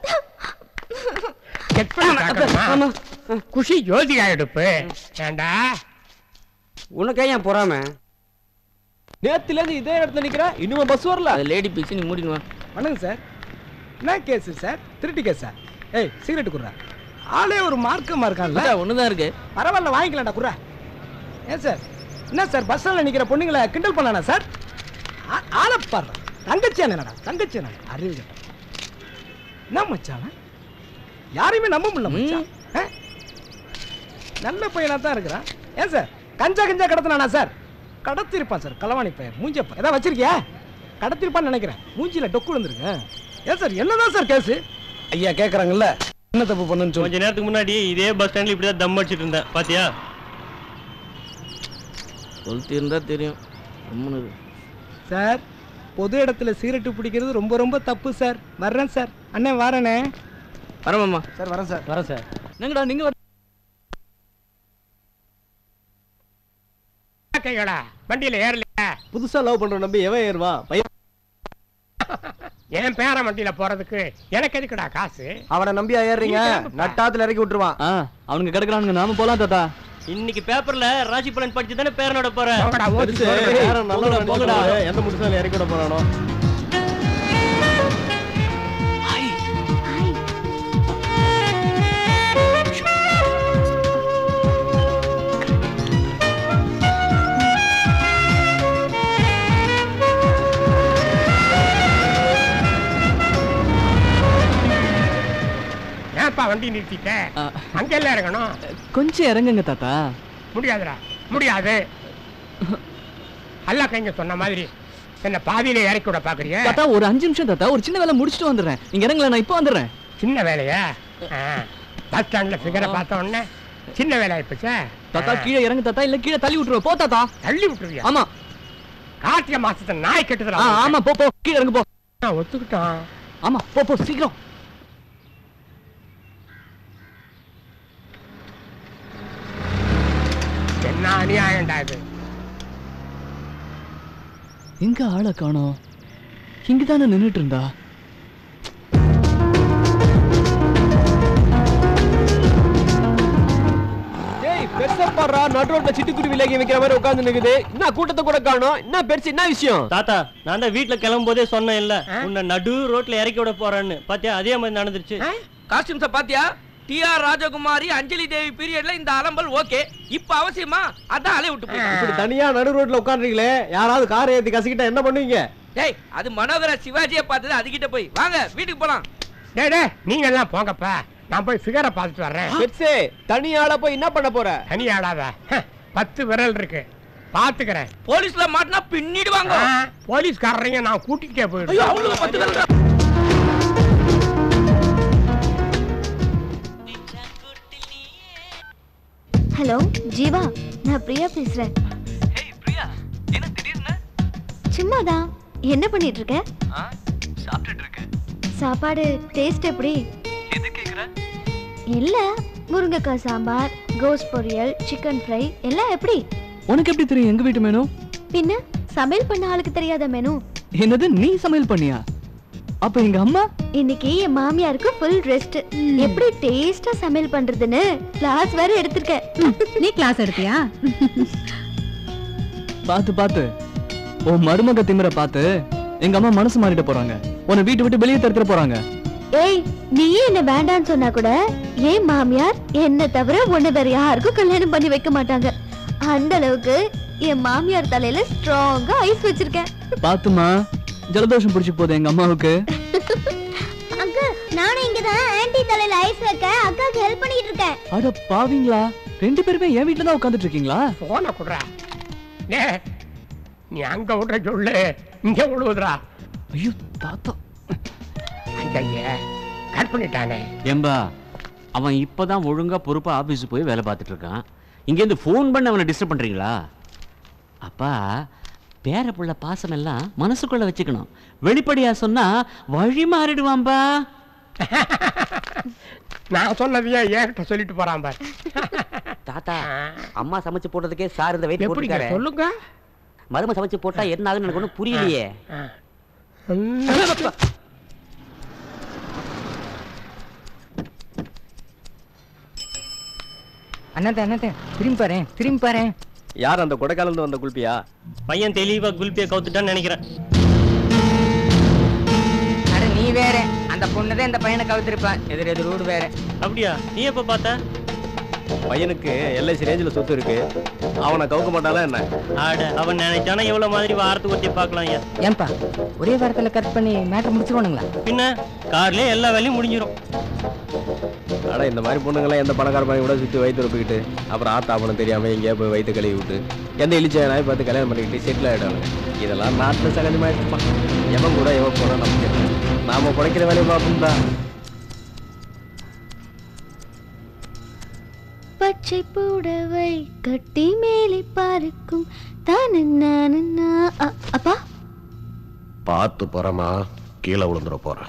செக் பண்ணி பார்க்கணுமா? குஷி ஜோதிகா எடுப்பு ஏண்டா உனக்கே ஏன் பொறாம நேத்துல இருந்து இதே இடத்துல நிக்கிற இன்னும் பஸ் வரல அது லேடி பீஸ் நீ மூடிடுவா வணக்கம் சார் என்ன கேஸ் சார் திருட்டு கேஸ் சார் ஏய் சிகரெட் குடுறா ஆளே ஒரு மார்க்கமா இருக்கான்ல ஒண்ணுதான் இருக்கு பரவாயில்ல வாங்கிக்கலாம்டா குடுறா ஏன் சார் என்ன சார் பஸ் ஸ்டாண்ட்ல நிக்கிற பொண்ணுங்களை கிண்டல் பண்ணானா சார் ஆ- ஆளை பாரு தங்கச்சி என்னடா தங்கச்சி என்ன அறிவு கெட்டவன். என்ன மச்சான் அவன்? யாரையுமே நம்ப முடியல மச்சான் ஆ? நல்ல பையனா தான் இருக்கிறான் ஏன் சார் கஞ்சா கஞ்சா கடத்தினானா சார் கடத்திருப்பான் சார் களவாணி பையன் மூஞ்சப்ப ஏதாவது வச்சிருக்கியா கடத்திருப்பான்னு நினைக்கிறேன் மூஞ்சில டொக்கு விழுந்துருங்க ஏன் சார் என்னதான் சார் கேஸ் ஐயா கேக்குறாங்கல்ல என்ன தப்பு பண்ணுன்னு கொஞ்ச நேரத்துக்கு முன்னாடி இதே பஸ் ஸ்டாண்ட்ல இப்படி தான் தம் அடிச்சிட்டு இருந்தேன் பாத்தியா சொல்லிட்டு இருந்தா தெரியும் கம்முனு இரு. சார் பொது இடத்துல சிகரெட்டு பிடிக்கிறது ரொம்ப ரொம்ப தப்பு சார் வர்றேன் சார் அண்ணே வரேனே வரமாமா சார் வரேன் சார் வரேன் சார் என்னங்கடா நீங்க வர- கைகளா வண்டியில ஏறலையா புதுசா லவ் பண்ற நம்பி எவன் ஏறுவா பையன் என் பேர வண்டியில போறதுக்கு எனக்கு எதுக்குடா காசு அவனை நம்பியா ஏறுறீங்க நட்டாத்துல இறக்கி விட்டுருவான் ஆ அவனுங்க கிடக்குறானுங்க நாம போலாம் தாத்தா இன்னைக்கு பேப்பர்ல ராசி பலன் படிச்சு தானே பேரனோட போற போங்கடா, ஓடி பெருசு, போடு. பேரன் நல்லவனா போங்கடா, போங்கடா. நினைச்சு எந்த முடிச்சாலும் இறக்கி விட போறானோ ஏன்ப்பா வண்டி நிறுத்திட்ட அங்க எல்லாம் இறங்கணும் கொஞ்சம் இறங்குங்க தாத்தா முடியாதுடா முடியாது அல்லா கைங்க சொன்ன மாதிரி என்ன பாதியில இறக்கி விட பாக்குறிய தாத்தா ஒரு அஞ்சு நிமிஷம் தாத்தா ஒரு சின்ன வேலை முடிச்சுட்டு வந்துடுறேன் நீங்க இறங்கல நான் இப்போ வந்துடுறேன் சின்ன வேலையா பஸ் ஸ்டாண்ட்ல ஃபிகரை பார்த்த உடனே சின்ன வேலை ஆயிப்போச்சே தாத்தா கீழே இறங்கு தாத்தா இல்ல கீழே தள்ளி விட்டுருவோம் போ தாத்தா தள்ளி விட்டுருவியா ஆமா கார்த்திகை மாசத்தை நாய் கெட்டுதுடா ஆ, ஆமா போ போ கீழே இறங்கு போ நான் ஒத்துக்கிட்டான் ஆமா போ போ சீக்கிரம் என்ன அநியாயம்டா இது எங்க ஆளை காணோம் இங்கதானே நின்னுட்டு இருந்தா ஏய் பெருசா பாடுறா நடு ரோட்ல சிட்டுக்குருவி விலகி வைக்கிற மாதிரி உட்கார்ந்து நிக்குது என்ன கூட்டத்தை கூட காணோம் என்ன பெருசு என்ன விஷயம் தாத்தா நான் தான் வீட்ல கிளம்பும் போதே சொன்னேன் இல்ல உன்னை நடு ரோட்ல இறக்கி விட போறேன்னு பாத்தியா அதே மாதிரி நடந்துருச்சு காஸ்டியூம்ஸ பாத்தியா டி ஆர் ராஜகுமாரி அஞ்சலி தேவி பீரியட்ல இந்த அலம்பல் ஓகே இப்ப அவசியமா அதான் அலை விட்டு இப்படி போயிட்டு தனியா நடு ரோட்ல உட்கார்றீங்களே யாராவது கார் ஏத்தி கசிக்கிட்டா என்ன பண்ணுவீங்க டேய் அது மனோகர சிவாஜியை பார்த்தது அதுகிட்ட போய் வாங்க வீட்டுக்கு போலாம் டேய் டேய் நீங்க எல்லாம் போங்கப்பா நான் போய் ஃபிகரை பார்த்துட்டு வர்றேன் பெருசு தனி ஆளா போய் என்ன பண்ண போற தனி ஆளாத பத்து விரல் இருக்கு பாத்துக்கிறேன் போலீஸ்ல மாட்டினா பின்னிடுவாங்க போலீஸ்காரரைங்க நான் கூட்டிகிட்டே ஐயோ போயிடுவேன் அவங்களுக்கு பத்து பேர் ஹலோ ஜீவா நான் பிரியா பேசுறேன் சும்மாதான் என்ன பண்ணிட்டு இருக்க சாப்பிட்டுட்டு இருக்கேன் சாப்பாடு டேஸ்ட் எப்படி எது கேக்குற இல்ல முருங்கைக்காய் சாம்பார் கோஸ் பொரியல் சிக்கன் ஃப்ரை எல்லாம் எப்படி உனக்கு எப்படி தெரியும் எங்க வீட்டு மெனு பின்ன சமையல் பண்ண ஆளுக்கு தெரியாத மெனு என்னது நீ சமையல் பண்ணியா அப்ப எங்க அம்மா இன்னைக்கு என் மாமியாருக்கு ஃபுல் ரெஸ்ட் எப்படி டேஸ்டா சமையல் பண்றதுன்னு கிளாஸ் வேற எடுத்திருக்கேன் நீ கிளாஸ் எடுத்தியா பார்த்து பார்த்து உன் மருமக திமிர பார்த்து எங்க அம்மா மனசு மாறிட போறாங்க உன்னை வீட்டு விட்டு வெளியே தடுத்துட போறாங்க ஏய் நீ என்ன வேண்டான்னு சொன்னா கூட ஏன் மாமியார் என்ன தவிர உன்னை வேற யாருக்கும் கல்யாணம் பண்ணி வைக்க மாட்டாங்க அந்த அளவுக்கு என் மாமியார் தலையில ஸ்ட்ராங்கா ஐஸ் வச்சிருக்கேன் பாத்துமா ஜலதோஷம் பிடிச்சு போகுது எங்க அம்மாவுக்கு அங்கிள் நானும் இங்க தான் ஆன்ட்டி தலையில ஐஸ் வைக்க அக்காக்கு ஹெல்ப் பண்ணிட்டு இருக்கேன் அட பாவீங்களா ரெண்டு பேருமே என் வீட்ல தான் உட்காந்துட்டு இருக்கீங்களா போன குடுறா டே நீ அங்க விடுற சொல்லு இங்க விடுவதுரா ஐயோ தாத்தா ஐயா கட் பண்ணிட்டானே ஏம்பா அவன் இப்பதான் ஒழுங்கா பொறுப்பா ஆபீஸ் போய் வேலை பார்த்துட்டு இருக்கான் இங்கேருந்து ஃபோன் பண்ணி அவனை டிஸ்டர்ப் பண்றீங்களா அப்பா பேர புள்ள பாசம் எல்லாம் மனசுக்குள்ள வச்சுக்கணும் வெளிப்படையா சொன்னா வழி மாறிடுவான்பா நான் சொன்னதையே என்கிட்ட சொல்லிட்டு போறான் பாரு தாத்தா அம்மா சமைச்சு போட்டதுக்கே சார் இந்த வெயிட் எப்படிங்க போட்டுருக்காரு சொல்லுங்க மரும சமைச்சு போட்டா என்ன ஆகுன்னு எனக்கு ஒன்றும் புரியலையே அண்ணாத்த அண்ணாத்த திரும்பி பாரு திரும்பி பாரு யார் அந்த கொடைக்கானல்ல வந்த குல்பியா பையன் தெளிவா குல்பியை கவுத்துட்டான்னு நினைக்கிறேன் அட நீ வேற அந்த பொண்ணு தான் இந்த பையனை கவுத்திருப்பா எதிர் எதிர் ரூடு வேற அப்படியா நீ எப்ப பார்த்த பையனுக்கு எல்ஐசி ரேஞ்சில் சொத்து இருக்கு அவனை கவுக்க மாட்டானா என்ன ஆட அவன் நினைச்சானா எவ்வளவு மாதிரி வாரத்துக்கு ஒருத்தி பார்க்கலாம் ஐயா ஏன்பா ஒரே வாரத்துல கட் பண்ணி மேட்டர் முடிச்சிருவானுங்களா பின்ன கார்லயே எல்லா வேலையும் முடிஞ்சிரும் அட இந்த மாதிரி பொண்ணுங்களாம் எந்த பணக்கார பையன் கூட சுற்றி வயிற்று ஒப்பிக்கிட்டு அப்புறம் ஆத்தா பணம் தெரியாம எங்கேயா போய் வயிற்று கழுவி விட்டு எந்த இழிச்ச நாய் பார்த்து கல்யாணம் பண்ணிக்கிட்டு செட்டில் ஆகிடுவாங்க இதெல்லாம் நாட்டில் சகஜமாயிடுச்சுப்பா எவன் கூட எவன் போனால் நமக்கு என்ன? நாம குறைக்கிற வேலையை பார்ப்போம் தான் பச்சை புடவை கட்டி மேலே பறக்கும் தானன்னா அப்பா பார்த்து போறமா கீழே விழுந்துட போறேன்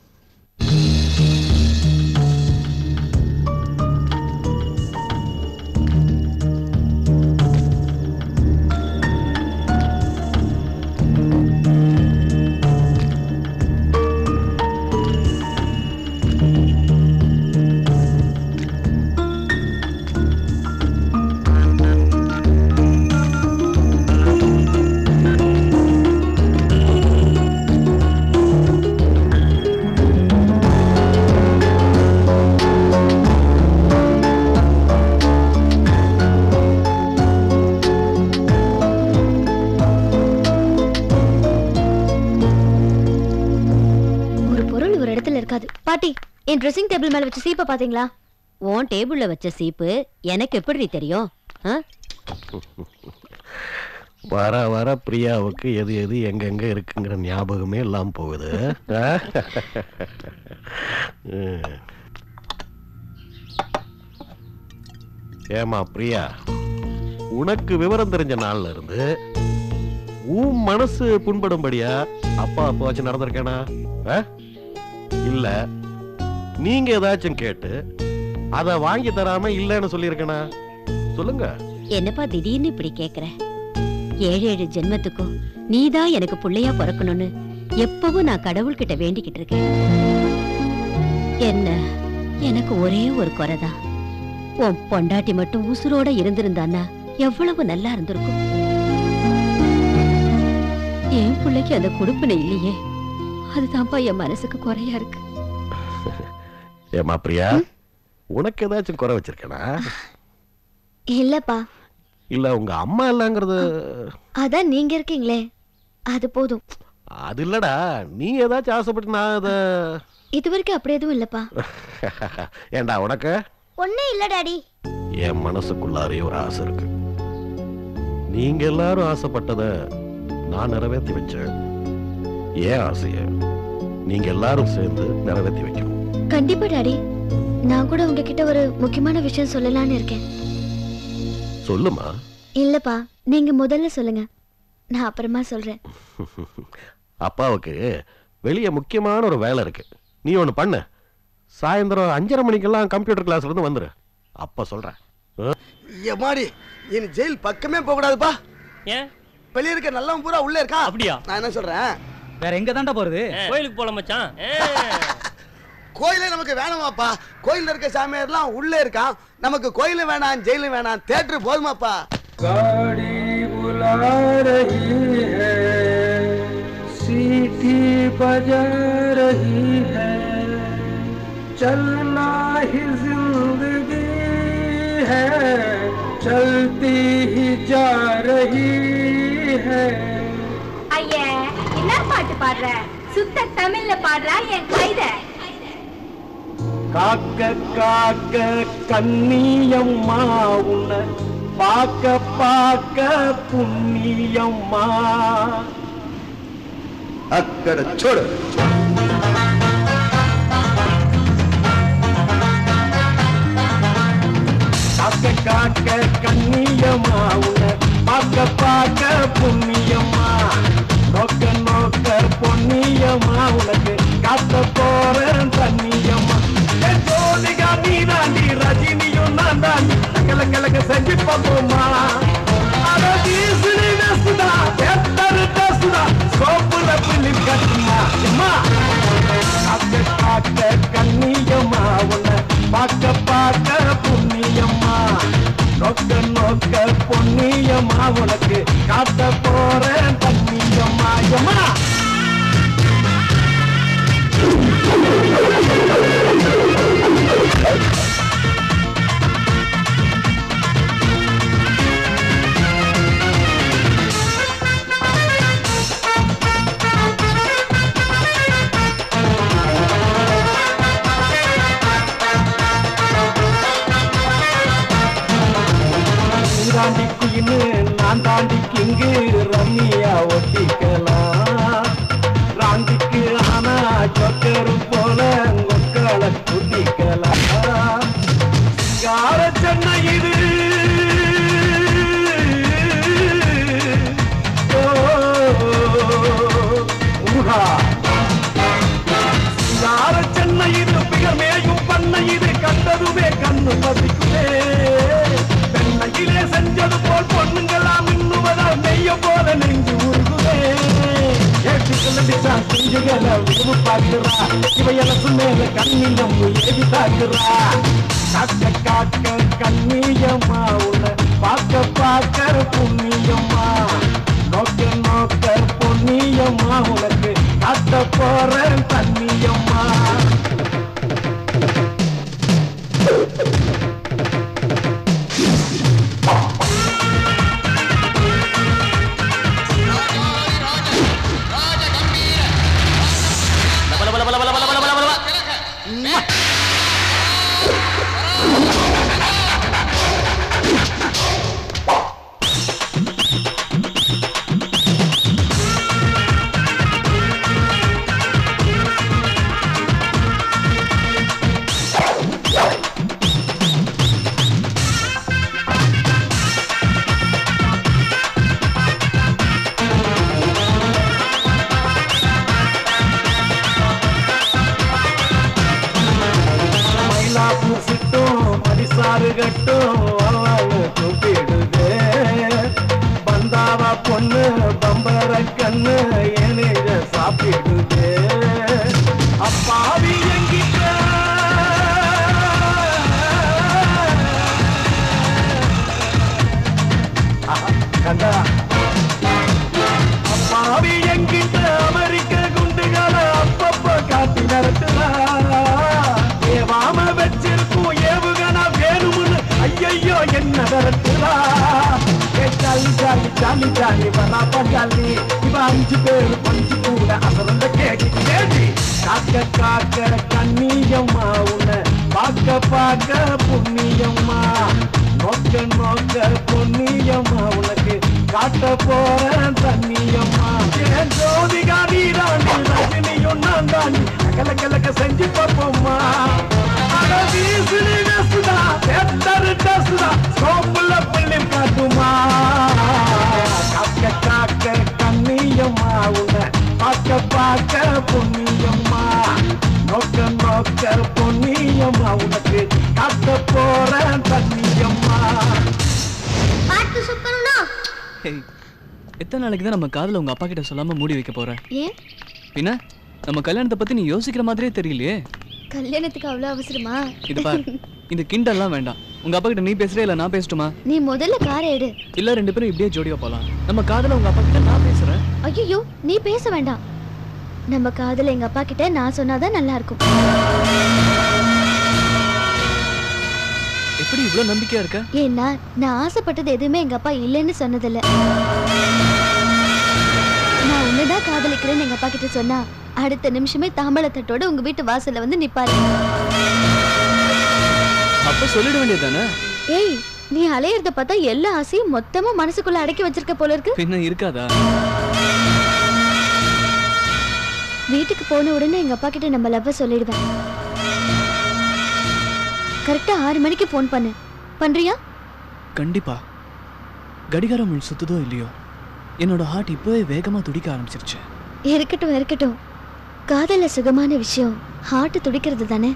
ஒரு பொருள் ஒரு இடத்துல இருக்காது பாட்டி என் ட்ரெஸ்ஸிங் டேபிள் மேல வச்ச சீப்பை பாத்தீங்களா உன் டேபிள்ல வச்ச சீப்பு எனக்கு எப்படி தெரியும் ஆ? வர வர பிரியாவுக்கு எது எது எங்கெங்க இருக்குங்கிற ஞாபகமே இல்லாம போகுது ஆ? ம். ஏமா பிரியா உனக்கு விவரம் தெரிஞ்ச நாள்ல இருந்து உன் மனசு புண்படும்படியா அப்பா அப்பா வச்சு நடந்திருக்கேனா ஆ? இல்ல நீங்க ஏதாச்சும் கேட்டு அத வாங்கி தராம இல்லைன்னு சொல்லியிருக்கேனா சொல்லுங்க என்னப்பா திடீர்னு இப்படி கேக்குற ஏழு ஏழு ஜென்மத்துக்கும் நீதான் எனக்கு புள்ளையா பிறக்கணும்னு எப்பவும் நான் கடவுள்கிட்ட வேண்டிக்கிட்டு இருக்கேன் என்ன எனக்கு ஒரே ஒரு குறைதான் உன் பொண்டாட்டி மட்டும் உசுரோட இருந்திருந்தான்னா எவ்வளவு நல்லா இருந்திருக்கும் என் பிள்ளைக்கு அந்த கொடுப்பினை இல்லையே அதுதான்ப்பா என் மனசுக்கு குறையா இருக்கு ஏமா பிரியா உனக்கு ஏதாச்சும் குறை வச்சிருக்கேனா இல்லப்பா இல்ல உங்க அம்மா இல்லங்கிறது அதான் நீங்க இருக்கீங்களே அது போதும் அது இல்லடா நீ ஏதாச்சும் ஆசைப்பட்டு நான் அத இது வரைக்கும் அப்படி எதுவும் இல்லப்பா ஏண்டா உனக்கு ஒண்ணே இல்ல டாடி என் மனசுக்குள்ளாரே ஒரு ஆசை இருக்கு நீங்க எல்லாரும் ஆசைப்பட்டத நான் நிறைவேற்றி வச்சேன் ஏன் ஆசைய நீங்க எல்லாரும் சேர்ந்து நிறைவேற்றி வைக்கணும் கண்டிப்பா டாடி நான் கூட உங்ககிட்ட ஒரு முக்கியமான விஷயம் சொல்லலாம்னு இருக்கேன் சொல்லுமா இல்லப்பா நீங்க முதல்ல சொல்லுங்க நான் அப்புறமா சொல்றேன் அப்பாவுக்கு வெளியே முக்கியமான ஒரு வேலை இருக்கு நீ ஒன்று பண்ணு சாயந்தரம் அஞ்சரை மணிக்கெல்லாம் கம்ப்யூட்டர் கிளாஸ்ல இருந்து வந்துரு அப்ப சொல்றேன் ஆ? எம்மாடி இனி ஜெயில் பக்கமே போக கூடாதுப்பா ஏன் வெளிய இருக்க நல்லவன் பூரா உள்ள இருக்கா அப்படியா நான் என்ன சொல்றேன் வேற எங்க தாண்டா போறது கோயிலுக்கு போல மச்சான் கோயிலே நமக்கு வேணாமாப்பா கோயில்ல இருக்க சாமியார்லாம் உள்ள இருக்கான் நமக்கு கோயிலும் வேணாம் ஜெயிலும் வேணாம் தேட்டர் போதுமாப்பா गाड़ी बुला रही है सीटी बजा रही है चलना ही जिंदगी है चलती ही जा रही है ஐயா என்ன பாட்டு பாடுற சுத்த தமிழ்ல பாடுறா என் கைத காக்க காக்க கண்ணியம்மா உன்னை பார்க்க பார்க்க புண்ணியம்மா அக்கட சோடு காக்க காக்க கண்ணியம்மா உன்னை பார்க்க பார்க்க புண்ணியம்மா நோக்க நோக்க பொன்னியம்மா உனக்கு காத்த போறேன் தண்ணியம்மா என் ஜோதிகா நீ தாண்டி ரஜினியும் நான் தாண்டி கல கலக்க செஞ்சு பார்ப்போமா அட வீசுனி வெசுதா பெத்தரு டசுதா சோப்புல பிள்ளி கட்டுமா அம்மா காக்க காக்க கண்ணியம்மா உன்னை பார்க்க பார்க்க புண்ணியம்மா நோக்க நோக்க பொன்னியம்மா உனக்கு காத்த போறேன் தண்ணியம்மா அம்மா நீ தாண்டி குயின்னு நான் தாண்டி கிங்கு ரம்மியா ஒட்டிக்கலாம் ராண்டிக்கு ஆனா சொக்கரு போல கொக்களை குட்டிக்கலாம் சிங்கார சென்னை இது ஓ, ஊஹா. சிங்கார சென்னை இது மிக மேயும் பண்ணை இது கண்டதுமே கண்ணு பசிக்குமே பெண்ணையிலே செஞ்சது போல் பொண்ணுங்களாம் மின்னுவதால் மெய்ய போல நெஞ்சு உருகுதே ஏற்றுக்கொள்ளடிச்சா செஞ்சுகளை விரும்பு பார்க்கிறா இவையெல்லாம் மேல கண்ணினம் ஏவி தாக்குறா காக்க காக்க கண்ணியம்மா உன்னை பார்க்க பார்க்க புண்ணியம்மா நோக்க நோக்க பொன்னியம்மா உனக்கு காட்ட போறேன் தண்ணியம்மா மயிலாப்பூர் சிட்டும் மடிசாறு கட்டும் அவளு கூப்பிடுதே பந்தாவா பொண்ணு பம்பர கண்ணு எனேஜ சாப்பிடுதே அப்பாவி எங்கிட்ட ஆஹா, கண்டா அப்பாவி எங்கிட்ட அமெரிக்க குண்டுகளை அப்பப்ப காட்டி நடத்துறா ஏவாம வச்சிருக்கும் ஏவுகணா வேணும்னு ஐயையோ என்ன விரட்டுறா ஏ ஜாலி ஜாலி ஜாலி ஜாலி வரா பங்காளி இவ அஞ்சு பேர் பஞ்சு கூட அசரந்த கேடி கேடி காக்க காக்க கண்ணியம்மா உன்னை பார்க்க பார்க்க புண்ணியம்மா நோக்க நோக்க பொன்னியம்மா உனக்கு காட்ட போறேன் தண்ணியம்மா ஏன் ஜோதிகா நீராண்டி ரஜினியும் நான் தாண்டி கல கலக்க செஞ்சு பார்ப்போம்மா அட வீசுனி வெசுதா பெத்தரு டசுதா சோப்புல பிள்ளை காட்டுமா காக்க காக்க கண்ணியம்மா உன்னை பார்க்க பார்க்க பொன்னியம்மா நோக்க நோக்க பொன்னியம்மா உனக்கு காட்ட போறேன் தண்ணியம்மா பாட்டு சுத்தணும்னா ஹேய் எத்தனை நாளைக்கு தான் நம்ம காதுல உங்க அப்பா கிட்ட சொல்லாம மூடி வைக்க போற ஏன் பின்ன நம்ம கல்யாணத்தை பத்தி நீ யோசிக்கிற மாதிரியே தெரியலையே கல்யாணத்துக்கு அவ்வளோ அவசரமா இது பார் இந்த கிண்டல்லாம் வேண்டாம் உங்க அப்பா கிட்ட நீ பேசுறே இல்ல நான் பேசட்டுமா நீ முதல்ல காரை எடு இல்ல ரெண்டு பேரும் இப்படியே ஜோடியா போலாம் நம்ம காதுல உங்க அப்பா கிட்ட நான் பேசுறேன் ஐயோ நீ பேச வேண்டாம் நம்ம காதல எங்க அப்பா கிட்ட நான் சொன்னாதான் நல்லா இருக்கும் எப்படி இவ்வளவு நம்பிக்கையா இருக்க ஏன்னா நான் ஆசைப்பட்டது எதுவுமே எங்க அப்பா இல்லைன்னு சொன்னதில்ல நான் உன்னதான் காதலிக்கிறேன்னு எங்க அப்பா கிட்ட சொன்னா அடுத்த நிமிஷமே தாம்பழத்தட்டோட உங்க வீட்டு வாசல்ல வந்து நிப்பாரு அப்ப சொல்லிட வேண்டியதானே ஏய் நீ அலையறத பார்த்தா எல்லா ஆசையும் மொத்தமா மனசுக்குள்ள அடக்கி வச்சிருக்க போல இருக்கு பின்ன இருக்காதா வீட்டுக்கு போன உடனே எங்க அப்பா கிட்ட நம்ம லவ்வ சொல்லிடுவேன் கரெக்டா ஆறு மணிக்கு ஃபோன் பண்ணு பண்றியா கண்டிப்பா கடிகாரம் முள் சுத்துதோ இல்லையோ என்னோட ஹார்ட் இப்பவே வேகமா துடிக்க ஆரம்பிச்சிருச்சு இருக்கட்டும் இருக்கட்டும் காதல்ல சுகமான விஷயம் ஹார்ட் துடிக்கிறது தானே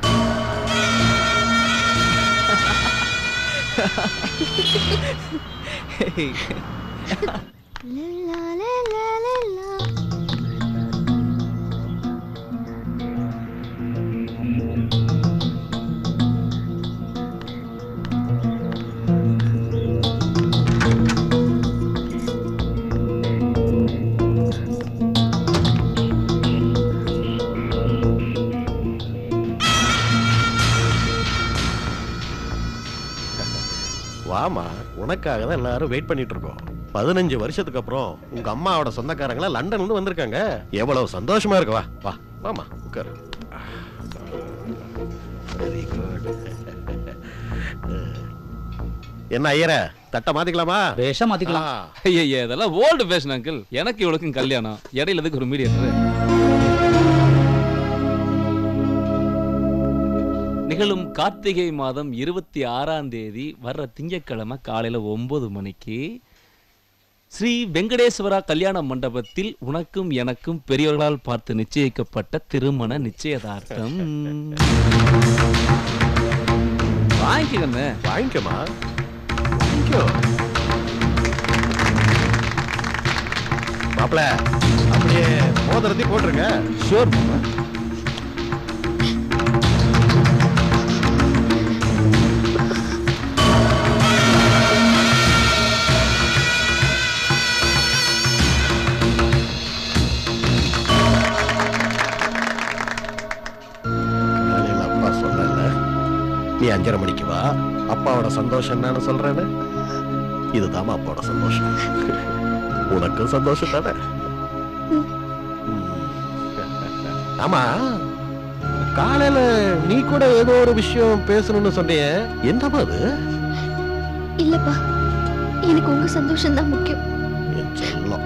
வாமா உனக்காக தான் எல்லாரும் வெயிட் பண்ணிட்டு இருக்கோம் பதினஞ்சு வருஷத்துக்கு அப்புறம் உங்க அம்மாவோட சொந்தக்காரங்களா லண்டன்ல இருந்து வந்திருக்காங்க எவ்வளவு சந்தோஷமா இருக்கு வா வா வாமா உட்காரு வெரி குட் என்ன ஐயர தட்டை மாத்திக்கலாமா பேஷா மாத்திக்கலாம் ஐயா இதெல்லாம் ஓல்டு ஃபேஷன் அங்கிள் எனக்கு இவளுக்கும் கல்யாணம் இடையில எதுக்கு ஒரு மீடியேட்டர் நிகழும் கார்த்திகை மாதம் இருபத்தி ஆறாம் தேதி வர்ற திங்கட்கிழமை காலையில ஒன்பது மணிக்கு ஸ்ரீ வெங்கடேஸ்வரா கல்யாண மண்டபத்தில் உனக்கும் எனக்கும் பெரியவர்களால் பார்த்து நிச்சயிக்கப்பட்ட திருமண நிச்சயதார்த்தம் வாங்கிக்கண்ணே வாங்கிக்கமா வாங்கிக்கோ மாப்பிள அப்படியே மோதிரத்தையும் போட்டுருங்க ஷோர் மாமா காலையில அப்பா சொன்னல நீ அஞ்சரை மணிக்கு வா அப்பாவோட சந்தோஷம் என்னன்னு சொல்றேன்னு இதுதாம்மா அப்பாவோட சந்தோஷம் உனக்கும் சந்தோஷம் தானே ம். ஆமா காலையில நீ கூட ஏதோ ஒரு விஷயம் பேசணும்னு சொன்னியே என்னமா அது இல்லப்பா எனக்கு உங்க சந்தோஷம் தான் முக்கியம் என் செல்லம்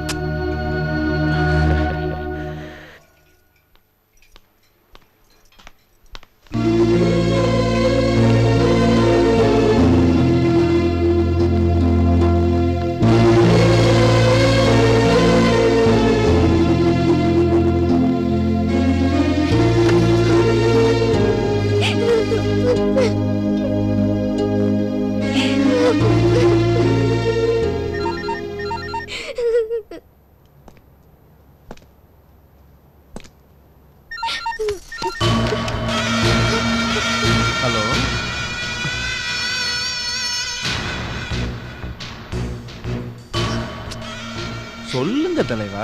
ஹலோ சொல்லுங்க தலைவா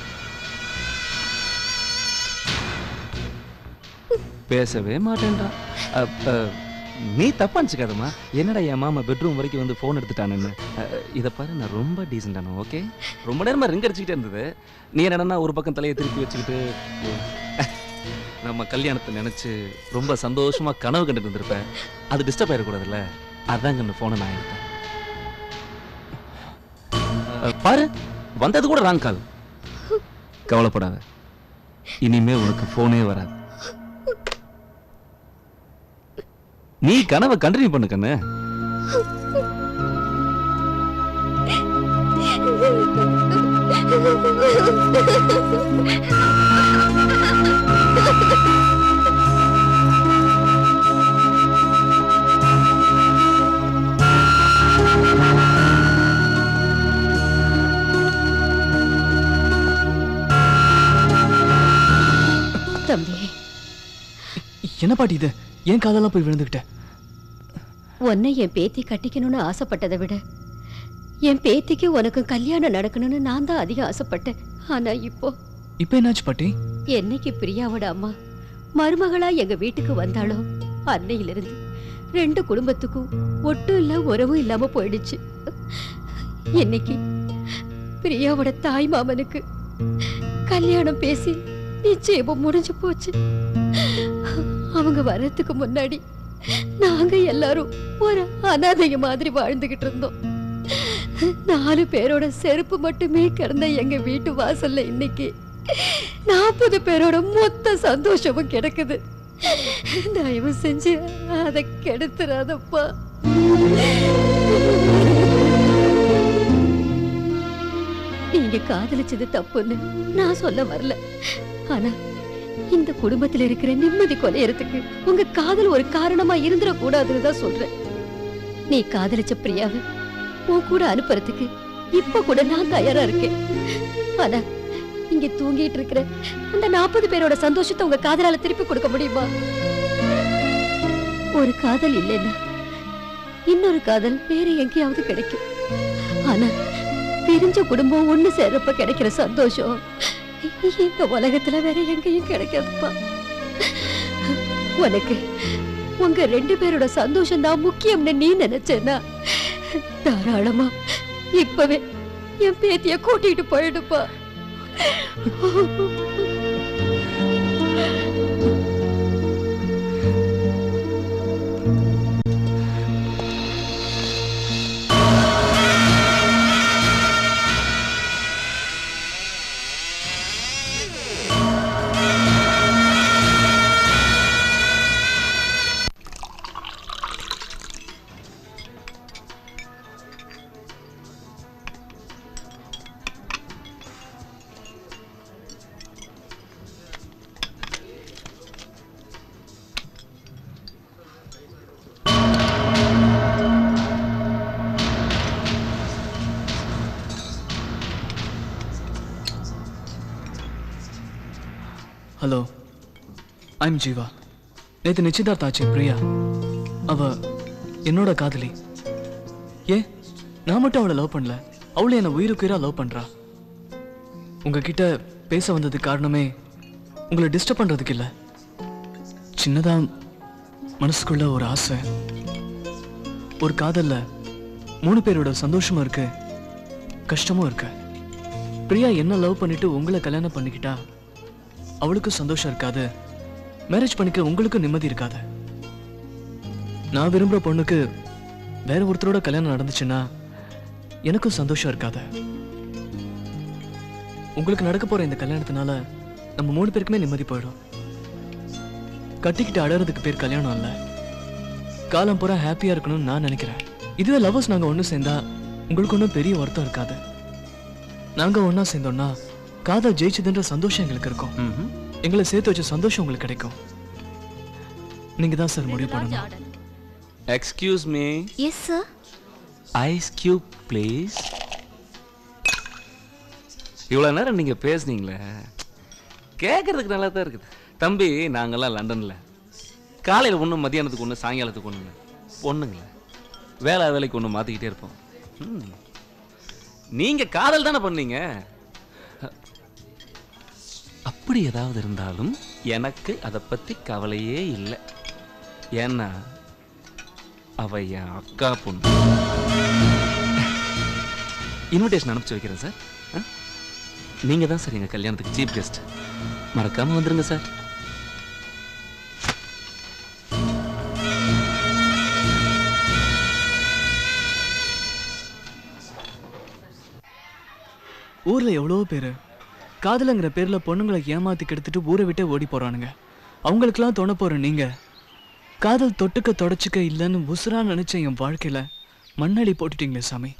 பேசவே மாட்டேன்டா அப்ப, நீ தப்பா நினச்சிக்காதம்மா என்னடா என் மாமா பெட்ரூம் வரைக்கும் வந்து ஃபோன் எடுத்துட்டானுன்னு அஹ், இதை பாரு நான் ரொம்ப டீசெண்டான ஓகே ரொம்ப நேரமா ரிங் அடிச்சுக்கிட்டே இருந்தது நீ என்னன்னா ஒரு பக்கம் தலையை திருப்பி வச்சுக்கிட்டு நம்ம கல்யாணத்தை நினைச்சு ரொம்ப சந்தோஷமா கனவு கண்டுட்டு இருந்திருப்பேன் அது டிஸ்டர்ப் ஆயிடக்கூடாதுல்ல அதாங்க இந்த ஃபோனை நான் எடுத்தேன் அஹ், பாரு வந்தது கூட ராங் கால் கவலைப்படாத இனிமே உனக்கு ஃபோனே வராது நீ கனவை கண்டினியூ பண்ணு கண்ணு தம்பி என்ன பாட்டி இது ஏன் காதெல்லாம் போய் விழுந்துக்கிட்ட உன்னை என் பேத்தி கட்டிக்கணும்னு ஆசைப்பட்டதை விட என் பேத்திக்கு உனக்கு கல்யாணம் நடக்கணும்னு நான் தான் அதிகம் ஆசைப்பட்டேன் ஆனா இப்போ இப்போ என்னாச்சு பாட்டி என்னைக்கு பிரியாவோட அம்மா மருமகளா எங்க வீட்டுக்கு வந்தாளோ அன்னையிலிருந்து ரெண்டு குடும்பத்துக்கும் ஒட்டும் இல்ல உறவும் இல்லாம போயிடுச்சு இன்னைக்கு பிரியாவோட தாய் மாமனுக்கு கல்யாணம் பேசி நிச்சயமும் முடிஞ்சு போச்சு அவங்க வர்றதுக்கு முன்னாடி நாங்க எல்லாரும் ஒரு அனாதைங்க மாதிரி வாழ்ந்துகிட்டு இருந்தோம் நாலு பேரோட செருப்பு மட்டுமே கிடந்த எங்க வீட்டு வாசல்ல இன்னைக்கு நாற்பது பேரோட மொத்த சந்தோஷமும் கிடக்குது தயவு செஞ்சு அதை கெடுத்துறாதப்பா நீங்க காதலிச்சது தப்புன்னு நான் சொல்ல வரல ஆனா இந்த குடும்பத்துல இருக்கிற நிம்மதி கொலையறதுக்கு உங்க காதல் ஒரு காரணமா இருந்துட கூடாதுன்னு தான் சொல்றேன் நீ காதலிச்ச பிரியாவை உன் கூட அனுப்புறதுக்கு இப்ப கூட நான் தயாரா இருக்கேன் ஆனா இங்க தூங்கிட்டு இருக்கிற அந்த நாற்பது பேரோட சந்தோஷத்தை உங்க காதலால திருப்பி கொடுக்க முடியுமா ஒரு காதல் இல்லைன்னா இன்னொரு காதல் வேற எங்கேயாவது கிடைக்கும் ஆனா பிரிஞ்ச குடும்பம் ஒண்ணு சேர்றப்ப கிடைக்கிற சந்தோஷம் இந்த உலகத்துல வேற எங்கேயும் கிடைக்காதுப்பா உனக்கு உங்க ரெண்டு பேரோட சந்தோஷம் தான் முக்கியம்னு நீ நினைச்சேன்னா தாராளமா இப்பவே என் பேத்திய கூட்டிட்டு போயிடுப்பா ஹலோ ஐம் ஜீவா நேற்று நிச்சயதார்த்த ஆச்சு பிரியா அவ என்னோட காதலி ஏன் நான் மட்டும் அவளை லவ் பண்ணல அவளை என்னை உயிருக்குயிரா லவ் பண்றா உங்ககிட்ட பேச வந்ததுக்கு காரணமே உங்களை டிஸ்டர்ப் பண்றதுக்கு இல்ல சின்னதா மனசுக்குள்ள ஒரு ஆசை ஒரு காதல்ல மூணு பேரோட சந்தோஷமும் இருக்கு கஷ்டமும் இருக்கு பிரியா என்ன லவ் பண்ணிட்டு உங்களை கல்யாணம் பண்ணிக்கிட்டா அவளுக்கும் சந்தோஷம் இருக்காது மேரேஜ் பண்ணிக்க உங்களுக்கும் நிம்மதி இருக்காது நான் விரும்புற பொண்ணுக்கு வேற ஒருத்தரோட கல்யாணம் நடந்துச்சுன்னா எனக்கும் சந்தோஷம் இருக்காது உங்களுக்கு நடக்க போற இந்த கல்யாணத்தினால நம்ம மூணு பேருக்குமே நிம்மதி போயிடும் கட்டிக்கிட்டு அழறதுக்கு பேர் கல்யாணம் இல்ல காலம் பூரா ஹாப்பியா இருக்கணும்னு நான் நினைக்கிறேன் இதுவே லவர்ஸ் நாங்க ஒண்ணு சேர்ந்தா உங்களுக்கு ஒன்றும் பெரிய வருத்தம் இருக்காது நாங்க ஒண்ணா சேர்ந்தோம்னா காதல் ஜெயிச்சதுன்ற சந்தோஷம் எங்களுக்கு இருக்கும் எங்களை சேர்த்து வச்ச சந்தோஷம் உங்களுக்கு கிடைக்கும் நீங்க தான் சார் முடிவு பண்ணணும் excuse me yes sir ice cube please இவ்வளோ நேரம் நீங்கள் பேசுனீங்களே கேட்கறதுக்கு நல்லா தான் இருக்குது தம்பி நாங்கெல்லாம் லண்டனில் காலையில் ஒன்று மதியானத்துக்கு ஒன்று சாயங்காலத்துக்கு ஒன்று பொண்ணுங்களே வேலை வேலைக்கு ஒன்று மாற்றிக்கிட்டே இருப்போம் ம். நீங்க காதல் தானே பண்ணீங்க அப்படி ஏதாவது இருந்தாலும் எனக்கு அதை பற்றி கவலையே இல்லை ஏன்னா அவ என் அக்கா பொண்ணு இன்விடேஷன் அனுப்பிச்சு வைக்கிறேன் சார் ஆ? நீங்க தான் சார் எங்க கல்யாணத்துக்கு சீஃப் கெஸ்ட் மறக்காம வந்துருங்க சார் ஊர்ல எவ்வளோ பேர் காதலுங்கிற பேர்ல பொண்ணுங்களை ஏமாத்தி கெடுத்துட்டு ஊரை விட்டே ஓடி போறானுங்க அவங்களுக்கெல்லாம் துணை போற நீங்க காதல் தொட்டுக்க தொடச்சுக்க இல்லைன்னு உசுரா நினைச்ச என் வாழ்க்கையில மண்ணடி போட்டுட்டீங்களே சாமி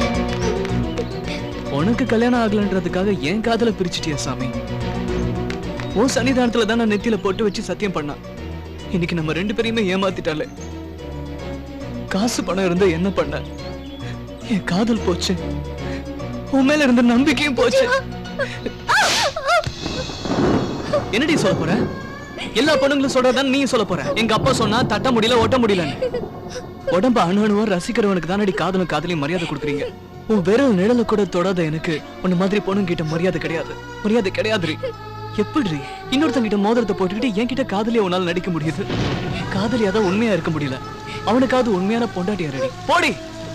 உனக்கு கல்யாணம் ஆகலன்றதுக்காக என் காதலை பிரிச்சிட்டியா சாமி உன் சன்னிதானத்துல தான் நான் நெத்தியில போட்டு வச்சு சத்தியம் பண்ணான் இன்னைக்கு நம்ம ரெண்டு பேரையுமே ஏமாத்திட்டாலே காசு பணம் இருந்தா என்ன பண்ண என் காதல் போச்சு உன் மேல இருந்த நம்பிக்கையும் போச்சு என்னடி சொல்ல போற எல்லா பொண்ணுங்களும் சொல்றதான் நீ சொல்ல போற எங்க அப்பா சொன்னா தட்ட முடியல ஒட்ட முடியலன்னு உடம்ப அணு அணுவா ரசிக்கிறவனுக்கு தானடி காதலும் காதலையும் மரியாதை கொடுக்குறீங்க உன் விரல் நிழல கூட தொடாத எனக்கு உன்ன மாதிரி பொண்ணுங்க கிட்ட மரியாதை கிடையாது மரியாதை கிடையாது எப்படி இன்னொருத்தங்கிட்ட மோதிரத்தை போட்டுக்கிட்டு என்கிட்ட காதலியா உன்னால நடிக்க முடியுது காதலியா தான் உண்மையா இருக்க முடியல அவனுக்காவது உண்மையான பொண்டாட்டியா ரெடி போடி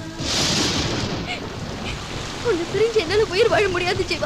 உன்னை பிரிஞ்சு என்னால உயிர் வாழ முடியாது ஜீவா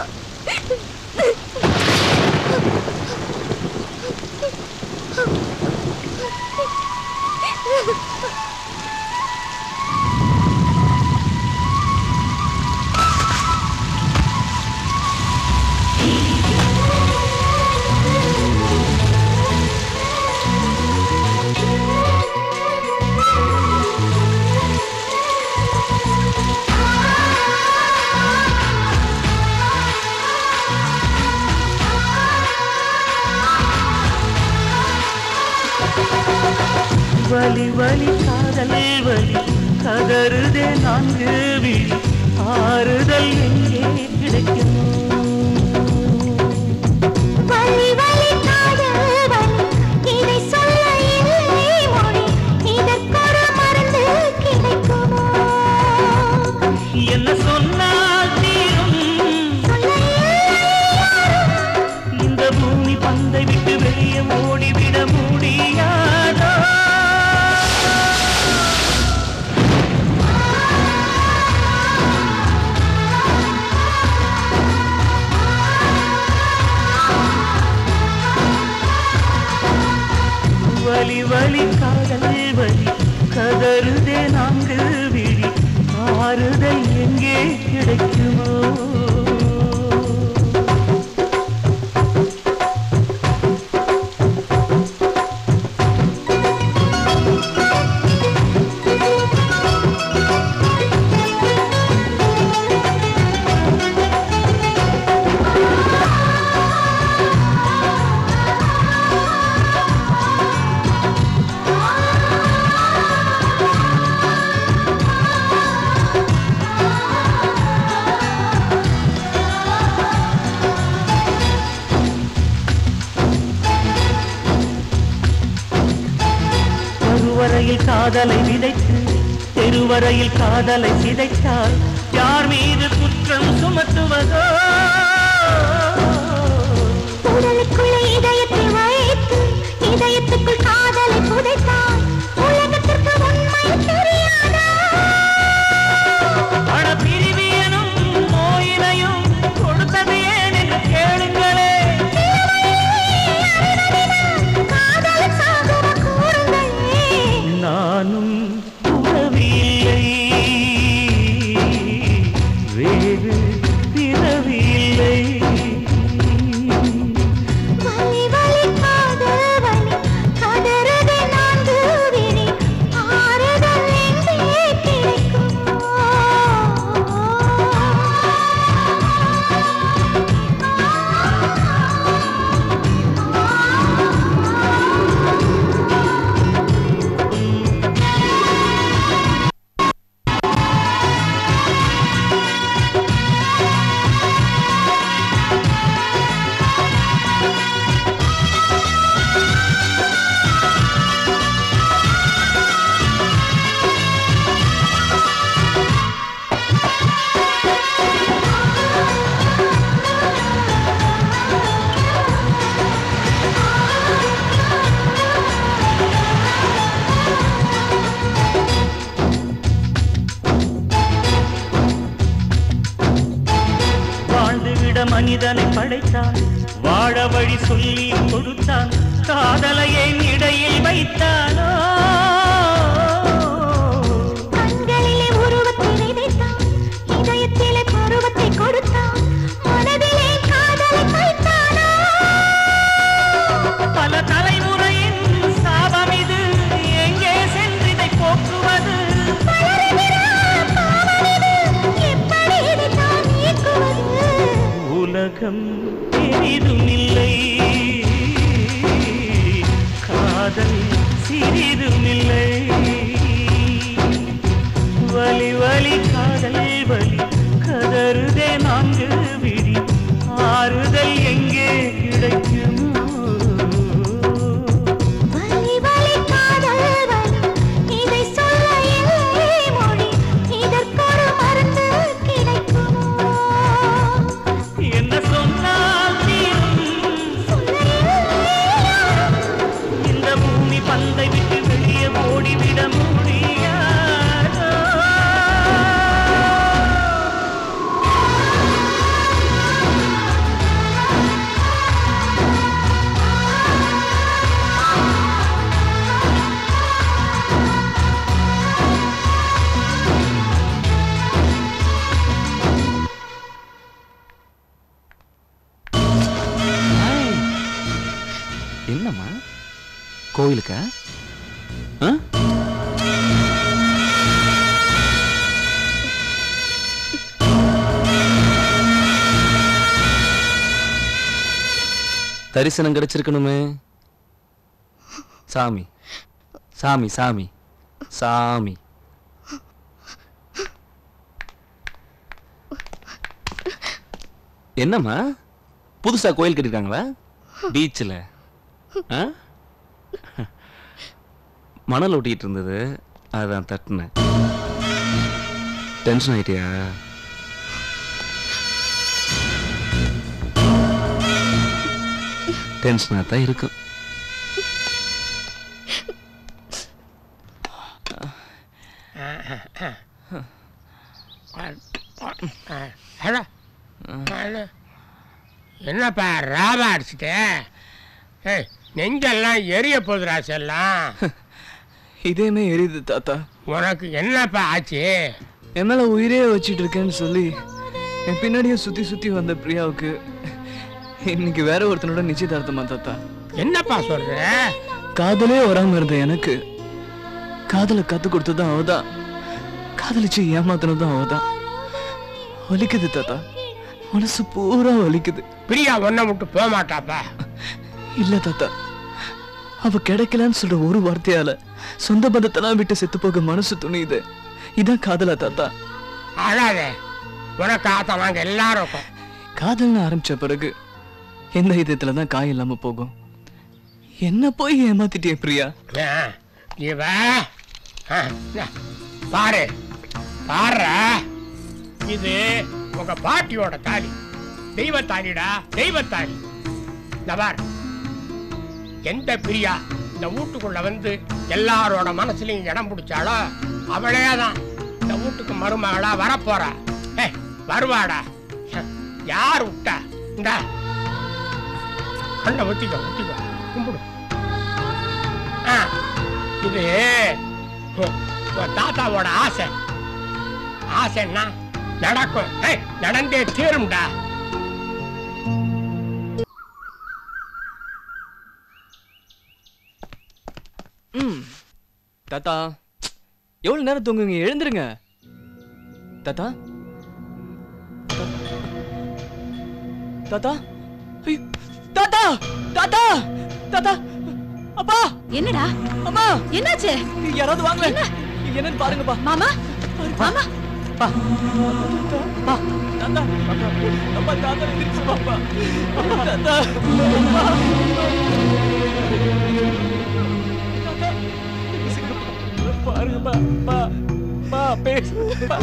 வலி வலி காதல் வலி கதறுதே நான்கு விழி ஆறுதல் எங்கே கிடைக்குமோ வலி வலி காதல் வலி இதை சொல்ல இல்லை மொழி இதற்கொரு மருந்து கிடைக்குமோ என்ன சொன்னால் தீரும் இந்த பூமி பந்தை விட்டு வெளியே ஓடிவிட முடியாதோ வலி வலி காதல் வலி கதறுதே நான்கு விழி ஆறுதல் எங்கே கிடைக்குமோ பருவரையில் காதலை விதைத்து தெருவரையில் காதலை சிதைத்தால் யார் மீது குற்றம் சுமத்துவதோ உடலுக்குள்ளே இதயத்தை வைத்து இதயத்துக்குள் காதலை புதைத்தால் உலகத்திற்கு உண்மை தெரியாதா பண பிரிவியனும் நோயினையும் கொடுத்தது ஏன் என்று கேளுங்களே காதல் சாகுவ கூறுங்களே நானும் உறவில்லை வேறு பிறவில்லை வலி வலி காதல் வலி கதறுதே நான்கு விழி ஆறுதல் எங்கே கிடைக்குமோ வாழ்ந்துவிட மனிதனை படைத்தான் வாழ வழி சொல்லி கொடுத்தான் காதலையை இடையில் வைத்தானோ கண்களிலே உருவத்தை விதைத்தான் இதயத்திலே பருவத்தை கொடுத்தான் மனதிலே காதலை கைத்தானா பல தலைமுறையின் சாபம் இது எங்கே சென்று இதை போக்குவது எப்படி இதை தான் நீக்குவது உலகம் பெரிதும் இல்லை காதல் சிறிதும் இல்லை வலி வலி காதல் வலி கதறுதே நான்கு விழி ஆறுதல் எங்கே கிடைக்குமோ வலி வலி காதல் வலி இதை சொல்ல இல்லை மொழி இதற்கொரு மருந்து கிடைக்குமோ என்ன சொன்னால் தீரும் என்னம்மா கோயிலுக்கா ஆ? தரிசனம் கிடைச்சிருக்கணுமே சாமி சாமி சாமி சாமி என்னம்மா புதுசா கோயில் கட்டிருக்காங்களா பீச்சில் ஆ மணல் ஒட்டிட்டு இருந்தது அதான் தட்டினேன் டென்ஷன் ஆயிட்டியா டென்ஷனாக தான் இருக்கும் ஹலோ ஹலோ என்னப்பா ராபா அடிச்சுட்டு ஏய் நெஞ்செல்லாம் எரிய போகுதுடா செல்லாம் இதே என்ன எரியுது தாத்தா உனக்கு என்னப்பா ஆச்சு என் மேல உயிரே வச்சிட்டு இருக்கேன்னு சொல்லி என் பின்னாடியே சுத்தி சுத்தி வந்த பிரியாவுக்கு இன்னைக்கு வேற ஒருத்தனோட நிச்சயதார்த்தமா தாத்தா என்னப்பா சொல்ற காதலே வராம இருந்த எனக்கு காதலை கத்து கொடுத்ததும் அவதான் காதலிச்சு ஏமாத்தினதும் அவதான் வலிக்குது தாத்தா மனசு பூரா வலிக்குது பிரியா ஒன்ன விட்டு போக மாட்டாப்பா இல்ல தாத்தா அவ கிடைக்கலன்னு சொல்ற ஒரு வார்த்தையால சொந்த பந்தத்தெல்லாம் விட்டு செத்து போக மனசு துணியுது இதான் காதலா தாத்தா அழாத உனக்கு ஆத்தா நாங்க எல்லாரும் இருக்கோம் காதல்னு ஆரம்பிச்ச பிறகு எந்த இதயத்துல தான் காய் இல்லாம போகும் என்ன போய் ஏமாத்திட்டியே பிரியா ஏன், இவ ஆ, இந்தா, பாரு பாரு இது உங்க பாட்டியோட தாலி தெய்வ தாலிடா தெய்வ தாலி இந்த பார் எந்த பிரியா இந்த வீட்டுக்குள்ள வந்து எல்லாரோட மனசுலயும் இடம் பிடிச்சாலோ அவளே தான் இந்த வீட்டுக்கு மருமகளா வரப்போறா ஏய், வருவாடா யார் விட்டா இந்தா கண்ணை ஒத்திக்கோ ஒத்திக்கோ கும்பிடு ஆ, இது உ- உன் தாத்தாவோட ஆசை ஆசைன்னா நடக்கும் ஏய், நடந்தே தீரும்டா ம் தாத்தா எவ்வளவு நேரம் தூங்குவீங்க எழுந்துருங்க தாத்தா தாத்தா ஐயோ, தாத்தா தாத்தா தாத்தா அப்பா என்னடா அம்மா என்னாச்சு யாராவது வாங்க என்னன்னு பாருங்கப்பா மாமா மாமா பா பா தாத்தா அப்பா தாத்தா எந்திரிச்சு பாப்பா தாத்தா அப்பா. பாருங்க பா பா பா பேசு பா.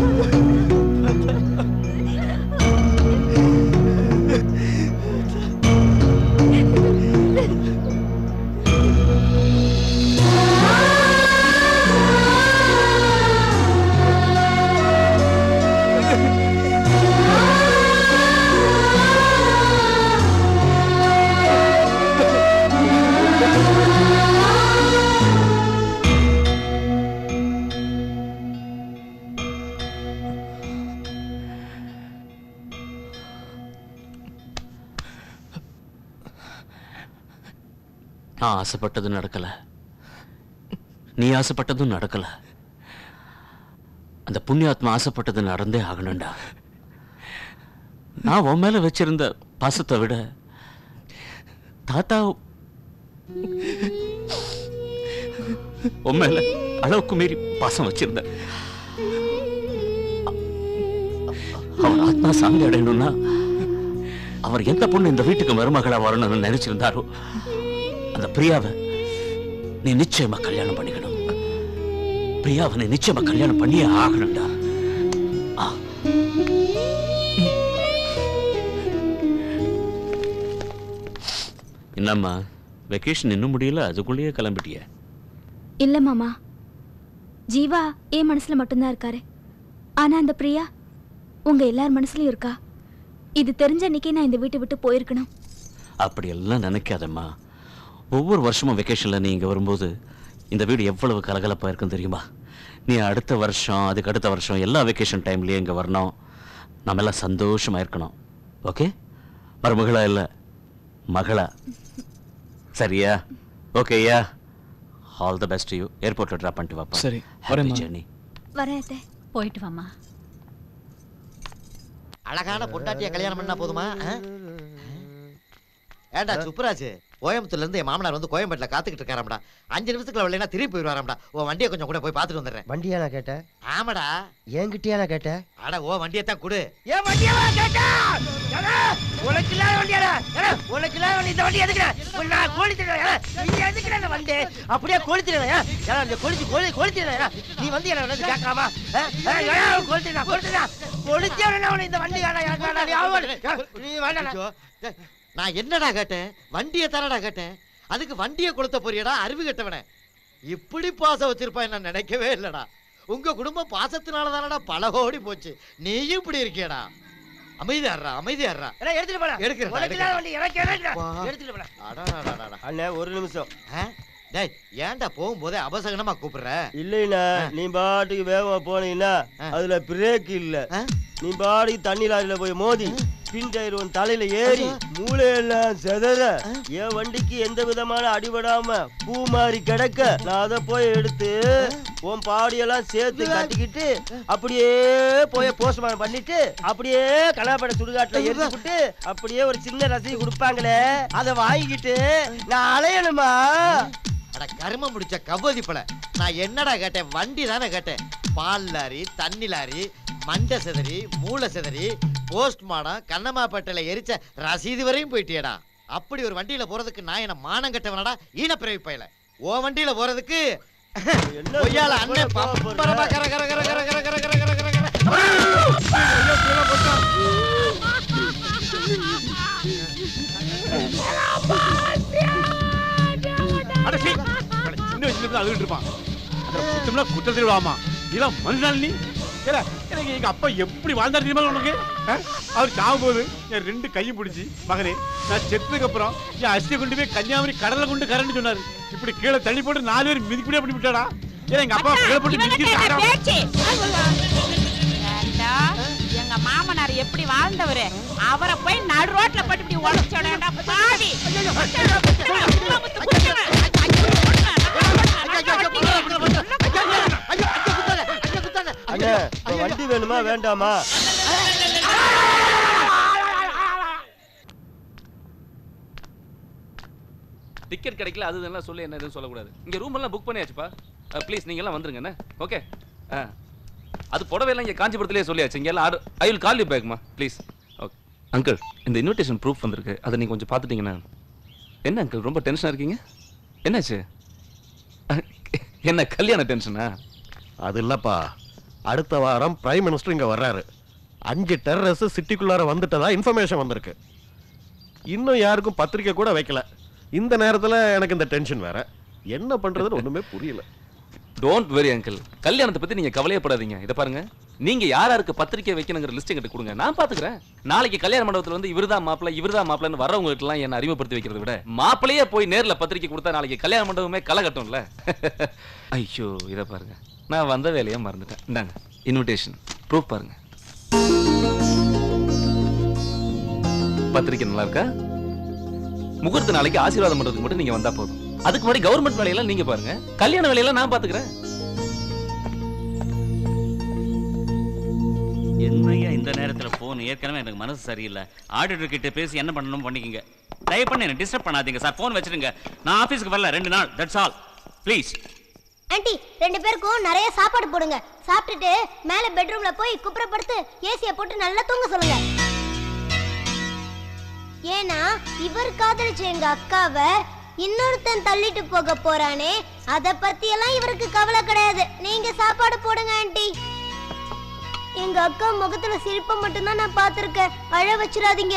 நான் ஆசைப்பட்டது நடக்கல நீ ஆசைப்பட்டதும் நடக்கல அந்த புண்ணியாத்மா ஆசைப்பட்டது நடந்தே ஆகணும்டா நான் உன் மேல வச்சிருந்த பாசத்தை விட தாத்தா உன் மேல அளவுக்கு மீறி பாசம் வச்சிருந்த அவர் ஆத்மா சாந்தி அடையணும்னா அவர் எந்த பொண்ணு இந்த வீட்டுக்கு மருமகளா வரணும்னு நினைச்சிருந்தாரோ அந்த பிரியாவை நீ நிச்சயமா கல்யாணம் பண்ணிக்கணும் பிரியாவை நீ நிச்சயமா கல்யாணம் பண்ணியே ஆகணும்டா ஆ. என்னம்மா வெக்கேஷன் இன்னும் முடியல அதுக்குள்ளேயே கிளம்பிட்டிய இல்ல மாமா ஜீவா என் மனசுல மட்டும்தான் இருக்காரு ஆனா அந்த பிரியா உங்க எல்லார் மனசுலயும் இருக்கா இது தெரிஞ்ச அன்னைக்கே நான் இந்த வீட்டை விட்டு போயிருக்கணும் அப்படியெல்லாம் நினைக்காதம்மா ஒவ்வொரு வருஷமும் வெக்கேஷன்ல நீ இங்க வரும்போது இந்த வீடு எவ்வளவு கலகலப்பா இருக்கும் தெரியுமா நீ அடுத்த வருஷம் அதுக்கு அடுத்த வருஷம் எல்லா வெக்கேஷன் டைம்லயும் இங்க வரணும் நம்ம எல்லாம் சந்தோஷமா இருக்கணும் ஓகே மருமகளா இல்ல மகளா சரியா ஓகேயா ஆல் த பெஸ்ட் யூ ஏர்போர்ட்ல ட்ராப் பண்ணிட்டு வாப்பா சரி, ஹாப்பி வரேம்மா. ஜர்னி வரேன் அத்தை போயிட்டு வாமா அழகான பொண்டாட்டிய கல்யாணம் பண்ணா போதுமா ஆ? ஏண்டா சுப்புராஜ் கோயம்புத்தூர்ல இருந்து என் மாமனார் வந்து கோயம்பேட்டில் காத்துக்கிட்டு இருக்காராம்டா அஞ்சு நிமிஷத்துக்குள்ள வரலைன்னா திரும்பி போயிடுவாராம்டா உன் வண்டியை கொஞ்சம் கூட போய் பார்த்துட்டு வந்துடுறேன் வண்டியா நான் கேட்டேன் ஆமாடா என்கிட்டயா நான் கேட்டேன் அட ஓ வண்டியை தான் கொடு ஏன் வண்டியவா கேட்டா உனக்கு இல்லாத வண்டியாடா ஏடா, உனக்கு இல்லாத வண்டி இந்த வண்டி எதுக்குடா உன்னை நான் கொளுத்திடுவேன் நீ எதுக்குடா இந்த வண்டி அப்படியே கொளுத்திடுவேன் ஏடா இந்த கொளுத்தி கொளி கொளுத்திடுவேன் நீ வந்து என்ன வந்து கேட்கலாமா கொளுத்திடா கொளுத்திடா கொளுத்தியா உன்னை இந்த வண்டி வேணாம் எனக்கு வேணாம் நீ ஆவல் நீ வேண்டாம் ஐயோ, டேய், நான் என்னடா கேட்டேன் வண்டியை தானடா கேட்டேன் அதுக்கு வண்டியை கொளுத்த போறியடா அறிவு கெட்டவனே இப்படி பாசம் வச்சிருப்பான் நான் நினைக்கவே இல்லடா உங்க குடும்பம் பாசத்தினால தானடா பல கோடி போச்சு நீயும் இப்படி இருக்கியடா அமைதியாடுறா அமைதியாடுறா ஏடா, எடுத்துட்டு போடா எடுக்கிறேன், உனக்கு இல்லாத எடுக்கிறேன். வண்டி எனக்கு எனக்குடா வா. எடுத்துட்டு போடா அடாடாடாடா. அண்ணே ஒரு நிமிஷம் ஆ? டேய் ஏன்டா போகும்போதே அபசகனமா கூப்பிடுற இல்லைண்ணா நீ பாட்டுக்கு வேகமா போனீங்கன்னா அதுல பிரேக் இல்ல நீ பாட்டுக்கு தண்ணி லாரியில போய் மோதி பின் டயர் உன் தலையில ஏறி மூளையெல்லாம் செதற என் வண்டிக்கு எந்த விதமான அடிபடாம பூ மாதிரி கிடக்க நான் அதை போய் எடுத்து உன் பாடியெல்லாம் சேர்த்து கட்டிக்கிட்டு அப்படியே போய் போஸ்ட்மார்ட்டம் பண்ணிட்டு அப்படியே கலாப்பட சுடுகாட்டுல எரிஞ்சுக்கிட்டு அப்படியே ஒரு சின்ன ரசீது கொடுப்பாங்களே அதை வாங்கிக்கிட்டு நான் அலையணுமா அட கரும முடிச்ச கபோதி பல நான் என்னடா கேட்டேன் வண்டி தானே கேட்டேன் பால் லாரி தண்ணி லாரி மண்டை செதறி மூளை செதறி போஸ்ட் மாடம் கண்ணம்மாப்பேட்டையில எரிச்ச ரசீது வரையும் போயிட்டியடா அப்படி ஒரு வண்டியில போறதுக்கு நான் என்ன மானம் கட்டவனடா ஈனப்பிறவி பயல ஓ வண்டியில போறதுக்கு பொய்யால அண்ணன் பம்பரமா கர கர கர கர கர கர கர கர கர கர அட சீ, அட சின்ன வயசுல இருந்து அழுதுட்டு இருப்பான் அதுல குத்தம்னா குத்தத்தில் விடாமா இதெல்லாம் மனுஷனால நீ ஏல, எனக்கு எங்க அப்பா எப்படி வாழ்ந்தாரு தெரியுமா உனக்கு ஆ? அவர் சாகும் போது என் ரெண்டு கையும் பிடிச்சி மகனே நான் செத்ததுக்கு அப்புறம் என் அரிசியை கொண்டு போய் கன்னியாகுமரி கடல்ல கொண்டு கரண்டு சொன்னாரு இப்படி கீழே தள்ளி போட்டு நாலு பேர் மிதிப்படியா பண்ணி விட்டாடா ஏன்னா எங்க அப்பா கீழே போட்டு மிதிக்கிறாரா பேச்சு ஏண்டா, எங்க மாமனார் எப்படி வாழ்ந்தவரு அவரை போய் நடு ரோட்ல போட்டு இப்படி உடச்சோடா பாவி அண்ணே இப்ப வண்டி வேணுமா வேண்டாமா டிக்கெட் கிடைக்கல அது இதெல்லாம் சொல்லி என்ன எதுவும் சொல்லக்கூடாது இங்க ரூம் எல்லாம் புக் பண்ணியாச்சுப்பா ப்ளீஸ் நீங்க எல்லாம் வந்துருங்க என்ன ஓகே அது புடவை எல்லாம் இங்க காஞ்சிபுரத்திலே சொல்லியாச்சு இங்க எல்லாம் ஐ வில் கால் யூ பேக்மா ப்ளீஸ் ஓகே அங்கிள் இந்த இன்விடேஷன் ப்ரூஃப் வந்திருக்கு அதை நீங்க கொஞ்சம் பார்த்துட்டீங்கன்னா என்ன அங்கிள் ரொம்ப டென்ஷனா இருக்கீங்க என்னாச்சு அஹ், என்ன கல்யாண டென்ஷனா அது இல்லப்பா அடுத்த வாரம் பிரைம் மினிஸ்டர் இங்க வர்றாரு அஞ்சு டெரரிஸ்ட் சிட்டிக்குள்ளார வந்துட்டதா இன்ஃபர்மேஷன் வந்திருக்கு இன்னும் யாருக்கும் பத்திரிக்கை கூட வைக்கல இந்த நேரத்துல எனக்கு இந்த டென்ஷன் வேற என்ன பண்றதுன்னு ஒண்ணுமே புரியல டோன்ட் வெரி அங்கிள் கல்யாணத்தை பத்தி நீங்க கவலையப்படாதீங்க இதை பாருங்க நீங்க யார் யாருக்கு பத்திரிக்கை வைக்கணுங்கிற லிஸ்ட் எங்கிட்ட கொடுங்க நான் பாத்துக்கிறேன் நாளைக்கு கல்யாண மண்டபத்துல வந்து இவர்தான் மாப்பிள்ள இவர்தான் மாப்பிள்ளன்னு வரவங்களுக்கு எல்லாம் என்ன அறிமுகப்படுத்தி வைக்கிறத விட மாப்பிள்ளையே போய் நேர்ல பத்திரிக்கை கொடுத்தா நாளைக்கு கல்யாண மண்டபமே களை கட்டும்ல ஐயோ இதை பாருங்க நான் வந்த வேலையை மறந்துட்டேன் இந்தாங்க இன்விடேஷன் ப்ரூஃப் பாருங்க பத்திரிக்கை நல்லா இருக்கா முகூர்த்த நாளைக்கு ஆசீர்வாதம் பண்றதுக்கு மட்டும் நீங்க வந்தா போதும் அதுக்கு முன்னாடி கவர்மெண்ட் வேலையெல்லாம் நீங்க பாருங்க கல்யாண வேலையெல்லாம் நான் பாத்துக்கிறேன் என்னய்யா இந்த நேரத்துல போன் ஏற்கனவே எனக்கு மனசு சரியில்லை ஆடிட்டர் கிட்ட பேசி என்ன பண்ணணும் பண்ணிக்கங்க தயவு பண்ணி என்ன டிஸ்டர்ப் பண்ணாதீங்க சார் போன் வச்சிருங்க நான் ஆபீஸ்க்கு வரல ரெண்டு நாள் தட்ஸ் ஆல் ப்ளீஸ் ஆண்டி ரெண்டு பேருக்கும் நிறைய சாப்பாடு போடுங்க சாப்பிட்டுட்டு மேல பெட்ரூம்ல போய் குப்புறப்படுத்து ஏசிய போட்டு நல்லா தூங்க சொல்லுங்க ஏன்னா இவர் காதலிச்ச எங்க அக்காவை இன்னொருத்தன் தள்ளிட்டு போக போறானே அத பத்தி எல்லாம் இவருக்கு கவலை கிடையாது நீங்க சாப்பாடு போடுங்க ஆண்டி எங்க அக்கா முகத்துல சிரிப்பை மட்டும்தான் நான் பார்த்திருக்கேன் அழ வச்சிடாதீங்க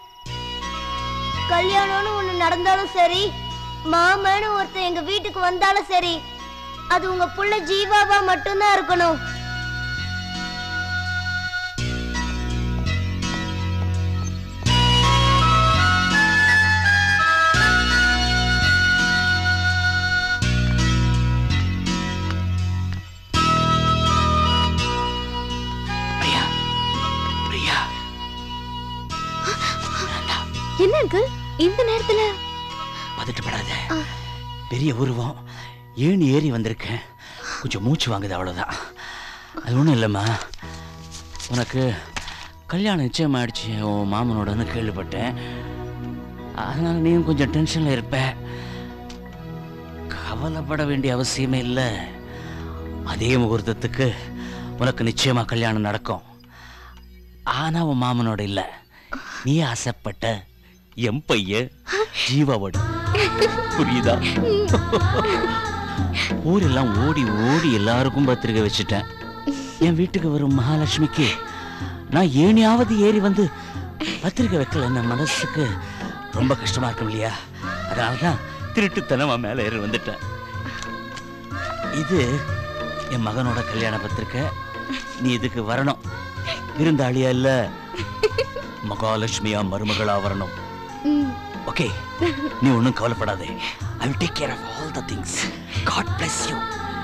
கல்யாணம்னு ஒண்ணு நடந்தாலும் சரி மாமன்னு ஒருத்தன் எங்க வீட்டுக்கு வந்தாலும் சரி அது உங்க புள்ள ஜீவாவா மட்டும்தான் இருக்கணும் என்ன அங்கிள் இந்த நேரத்துல பதட்டப்படாத பெரிய உருவம் ஏணி ஏறி வந்திருக்கேன் கொஞ்சம் மூச்சு வாங்குது அவ்வளோதான் அது ஒன்றும் இல்லைம்மா உனக்கு கல்யாணம் நிச்சயம் ஆயிடுச்சு உன் மாமனோடன்னு கேள்விப்பட்டேன் அதனால நீயும் கொஞ்சம் டென்ஷனில் இருப்ப கவலைப்பட வேண்டிய அவசியமே இல்லை அதே முகூர்த்தத்துக்கு உனக்கு நிச்சயமா கல்யாணம் நடக்கும் ஆனா உன் மாமனோட இல்ல நீ ஆசைப்பட்ட என் பையன் ஜீவாவோட புரியுதா ஊரெல்லாம் ஓடி ஓடி எல்லாருக்கும் பத்திரிக்கை வச்சுட்டேன் என் வீட்டுக்கு வரும் மகாலட்சுமிக்கு நான் ஏனியாவது ஏறி வந்து பத்திரிக்கை வைக்கல மனசுக்கு ரொம்ப கஷ்டமா இருக்கும் இல்லையா அதனால தான் திருட்டுத்தனமா மேலே ஏறி வந்துட்டேன் இது என் மகனோட கல்யாண பத்திரிக்கை நீ இதுக்கு வரணும் விருந்தாளியா இல்ல மகாலட்சுமியா மருமகளா வரணும் ஓகே நீ ஒன்றும் கவலைப்படாதே I will take care of all the things God bless you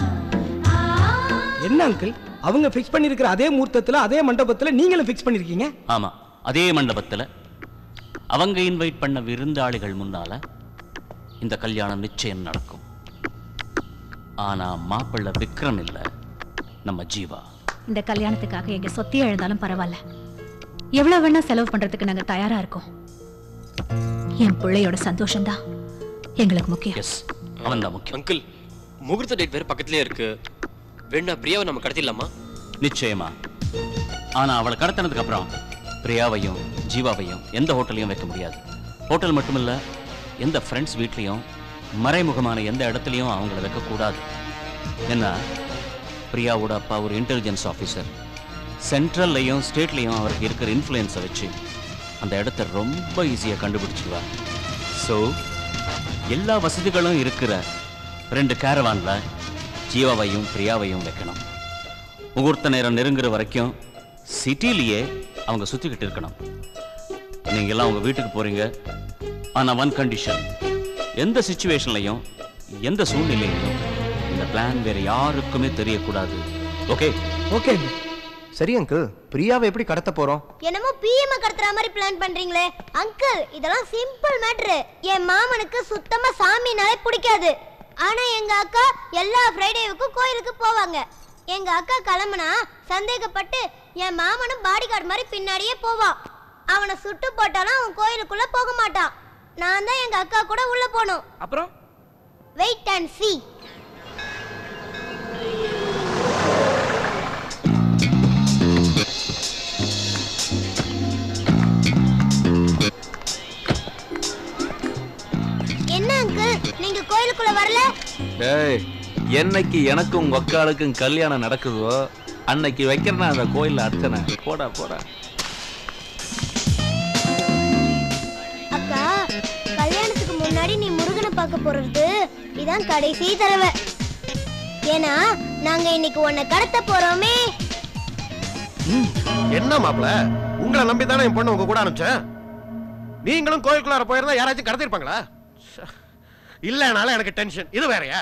என்ன அங்கிள் அவங்க ஃபிக்ஸ் பண்ணியிருக்கிற அதே முகூர்த்தத்துல அதே மண்டபத்துல நீங்களும் ஃபிக்ஸ் பண்ணிருக்கீங்க ஆமா அதே மண்டபத்துல அவங்க இன்வைட் பண்ண விருந்தாளிகள் முன்னால இந்த கல்யாணம் நிச்சயம் நடக்கும் ஆனா மாப்பிள்ளை விக்ரம் இல்ல நம்ம ஜீவா இந்த கல்யாணத்துக்காக எங்க சொத்தியே எழுந்தாலும் பரவாயில்ல எவ்வளவு வேணா செலவு பண்றதுக்கு நாங்க தயாரா இருக்கோம் என் பிள்ளையோட சந்தோஷம்தான் எங்களுக்கு முக்கியம் எஸ் அவன் தான் முக்கியம் அங்கிள் முகூர்த்த டேட் வேற பக்கத்துலயே இருக்கு வேணா பிரியாவை நம்ம கடத்திடலாமா நிச்சயமா ஆனா அவளை கடத்தினதுக்கு அப்புறம் பிரியாவையும் ஜீவாவையும் எந்த ஹோட்டலையும் வைக்க முடியாது ஹோட்டல் மட்டுமில்ல எந்த ஃப்ரெண்ட்ஸ் வீட்லேயும் மறைமுகமான எந்த இடத்துலையும் அவங்கள வைக்கக்கூடாது என்ன பிரியாவோட அப்பா ஒரு இன்டெலிஜென்ஸ் ஆஃபீஸர் சென்ட்ரல்லையும் ஸ்டேட்லேயும் அவருக்கு இருக்கிற இன்ஃப்ளூயன்ஸை வச்சு அந்த இடத்த ரொம்ப ஈஸியாக கண்டுபிடிச்சிடுவார் ஸோ எல்லா வசதிகளும் இருக்கிற ரெண்டு கேரவானில் ஜீவாவையும் பிரியாவையும் வைக்கணும் முகூர்த்த நேரம் நெருங்குற வரைக்கும் சிட்டிலேயே அவங்க சுற்றிக்கிட்டு இருக்கணும் நீங்க எல்லாம் உங்க வீட்டுக்கு போறீங்க ஆனா ஒன் கண்டிஷன் எந்த சுச்சுவேஷன்லையும் எந்த சூழ்நிலையிலையும் இந்த பிளான் வேற யாருக்குமே தெரியக்கூடாது ஓகே ஓகே சரி அங்கிள் பிரியாவை எப்படி கடத்த போறோம் என்னமோ பிஎம் கடத்துற மாதிரி பிளான் பண்றீங்களே அங்கிள் இதெல்லாம் சிம்பிள் மேட்ரு என் மாமனுக்கு சுத்தமா சாமினாலே பிடிக்காது ஆனா எங்க அக்கா எல்லா ஃப்ரைடேவுக்கும் கோயிலுக்கு போவாங்க எங்க அக்கா கிளம்புனா சந்தேகப்பட்டு என் மாமனும் பாடி கார்டு மாதிரி பின்னாடியே போவான் அவனை சுட்டு போட்டாலும் அவன் கோயிலுக்குள்ள போக மாட்டான் நான் தான் எங்க அக்கா கூட உள்ள போகணும் அப்புறம் வெயிட் அண்ட் see என்ன அங்கிள் நீங்க கோயிலுக்குள்ள வரல டேய் என்னைக்கு எனக்கும் உங்க அக்காளுக்கும் கல்யாணம் நடக்குதோ அன்னைக்கு வைக்கிறேன் அந்த கோயில்ல அர்ச்சனை போடா போடா அக்கா கல்யாணத்துக்கு முன்னாடி நீ முருகனை பார்க்க போறது இதான் கடைசி தடவை ஏன்னா நாங்க இன்னைக்கு உன்னை கடத்த போறோமே என்ன மாப்பிள உங்களை நம்பி தானே என் பொண்ணு உங்க கூட அனுப்பிச்சேன் நீங்களும் கோயிலுக்குள்ளார போயிருந்தா யாராச்சும் கடத்திருப்பாங்களா ச்சே. இல்லனால எனக்கு டென்ஷன் இது வேறயா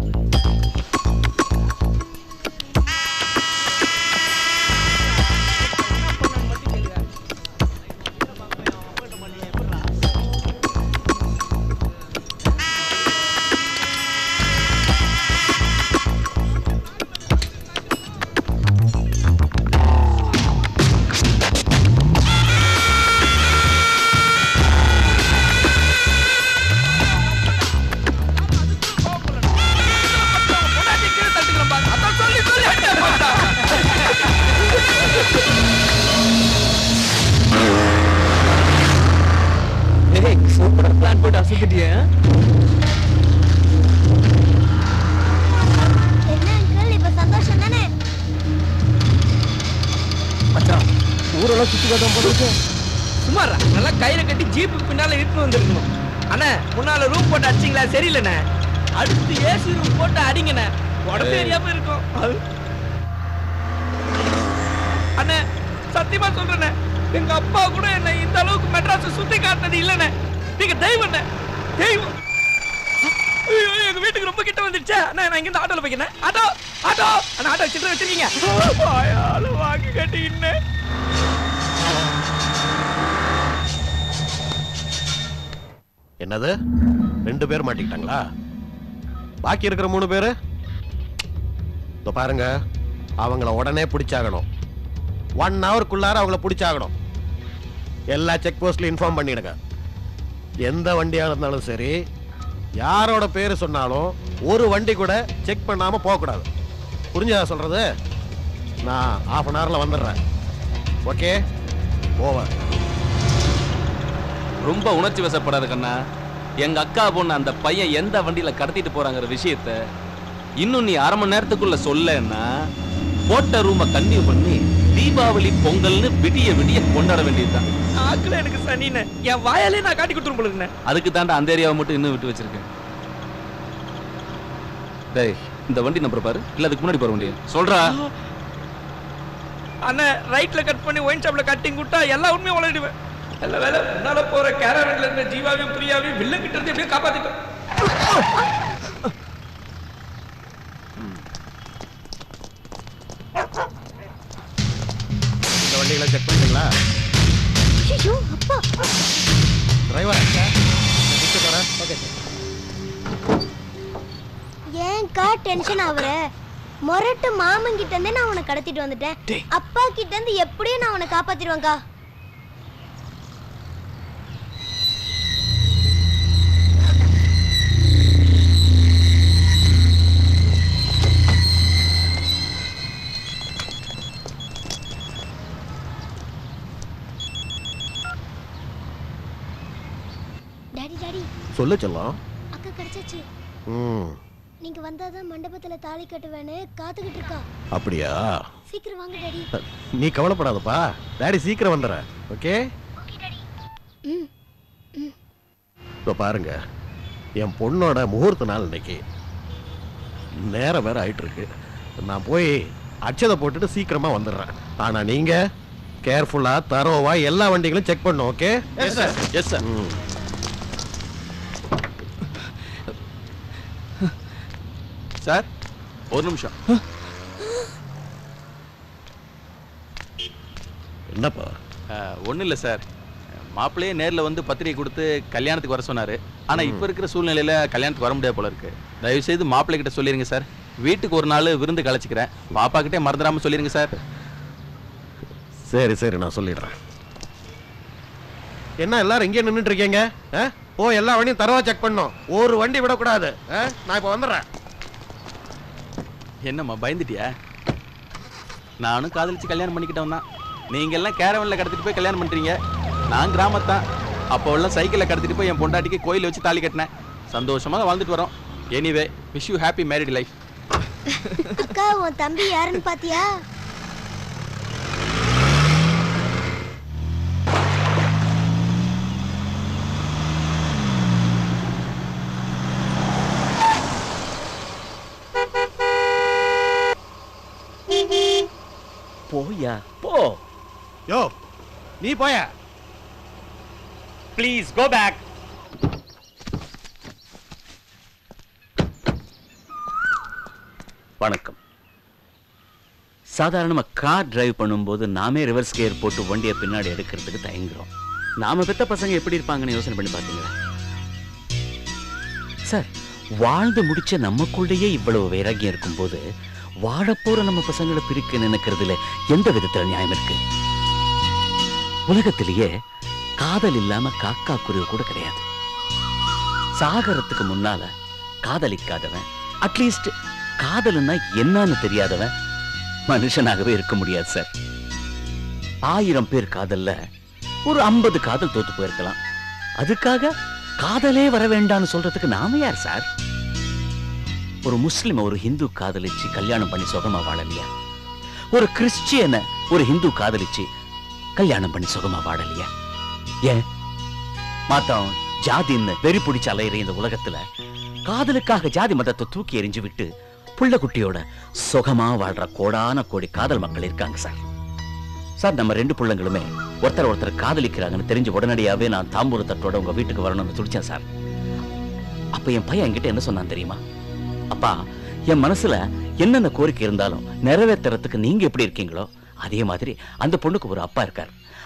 ஏய் சூப்பரா பிளான் போட்டு அசத்திட்டியே என்ன அங்கிள் இப்ப சந்தோஷம் தானே மச்சான் ஊரெல்லாம் சுத்தி காட்டும் போட்டு சுமாரா நல்லா கயிறை கட்டி ஜீப்புக்கு பின்னால இட்டு வந்திருக்கணும் அண்ணா முன்னால ரூம் போட்டு அடிச்சிங்களா சரியில்லைண்ணே அடுத்து ஏசி ரூம் போட்டு அடிங்கண்ணே உடம்பு ஏரியாம இருக்கும் அது அண்ணே சத்தியமா சொல்றேண்ணே எங்க அப்பா கூட என்ன இந்த அளவுக்கு மெட்ராஸ் சுத்தி காட்டினது இல்லைண்ணே நீங்க தெய்வண்ணே தெய்வம் ஐயோ எங்க வீட்டுக்கு ரொம்ப கிட்ட வந்துருச்சா அண்ணா நான் இங்க ஆட்டோல போய்க்கிறேன் ஆட்டோ ஆட்டோ அண்ணா ஆட்டோ சில்லறை வச்சிருக்கீங்க வாயால வாங்கி கட்டிக்கிட்டேன் என்னது ரெண்டு பேர் மாட்டிக்கிட்டாங்களா பாக்கி இருக்கிற மூணு பேரு இதோ பாருங்க அவங்கள உடனே பிடிச்சாகணும் ஒன் ஹவருக்குள்ளார அவங்கள பிடிச்சாகணும் எல்லா செக் போஸ்ட்ல இன்ஃபார்ம் பண்ணிடுங்க எந்த வண்டியா இருந்தாலும் சரி யாரோட பேரு சொன்னாலும் ஒரு வண்டி கூட செக் பண்ணாம போகக்கூடாது புரிஞ்சதா சொல்றது நான் half அன் ஹவர்ல வந்துடுறேன் ஓகே ஓவர் ரொம்ப உணர்ச்சி வசப்படாத கண்ணா எங்க அக்கா பொண்ணு அந்த பையன் எந்த வண்டியில கடத்திட்டு போறாங்கிற விஷயத்த இன்னும் நீ அரை மணி நேரத்துக்குள்ள சொல்லன்னா போட்ட ரூம கன்னியூ பண்ணி தீபாவளி பொங்கல்னு விடிய விடிய கொண்டாட வேண்டியதுதான் ஆக்குல எனக்கு சனின்னு என் வாயாலே நான் காட்டி கொடுத்துரும் போலுங்கண்ணே அதுக்கு தாண்டா அந்த ஏரியாவை மட்டும் இன்னும் விட்டு வச்சிருக்கேன் டேய் இந்த வண்டி நம்பர் பாரு இல்ல அதுக்கு முன்னாடி போற வண்டி சொல்றா அண்ணா ரைட்ல கட் பண்ணி ஒயின் ஷாப்ல கட்டிங் விட்டா எல்லா உண்மையும் உளறிடுவேன் நல்ல வேலை முன்னால போற கேரவன்ல இருந்த ஜீவாவையும் பிரியாவையும் வில்லன் கிட்ட இருந்து எப்படியோ காப்பாத்திட்டோம் இந்த வண்டிகளை செக் பண்ணிட்டீங்களா ஐயோ அப்பா டிரைவர் ஓகே சார் ஏன்க்கா டென்ஷன் ஆகுற மொரட்டு மாமன் கிட்ட இருந்தே நான் உன்னை கடத்திட்டு வந்துட்டேன் அப்பா கிட்ட இருந்து எப்படியும் நான் உன்னை காப்பாத்திடுவேன்க்கா டாடி டாடி சொல்லு செல்லம் அக்கா கிடைச்சாச்சு ம் நீங்க வந்தாதான் மண்டபத்துல தாலி கட்டுவேன்னு காத்துக்கிட்டு இருக்கா அப்படியா சீக்கிரம் வாங்க டாடி நீ கவலைப்படாதப்பா டாடி சீக்கிரம் வந்துடுறேன் ஓகே ம் இப்போ பாருங்க என் பொண்ணோட முகூர்த்த நாள் இன்னைக்கு நேரம் வேற ஆயிட்டு இருக்கு நான் போய் அச்சதை போட்டுட்டு சீக்கிரமா வந்துடுறேன் ஆனா நீங்க கேர்ஃபுல்லா தரோவா எல்லா வண்டிகளும் செக் பண்ணும் okay yes sir yes sir sir ஒரு நிமிஷம் என்னப்பா ஒன்றும் இல்லை சார் மாப்பிள்ளையே நேரில் வந்து பத்திரிகை கொடுத்து கல்யாணத்துக்கு வர சொன்னார் ஆனால் இப்போ இருக்கிற சூழ்நிலையில் கல்யாணத்துக்கு வர முடியாது போல இருக்கு தயவு செய்து மாப்பிள்ளை கிட்ட சொல்லிடுங்க சார் வீட்டுக்கு ஒரு நாள் விருந்து கலைச்சிக்கிறேன் பாப்பா கிட்டே மறந்துடாமல் சொல்லிடுங்க சார் சரி சரி நான் சொல்லிடுறேன் என்ன எல்லாரும் இங்கே நின்றுட்டு இருக்கீங்க ஆ? ஓ எல்லா வண்டியும் தரவா செக் பண்ணும் ஒரு வண்டி விடக்கூடாது ஆ? நான் இப்போ வந்துடுறேன் என்னம்மா பயந்துட்டியா நானும் காதலிச்சு கல்யாணம் பண்ணிக்கிட்டவன் தான் நீங்க எல்லாம் கேரவன்ல கடத்திட்டு போய் கல்யாணம் பண்றீங்க நான் கிராமத்தான் அப்போ எல்லாம் சைக்கிளில் கடத்திட்டு போய் என் பொண்டாட்டிக்கு கோயில வச்சு தாலி கட்டினேன் சந்தோஷமா வாழ்ந்துட்டு வரோம் anyway wish you happy married life அக்கா உன் தம்பி யாருன்னு பாத்தியா போயா போ யோ நீ போய ப்ளீஸ் கோ பேக் வணக்கம் சாதாரணமா கார் டிரைவ் பண்ணும்போது நாமே ரிவர்ஸ் கியர் போட்டு வண்டியை பின்னாடி எடுக்கிறதுக்கு தயங்குறோம் நாம பெத்த பசங்க எப்படி இருப்பாங்கன்னு யோசனை பண்ணி பார்த்தீங்களா சார் வாழ்ந்து முடிச்ச நமக்குள்ளேயே இவ்வளவு வைராக்கியம் இருக்கும்போது வாழப்போற நம்ம பசங்களை பிரிக்க நினைக்கிறதுல எந்த விதத்துல நியாயம் இருக்கு உலகத்திலேயே காதல் இல்லாம காக்கா குருவி கூட கிடையாது சாகரத்துக்கு முன்னால காதலிக்காதவன் அட்லீஸ்ட் காதல்னா என்னன்னு தெரியாதவன் மனுஷனாகவே இருக்க முடியாது சார் ஆயிரம் பேர் காதல்ல ஒரு ஐம்பது காதல் தோத்து போயிருக்கலாம் அதுக்காக காதலே வர வேண்டாம்னு சொல்றதுக்கு நாம யார் சார் ஒரு முஸ்லிம் ஒரு ஹிந்து காதலிச்சு கல்யாணம் பண்ணி சுகமா வாழலையா ஒரு கிறிஸ்டியனை ஒரு ஹிந்து காதலிச்சு கல்யாணம் பண்ணி சுகமா வாழலையா ஏன் மாத்தம் ஜாதின்னு வெறி பிடிச்ச அலையிற இந்த உலகத்துல காதலுக்காக ஜாதி மதத்தை தூக்கி எறிஞ்சு விட்டு புள்ள குட்டியோட சுகமா வாழ்ற கோடான கோடி காதல் மக்கள் இருக்காங்க சார் சார் நம்ம ரெண்டு பிள்ளைங்களுமே ஒருத்தர் ஒருத்தர் காதலிக்கிறாங்கன்னு தெரிஞ்ச உடனடியாவே நான் தாம்பூர தட்டோட உங்க வீட்டுக்கு வரணும்னு துடிச்சேன் சார் அப்ப என் பையன் என்கிட்ட என்ன சொன்னான் தெரியுமா அப்பா என் மனசுல என்னென்ன கோரிக்கை இருந்தாலும் நிறைவேத்துறதுக்கு நீங்க எப்படி இருக்கீங்களோ அதே மாதிரி அந்த பொண்ணுக்கு ஒரு அப்பா இருக்கார்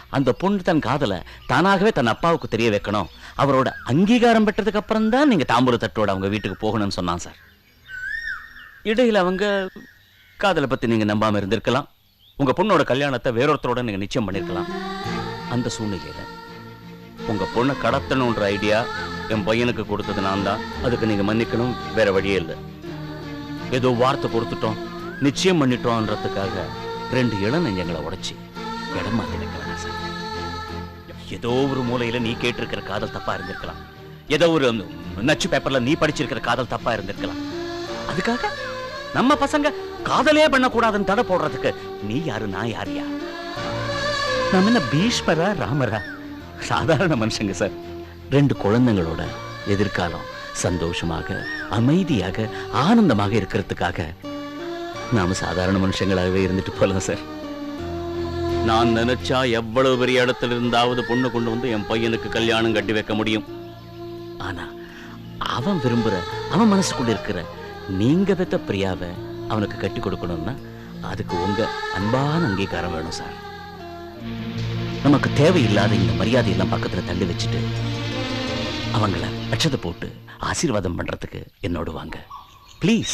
அந்த பொண்ணு தன் காதல தானாகவே தன் அப்பாவுக்கு தெரிய வைக்கணும் அவரோட அங்கீகாரம் பெற்றதுக்கு அப்புறம் தான் நீங்க தாம்பூல தட்டோட அவங்க வீட்டுக்கு போகணும்னு சொன்னான் சார் இடையில அவங்க காதலை பத்தி நீங்க நம்பாம இருந்திருக்கலாம் உங்க பொண்ணோட கல்யாணத்தை வேறொருத்தரோட நீங்க நிச்சயம் பண்ணிருக்கலாம் அந்த சூழ்நிலையில உங்க பொண்ணை கடத்தணுன்ற ஐடியா என் பையனுக்கு கொடுத்தது நான் தான் அதுக்கு நீங்க மன்னிக்கணும் வேற வழியே இல்லை ஏதோ வார்த்தை கொடுத்துட்டோம் நிச்சயம் பண்ணிட்டோம்ன்றதுக்காக ரெண்டு இளம் நெஞ்சங்களை உடைச்சி இடம் மாத்தி வைக்க வேணாம் சார் ஏதோ ஒரு மூலையில நீ கேட்டிருக்கிற காதல் தப்பா இருந்திருக்கலாம் ஏதோ ஒரு நச்சு பேப்பர்ல நீ படிச்சிருக்கிற காதல் தப்பா இருந்திருக்கலாம் அதுக்காக நம்ம பசங்க காதலே பண்ணக்கூடாதுன்னு தடை போடுறதுக்கு நீ யாரு நான் யாரியா நம்ம என்ன பீஷ்மரா ராமரா சாதாரண மனுஷங்க சார் ரெண்டு குழந்தைங்களோட எதிர்காலம் சந்தோஷமாக அமைதியாக ஆனந்தமாக இருக்கிறதுக்காக நாம சாதாரண மனுஷங்களாகவே இருந்துட்டு போலாம் சார் நான் நினைச்சா எவ்வளவு பெரிய இடத்துல இருந்தாவது பொண்ணு கொண்டு வந்து என் பையனுக்கு கல்யாணம் கட்டி வைக்க முடியும் ஆனா அவன் விரும்புற அவன் மனசுக்குள்ள இருக்கிற நீங்க பெத்த பிரியாவை அவனுக்கு கட்டி கொடுக்கணும்னா அதுக்கு உங்க அன்பான அங்கீகாரம் வேணும் சார் நமக்கு தேவையில்லாத இந்த மரியாதையெல்லாம் பக்கத்துல தள்ளி வச்சுட்டு அவங்கள அச்சதை போட்டு ஆசீர்வாதம் பண்றதுக்கு என்னோடு வாங்க ப்ளீஸ்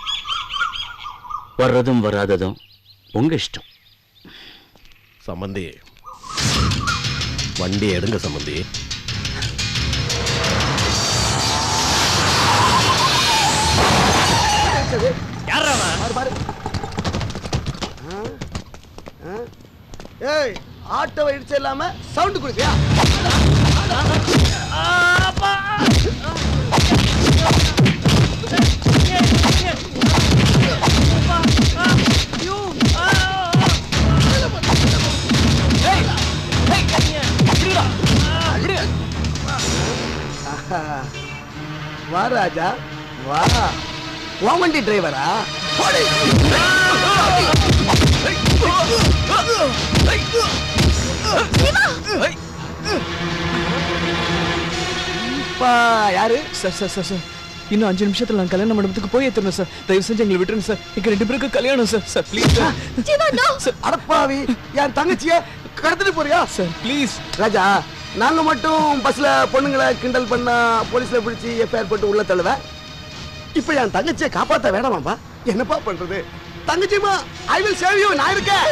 வர்றதும் வராததும் உங்க இஷ்டம் சம்மந்தி வண்டி எடுங்க சம்மந்தி ஏய் ஆட்டோவை இடிச்சு இல்லாம சவுண்ட் கொடுக்கியா வா ராஜா வா உன் வண்டி டிரைவரா போடு. அப்பா யாரு சார் சார் சார் சார் இன்னும் அஞ்சு நிமிஷத்துல நான் கல்யாண மண்டபத்துக்கு போய் ஏத்துறேன் சார் தயவு செஞ்சு எங்களை விட்டுருங்க சார் எங்க ரெண்டு பேருக்கு கல்யாணம் சார் சார் ப்ளீஸ் சார் அடப்பாவி என் தங்கச்சிய கடத்திட்டு போறியா சார் ப்ளீஸ் ராஜா நாங்க மட்டும் பஸ்ல பொண்ணுங்களை கிண்டல் பண்ணா போலீஸ்ல பிடிச்சி எஃப்ஐஆர் போட்டு உள்ள தள்ளுவ இப்ப என் தங்கச்சியை காப்பாத்த வேணாமாப்பா என்னப்பா பண்றது தங்கச்சிமா ஐ வில் சேவ் யூ நான் இருக்கேன்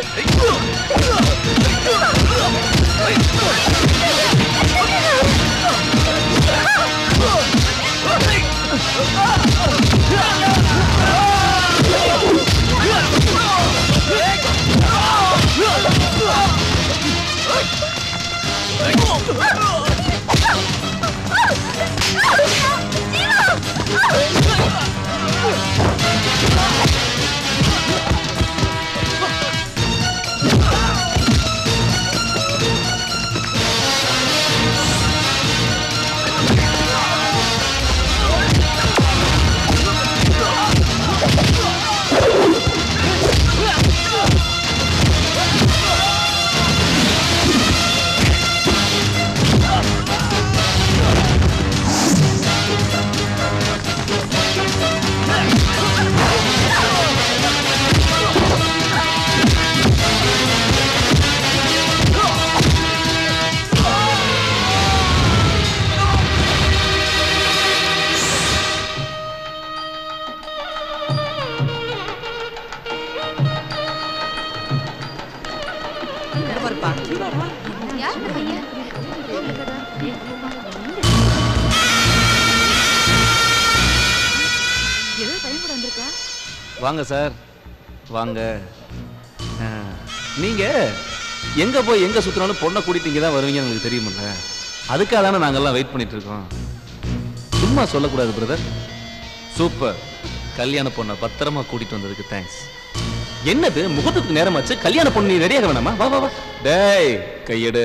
ஏதோ பையன் கூட வந்திருக்கா வாங்க சார் வாங்க ஆ, நீங்க எங்க போய் எங்க சுத்தினாலும் பொண்ணை கூட்டிட்டு இங்க தான் வருவீங்கன்னு உங்களுக்கு தெரியுமில்ல அதுக்காக தானே நாங்கெல்லாம் வெயிட் பண்ணிட்டு இருக்கோம் சும்மா சொல்லக்கூடாது பிரதர் சூப்பர் கல்யாண பொண்ணை பத்திரமா கூட்டிட்டு வந்ததுக்கு தேங்க்ஸ் என்னது முகத்துக்கு நேரமாச்சு கல்யாண பொண்ணு நீ ரெடியாக வேணாமா வா வா வா டேய் கையெடு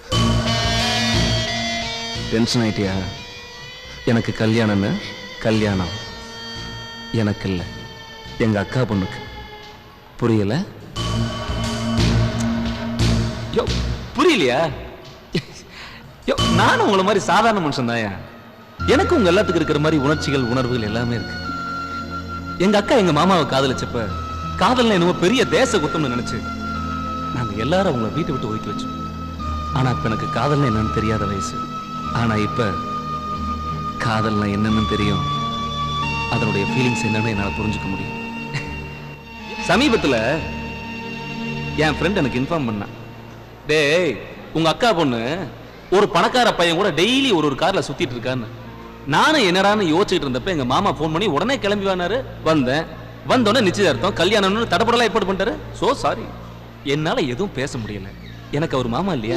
டென்ஷன் ஆயிட்டியா எனக்கு கல்யாணம்னு கல்யாணம் எனக்கு இல்லை எங்க அக்கா பொண்ணுக்கு புரியல யோ புரியலையா யோ நானும் உங்களை மாதிரி சாதாரண மனுஷன் எனக்கு உங்க எல்லாத்துக்கும் இருக்கிற மாதிரி உணர்ச்சிகள் உணர்வுகள் எல்லாமே இருக்கு எங்க அக்கா எங்க மாமாவை காதலிச்சப்ப காதல்ல என்னமோ பெரிய தேச குத்தம்னு நினைச்சு நாங்க எல்லாரும் அவங்கள வீட்டை விட்டு ஒதுக்கி வச்சோம் ஆனா இப்ப எனக்கு காதல்னா என்னன்னு தெரியாத வயசு ஆனா இப்ப காதல்னா என்னன்னு தெரியும் அதனுடைய ஃபீலிங்ஸ் என்னன்னு என்னால புரிஞ்சுக்க முடியும் சமீபத்துல என் ஃப்ரெண்ட் எனக்கு இன்ஃபார்ம் பண்ணான் டேய் உங்க அக்கா பொண்ணு ஒரு பணக்கார பையன் கூட டெய்லி ஒரு ஒரு கார்ல சுத்திட்டு இருக்கான்னு நானும் என்னடான்னு யோசிச்சுட்டு இருந்தப்ப எங்க மாமா ஃபோன் பண்ணி உடனே கிளம்பி வானாரு வந்தேன் வந்தோடனே நிச்சயதார்த்தம் கல்யாணம்னு தடப்படலாம் ஏற்பாடு பண்ணிட்டாரு சோ சாரி என்னால எதுவும் பேச முடியல எனக்கு அவர் மாமா இல்லையா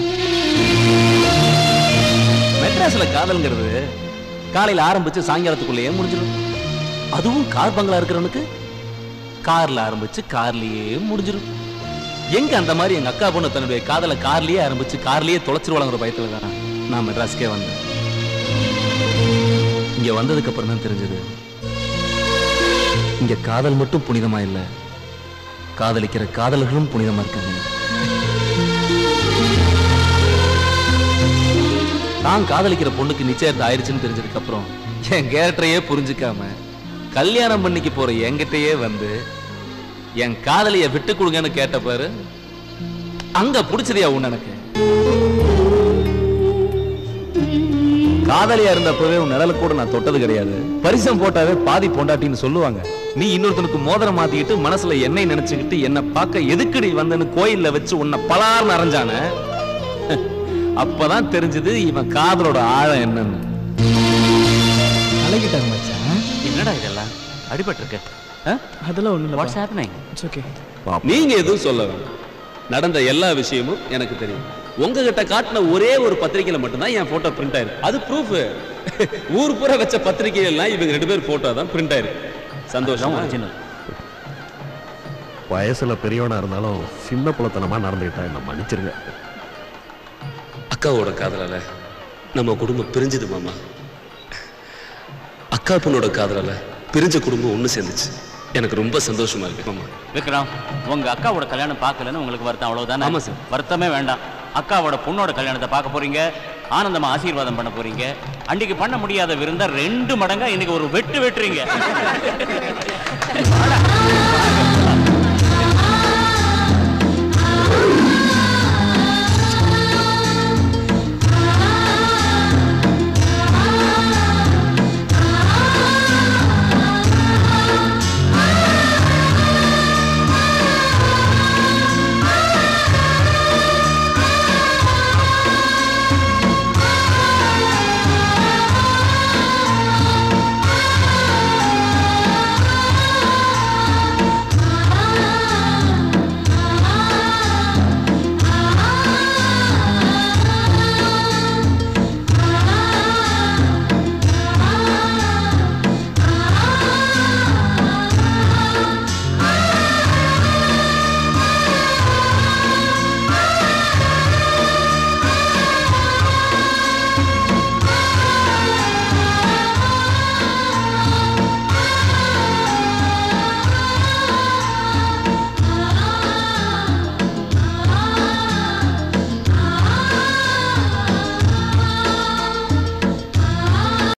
மெட்ராஸ்ல காதல்ங்கிறது காலையில ஆரம்பிச்சு சாயங்காலத்துக்குள்ளேயே முடிஞ்சிடும் அதுவும் கார் பங்களா இருக்கிறவனுக்கு கார்ல ஆரம்பிச்சு கார்லயே முடிஞ்சிடும் எங்க அந்த மாதிரி எங்க அக்கா பொண்ணு தன்னுடைய காதலை கார்லயே ஆரம்பிச்சு கார்லயே தொலைச்சிருவாங்கிற பயத்துல தான் நான் மெட்ராஸ்க்கே வந்தேன் இங்க வந்ததுக்கு அப்புறம் தான் தெரிஞ்சது இங்க காதல் மட்டும் புனிதமா இல்ல காதலிக்கிற காதலர்களும் புனிதமா இருக்காங்க நான் காதலிக்கிற பொண்ணுக்கு நிச்சயத்தை ஆயிடுச்சுன்னு தெரிஞ்சதுக்கு அப்புறம் என் கேரக்டரையே புரிஞ்சுக்காம கல்யாணம் பண்ணிக்க போற என்கிட்டயே வந்து என் காதலிய விட்டு கொடுங்கன்னு கேட்ட பாரு அங்க புடிச்சதையா உன் எனக்கு காதலியா இருந்தப்பவே உன் நிழல கூட நான் தொட்டது கிடையாது பரிசம் போட்டாவே பாதி பொண்டாட்டின்னு சொல்லுவாங்க நீ இன்னொருத்தனுக்கு மோதிரம் மாத்திக்கிட்டு மனசுல என்னை நினைச்சுக்கிட்டு என்ன பார்க்க எதுக்குடி வந்தேன்னு கோயில்ல வச்சு உன்னை பலார்னு அரைஞ்சான அப்பதான் தெரிஞ்சது இவன் காதலோட ஆழம் என்னன்னு அழகிட்டாங்க மச்சான் என்னடா இதெல்லாம் அடிபட்டிருக்க அதெல்லாம் ஒண்ணு இல்லை வாட்ஸ் ஹேப்பனிங் இட்ஸ் ஓகே நீங்க எதுவும் சொல்ல வேண்டாம் நடந்த எல்லா விஷயமும் எனக்கு தெரியும் உங்ககிட்ட காட்டின ஒரே ஒரு பத்திரிக்கையில மட்டும்தான் என் போட்டோ பிரிண்ட் ஆயிருக்கு அது ப்ரூஃப் ஊர் பூரா வச்ச பத்திரிகைகள்லாம் இவங்க ரெண்டு பேர் போட்டோ தான் பிரிண்ட் ஆயிருக்கு சந்தோஷம் ஒரிஜினல் வயசுல பெரியவனா இருந்தாலும் சின்ன புலத்தனமா நடந்துக்கிட்டா என்ன மன்னிச்சிருங்க அக்காவோட காதலால நம்ம குடும்பம் பிரிஞ்சுது மாமா அக்கா பொண்ணோட காதலால பிரிஞ்ச குடும்பம் ஒண்ணு சேர்ந்துச்சு எனக்கு ரொம்ப சந்தோஷமா இருக்கு மாமா விக்ரம் உங்க அக்காவோட கல்யாணம் பார்க்கலன்னு உங்களுக்கு வருத்தம் அவ்வளவுதானே ஆமா சார். வருத்தமே வேண்டாம் அக்காவோட பொண்ணோட கல்யாணத்தை பார்க்க போறீங்க ஆனந்தமா ஆசீர்வாதம் பண்ண போறீங்க அன்னைக்கு பண்ண முடியாத விருந்த ரெண்டு மடங்கா இன்னைக்கு ஒரு வெட்டு வெட்டுறீங்க